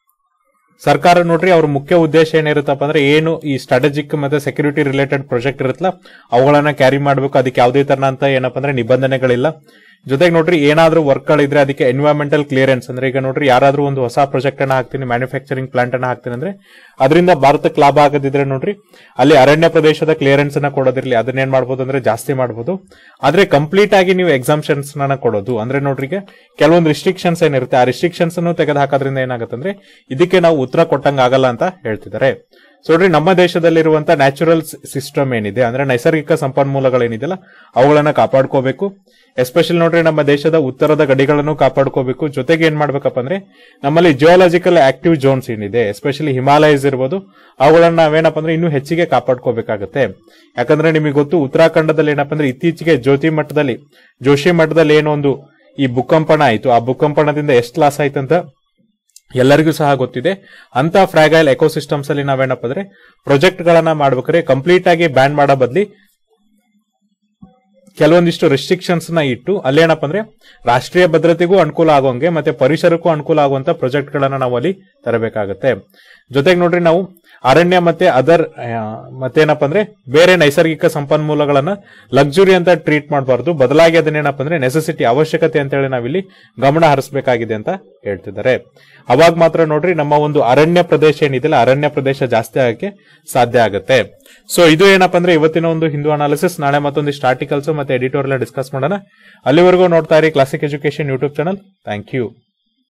ಸರ್ಕಾರ ನೋಡ್ರಿ ಅವ್ರ ಮುಖ್ಯ ಉದ್ದೇಶ ಏನಿರುತ್ತಪ್ಪ ಅಂದ್ರೆ ಏನು ಈ ಸ್ಟ್ರಾಟಜಿಕ್ ಮತ್ತೆ ಸೆಕ್ಯೂರಿಟಿ ರಿಲೇಟೆಡ್ ಪ್ರಾಜೆಕ್ಟ್ ಇರುತ್ತಲ್ಲ ಅವುಗಳನ್ನ ಕ್ಯಾರಿ ಮಾಡಬೇಕು ಅದಕ್ಕೆ ಯಾವುದೇ ತರನ ಅಂತ ಏನಪ್ಪ ಅಂದ್ರೆ ನಿಬಂಧನೆಗಳಿಲ್ಲ ಜೊತೆಗೆ ನೋಡ್ರಿ ಏನಾದ್ರೂ ವರ್ಕ್ ಗಳಿದ್ರೆ ಅದಕ್ಕೆ ಎನ್ವೈರನ್ಮೆಂಟಲ್ ಕ್ಲಿಯರೆನ್ಸ್ ಅಂದ್ರೆ ಈಗ ನೋಡ್ರಿ ಯಾರಾದ್ರೂ ಒಂದು ಹೊಸ ಪ್ರಾಜೆಕ್ಟ್ ಅನ್ನ ಹಾಕ್ತೀನಿ ಮ್ಯಾನುಫ್ಯಾಕ್ಚರಿಂಗ್ ಪ್ಲಾಂಟ್ ಅನ್ನ ಹಾಕ್ತೀನಿ ಅಂದ್ರೆ ಅದರಿಂದ ಭಾರತಕ್ಕೆ ಲಾಭ ಆಗದಿದ್ರೆ ನೋಡ್ರಿ ಅಲ್ಲಿ ಅರಣ್ಯ ಪ್ರದೇಶದ ಕ್ಲಿಯರೆನ್ಸ್ ಅನ್ನ ಕೊಡೋದಿರ್ಲಿ ಅದನ್ನೇನ್ ಮಾಡ್ಬೋದು ಅಂದ್ರೆ ಜಾಸ್ತಿ ಮಾಡ್ಬೋದು ಆದ್ರೆ ಕಂಪ್ಲೀಟ್ ಆಗಿ ನೀವು ಎಕ್ಸಾಮ್ಷನ್ಸ್ ನ ಕೊಡೋದು ಅಂದ್ರೆ ನೋಡ್ರಿ ಈಗ ಕೆಲವೊಂದು ರಿಸ್ಟ್ರಿಕ್ಷನ್ಸ್ ಏನಿರುತ್ತೆ ಆ ರಿಸ್ಟ್ರಿಕ್ಷನ್ಸ್ ಅನ್ನು ತೆಗೆದು ಹಾಕೋದ್ರಿಂದ ಏನಾಗುತ್ತೆ ಅಂದ್ರೆ ಇದಕ್ಕೆ ನಾವು ಉತ್ತರ ಕೊಟ್ಟಂಗ ಆಗಲ್ಲ ಅಂತ ಹೇಳ್ತಿದ್ದಾರೆ ಸೊ ನೋಡ್ರಿ ನಮ್ಮ ದೇಶದಲ್ಲಿರುವಂತ ನ್ಯಾಚುರಲ್ ಸಿಸ್ಟಮ್ ಏನಿದೆ ಅಂದ್ರೆ ನೈಸರ್ಗಿಕ ಸಂಪನ್ಮೂಲಗಳೇನಿದೆಯಲ್ಲ ಅವುಗಳನ್ನ ಕಾಪಾಡ್ಕೋಬೇಕು ಎಸ್ಪೆಷಲಿ ನೋಡ್ರಿ ನಮ್ಮ ದೇಶದ ಉತ್ತರದ ಗಡಿಗಳನ್ನು ಕಾಪಾಡ್ಕೋಬೇಕು ಜೊತೆಗೆ ಏನ್ ಮಾಡ್ಬೇಕಪ್ಪ ಅಂದ್ರೆ ನಮ್ಮಲ್ಲಿ ಜಿಯೋಲಾಜಿಕಲ್ ಆಕ್ಟಿವ್ ಜೋನ್ಸ್ ಏನಿದೆ ಎಸ್ಪೆಷಲಿ ಹಿಮಾಲಯಸ್ ಇರ್ಬೋದು ಅವುಗಳನ್ನ ನಾವೇನಪ್ಪ ಅಂದ್ರೆ ಇನ್ನೂ ಹೆಚ್ಚಿಗೆ ಕಾಪಾಡ್ಕೋಬೇಕಾಗತ್ತೆ ಯಾಕಂದ್ರೆ ನಿಮಗೆ ಗೊತ್ತು ಉತ್ತರಾಖಂಡದಲ್ಲಿ ಏನಪ್ಪ ಅಂದ್ರೆ ಇತ್ತೀಚೆಗೆ ಜ್ಯೋತಿ ಮಟ್ಟದಲ್ಲಿ ಜೋಶಿ ಮಟ್ಟದಲ್ಲಿ ಏನೊಂದು ಈ ಭೂಕಂಪನ ಆಯ್ತು ಆ ಭೂಕಂಪನದಿಂದ ಎಷ್ಟು ಲಾಸ್ ಆಯ್ತಂತ ಎಲ್ಲರಿಗೂ ಸಹ ಗೊತ್ತಿದೆ ಅಂತ ಫ್ರಾಗೈಲ್ ಎಕೋಸಿಸ್ಟಮ್ಸ್ ಅಲ್ಲಿ ನಾವೇನಪ್ಪ ಅಂದ್ರೆ ಪ್ರಾಜೆಕ್ಟ್ ಗಳನ್ನ ಮಾಡ್ಬೇಕಾದ್ರೆ ಕಂಪ್ಲೀಟ್ ಆಗಿ ಬ್ಯಾನ್ ಮಾಡೋ ಬದ್ಲಿ ಕೆಲವೊಂದಿಷ್ಟು ರೆಸ್ಟ್ರಿಕ್ಷನ್ಸ್ ನ ಇಟ್ಟು ಅಲ್ಲೇನಪ್ಪ ಅಂದ್ರೆ ರಾಷ್ಟ್ರೀಯ ಭದ್ರತೆಗೂ ಅನುಕೂಲ ಆಗೋಂಗೆ ಮತ್ತೆ ಪರಿಸರಕ್ಕೂ ಅನುಕೂಲ ಆಗುವಂತ ಪ್ರಾಜೆಕ್ಟ್ ಗಳನ್ನ ನಾವು ಅಲ್ಲಿ ತರಬೇಕಾಗತ್ತೆ ಜೊತೆಗೆ ನೋಡ್ರಿ ನಾವು ಅರಣ್ಯ ಮತ್ತೆ ಅದರ್ ಮತ್ತೇನಪ್ಪ ಅಂದ್ರೆ ಬೇರೆ ನೈಸರ್ಗಿಕ ಸಂಪನ್ಮೂಲಗಳನ್ನ ಲಕ್ಸುರಿ ಅಂತ ಟ್ರೀಟ್ ಮಾಡಬಾರ್ದು ಬದಲಾಗಿ ಅದನ್ನೇನಪ್ಪ ಅಂದ್ರೆ ನೆಸೆಸಿಟಿ ಅವಶ್ಯಕತೆ ಅಂತ ಹೇಳಿ ನಾವಿಲ್ಲಿ ಗಮನ ಹರಿಸಬೇಕಾಗಿದೆ ಅಂತ ಹೇಳ್ತಿದ್ದಾರೆ ಅವಾಗ ಮಾತ್ರ ನೋಡ್ರಿ ನಮ್ಮ ಒಂದು ಅರಣ್ಯ ಪ್ರದೇಶ ಏನಿದೆಯಲ್ಲ ಅರಣ್ಯ ಪ್ರದೇಶ ಜಾಸ್ತಿ ಆಗಕ್ಕೆ ಸಾಧ್ಯ ಆಗುತ್ತೆ ಸೊ ಇದು ಏನಪ್ಪ ಅಂದ್ರೆ ಇವತ್ತಿನ ಒಂದು ಹಿಂದೂ ಅನಾಲಿಸಿಸ್ ನಾಳೆ ಮತ್ತೊಂದಿಷ್ಟು ಆರ್ಟಿಕಲ್ಸ್ ಮತ್ತೆ ಎಡಿಟೋರಿಯಲ್ ಡಿಸ್ಕಸ್ ಮಾಡೋಣ ಅಲ್ಲಿವರೆಗೂ ನೋಡ್ತಾ ಇರಿ classic education YouTube channel thank you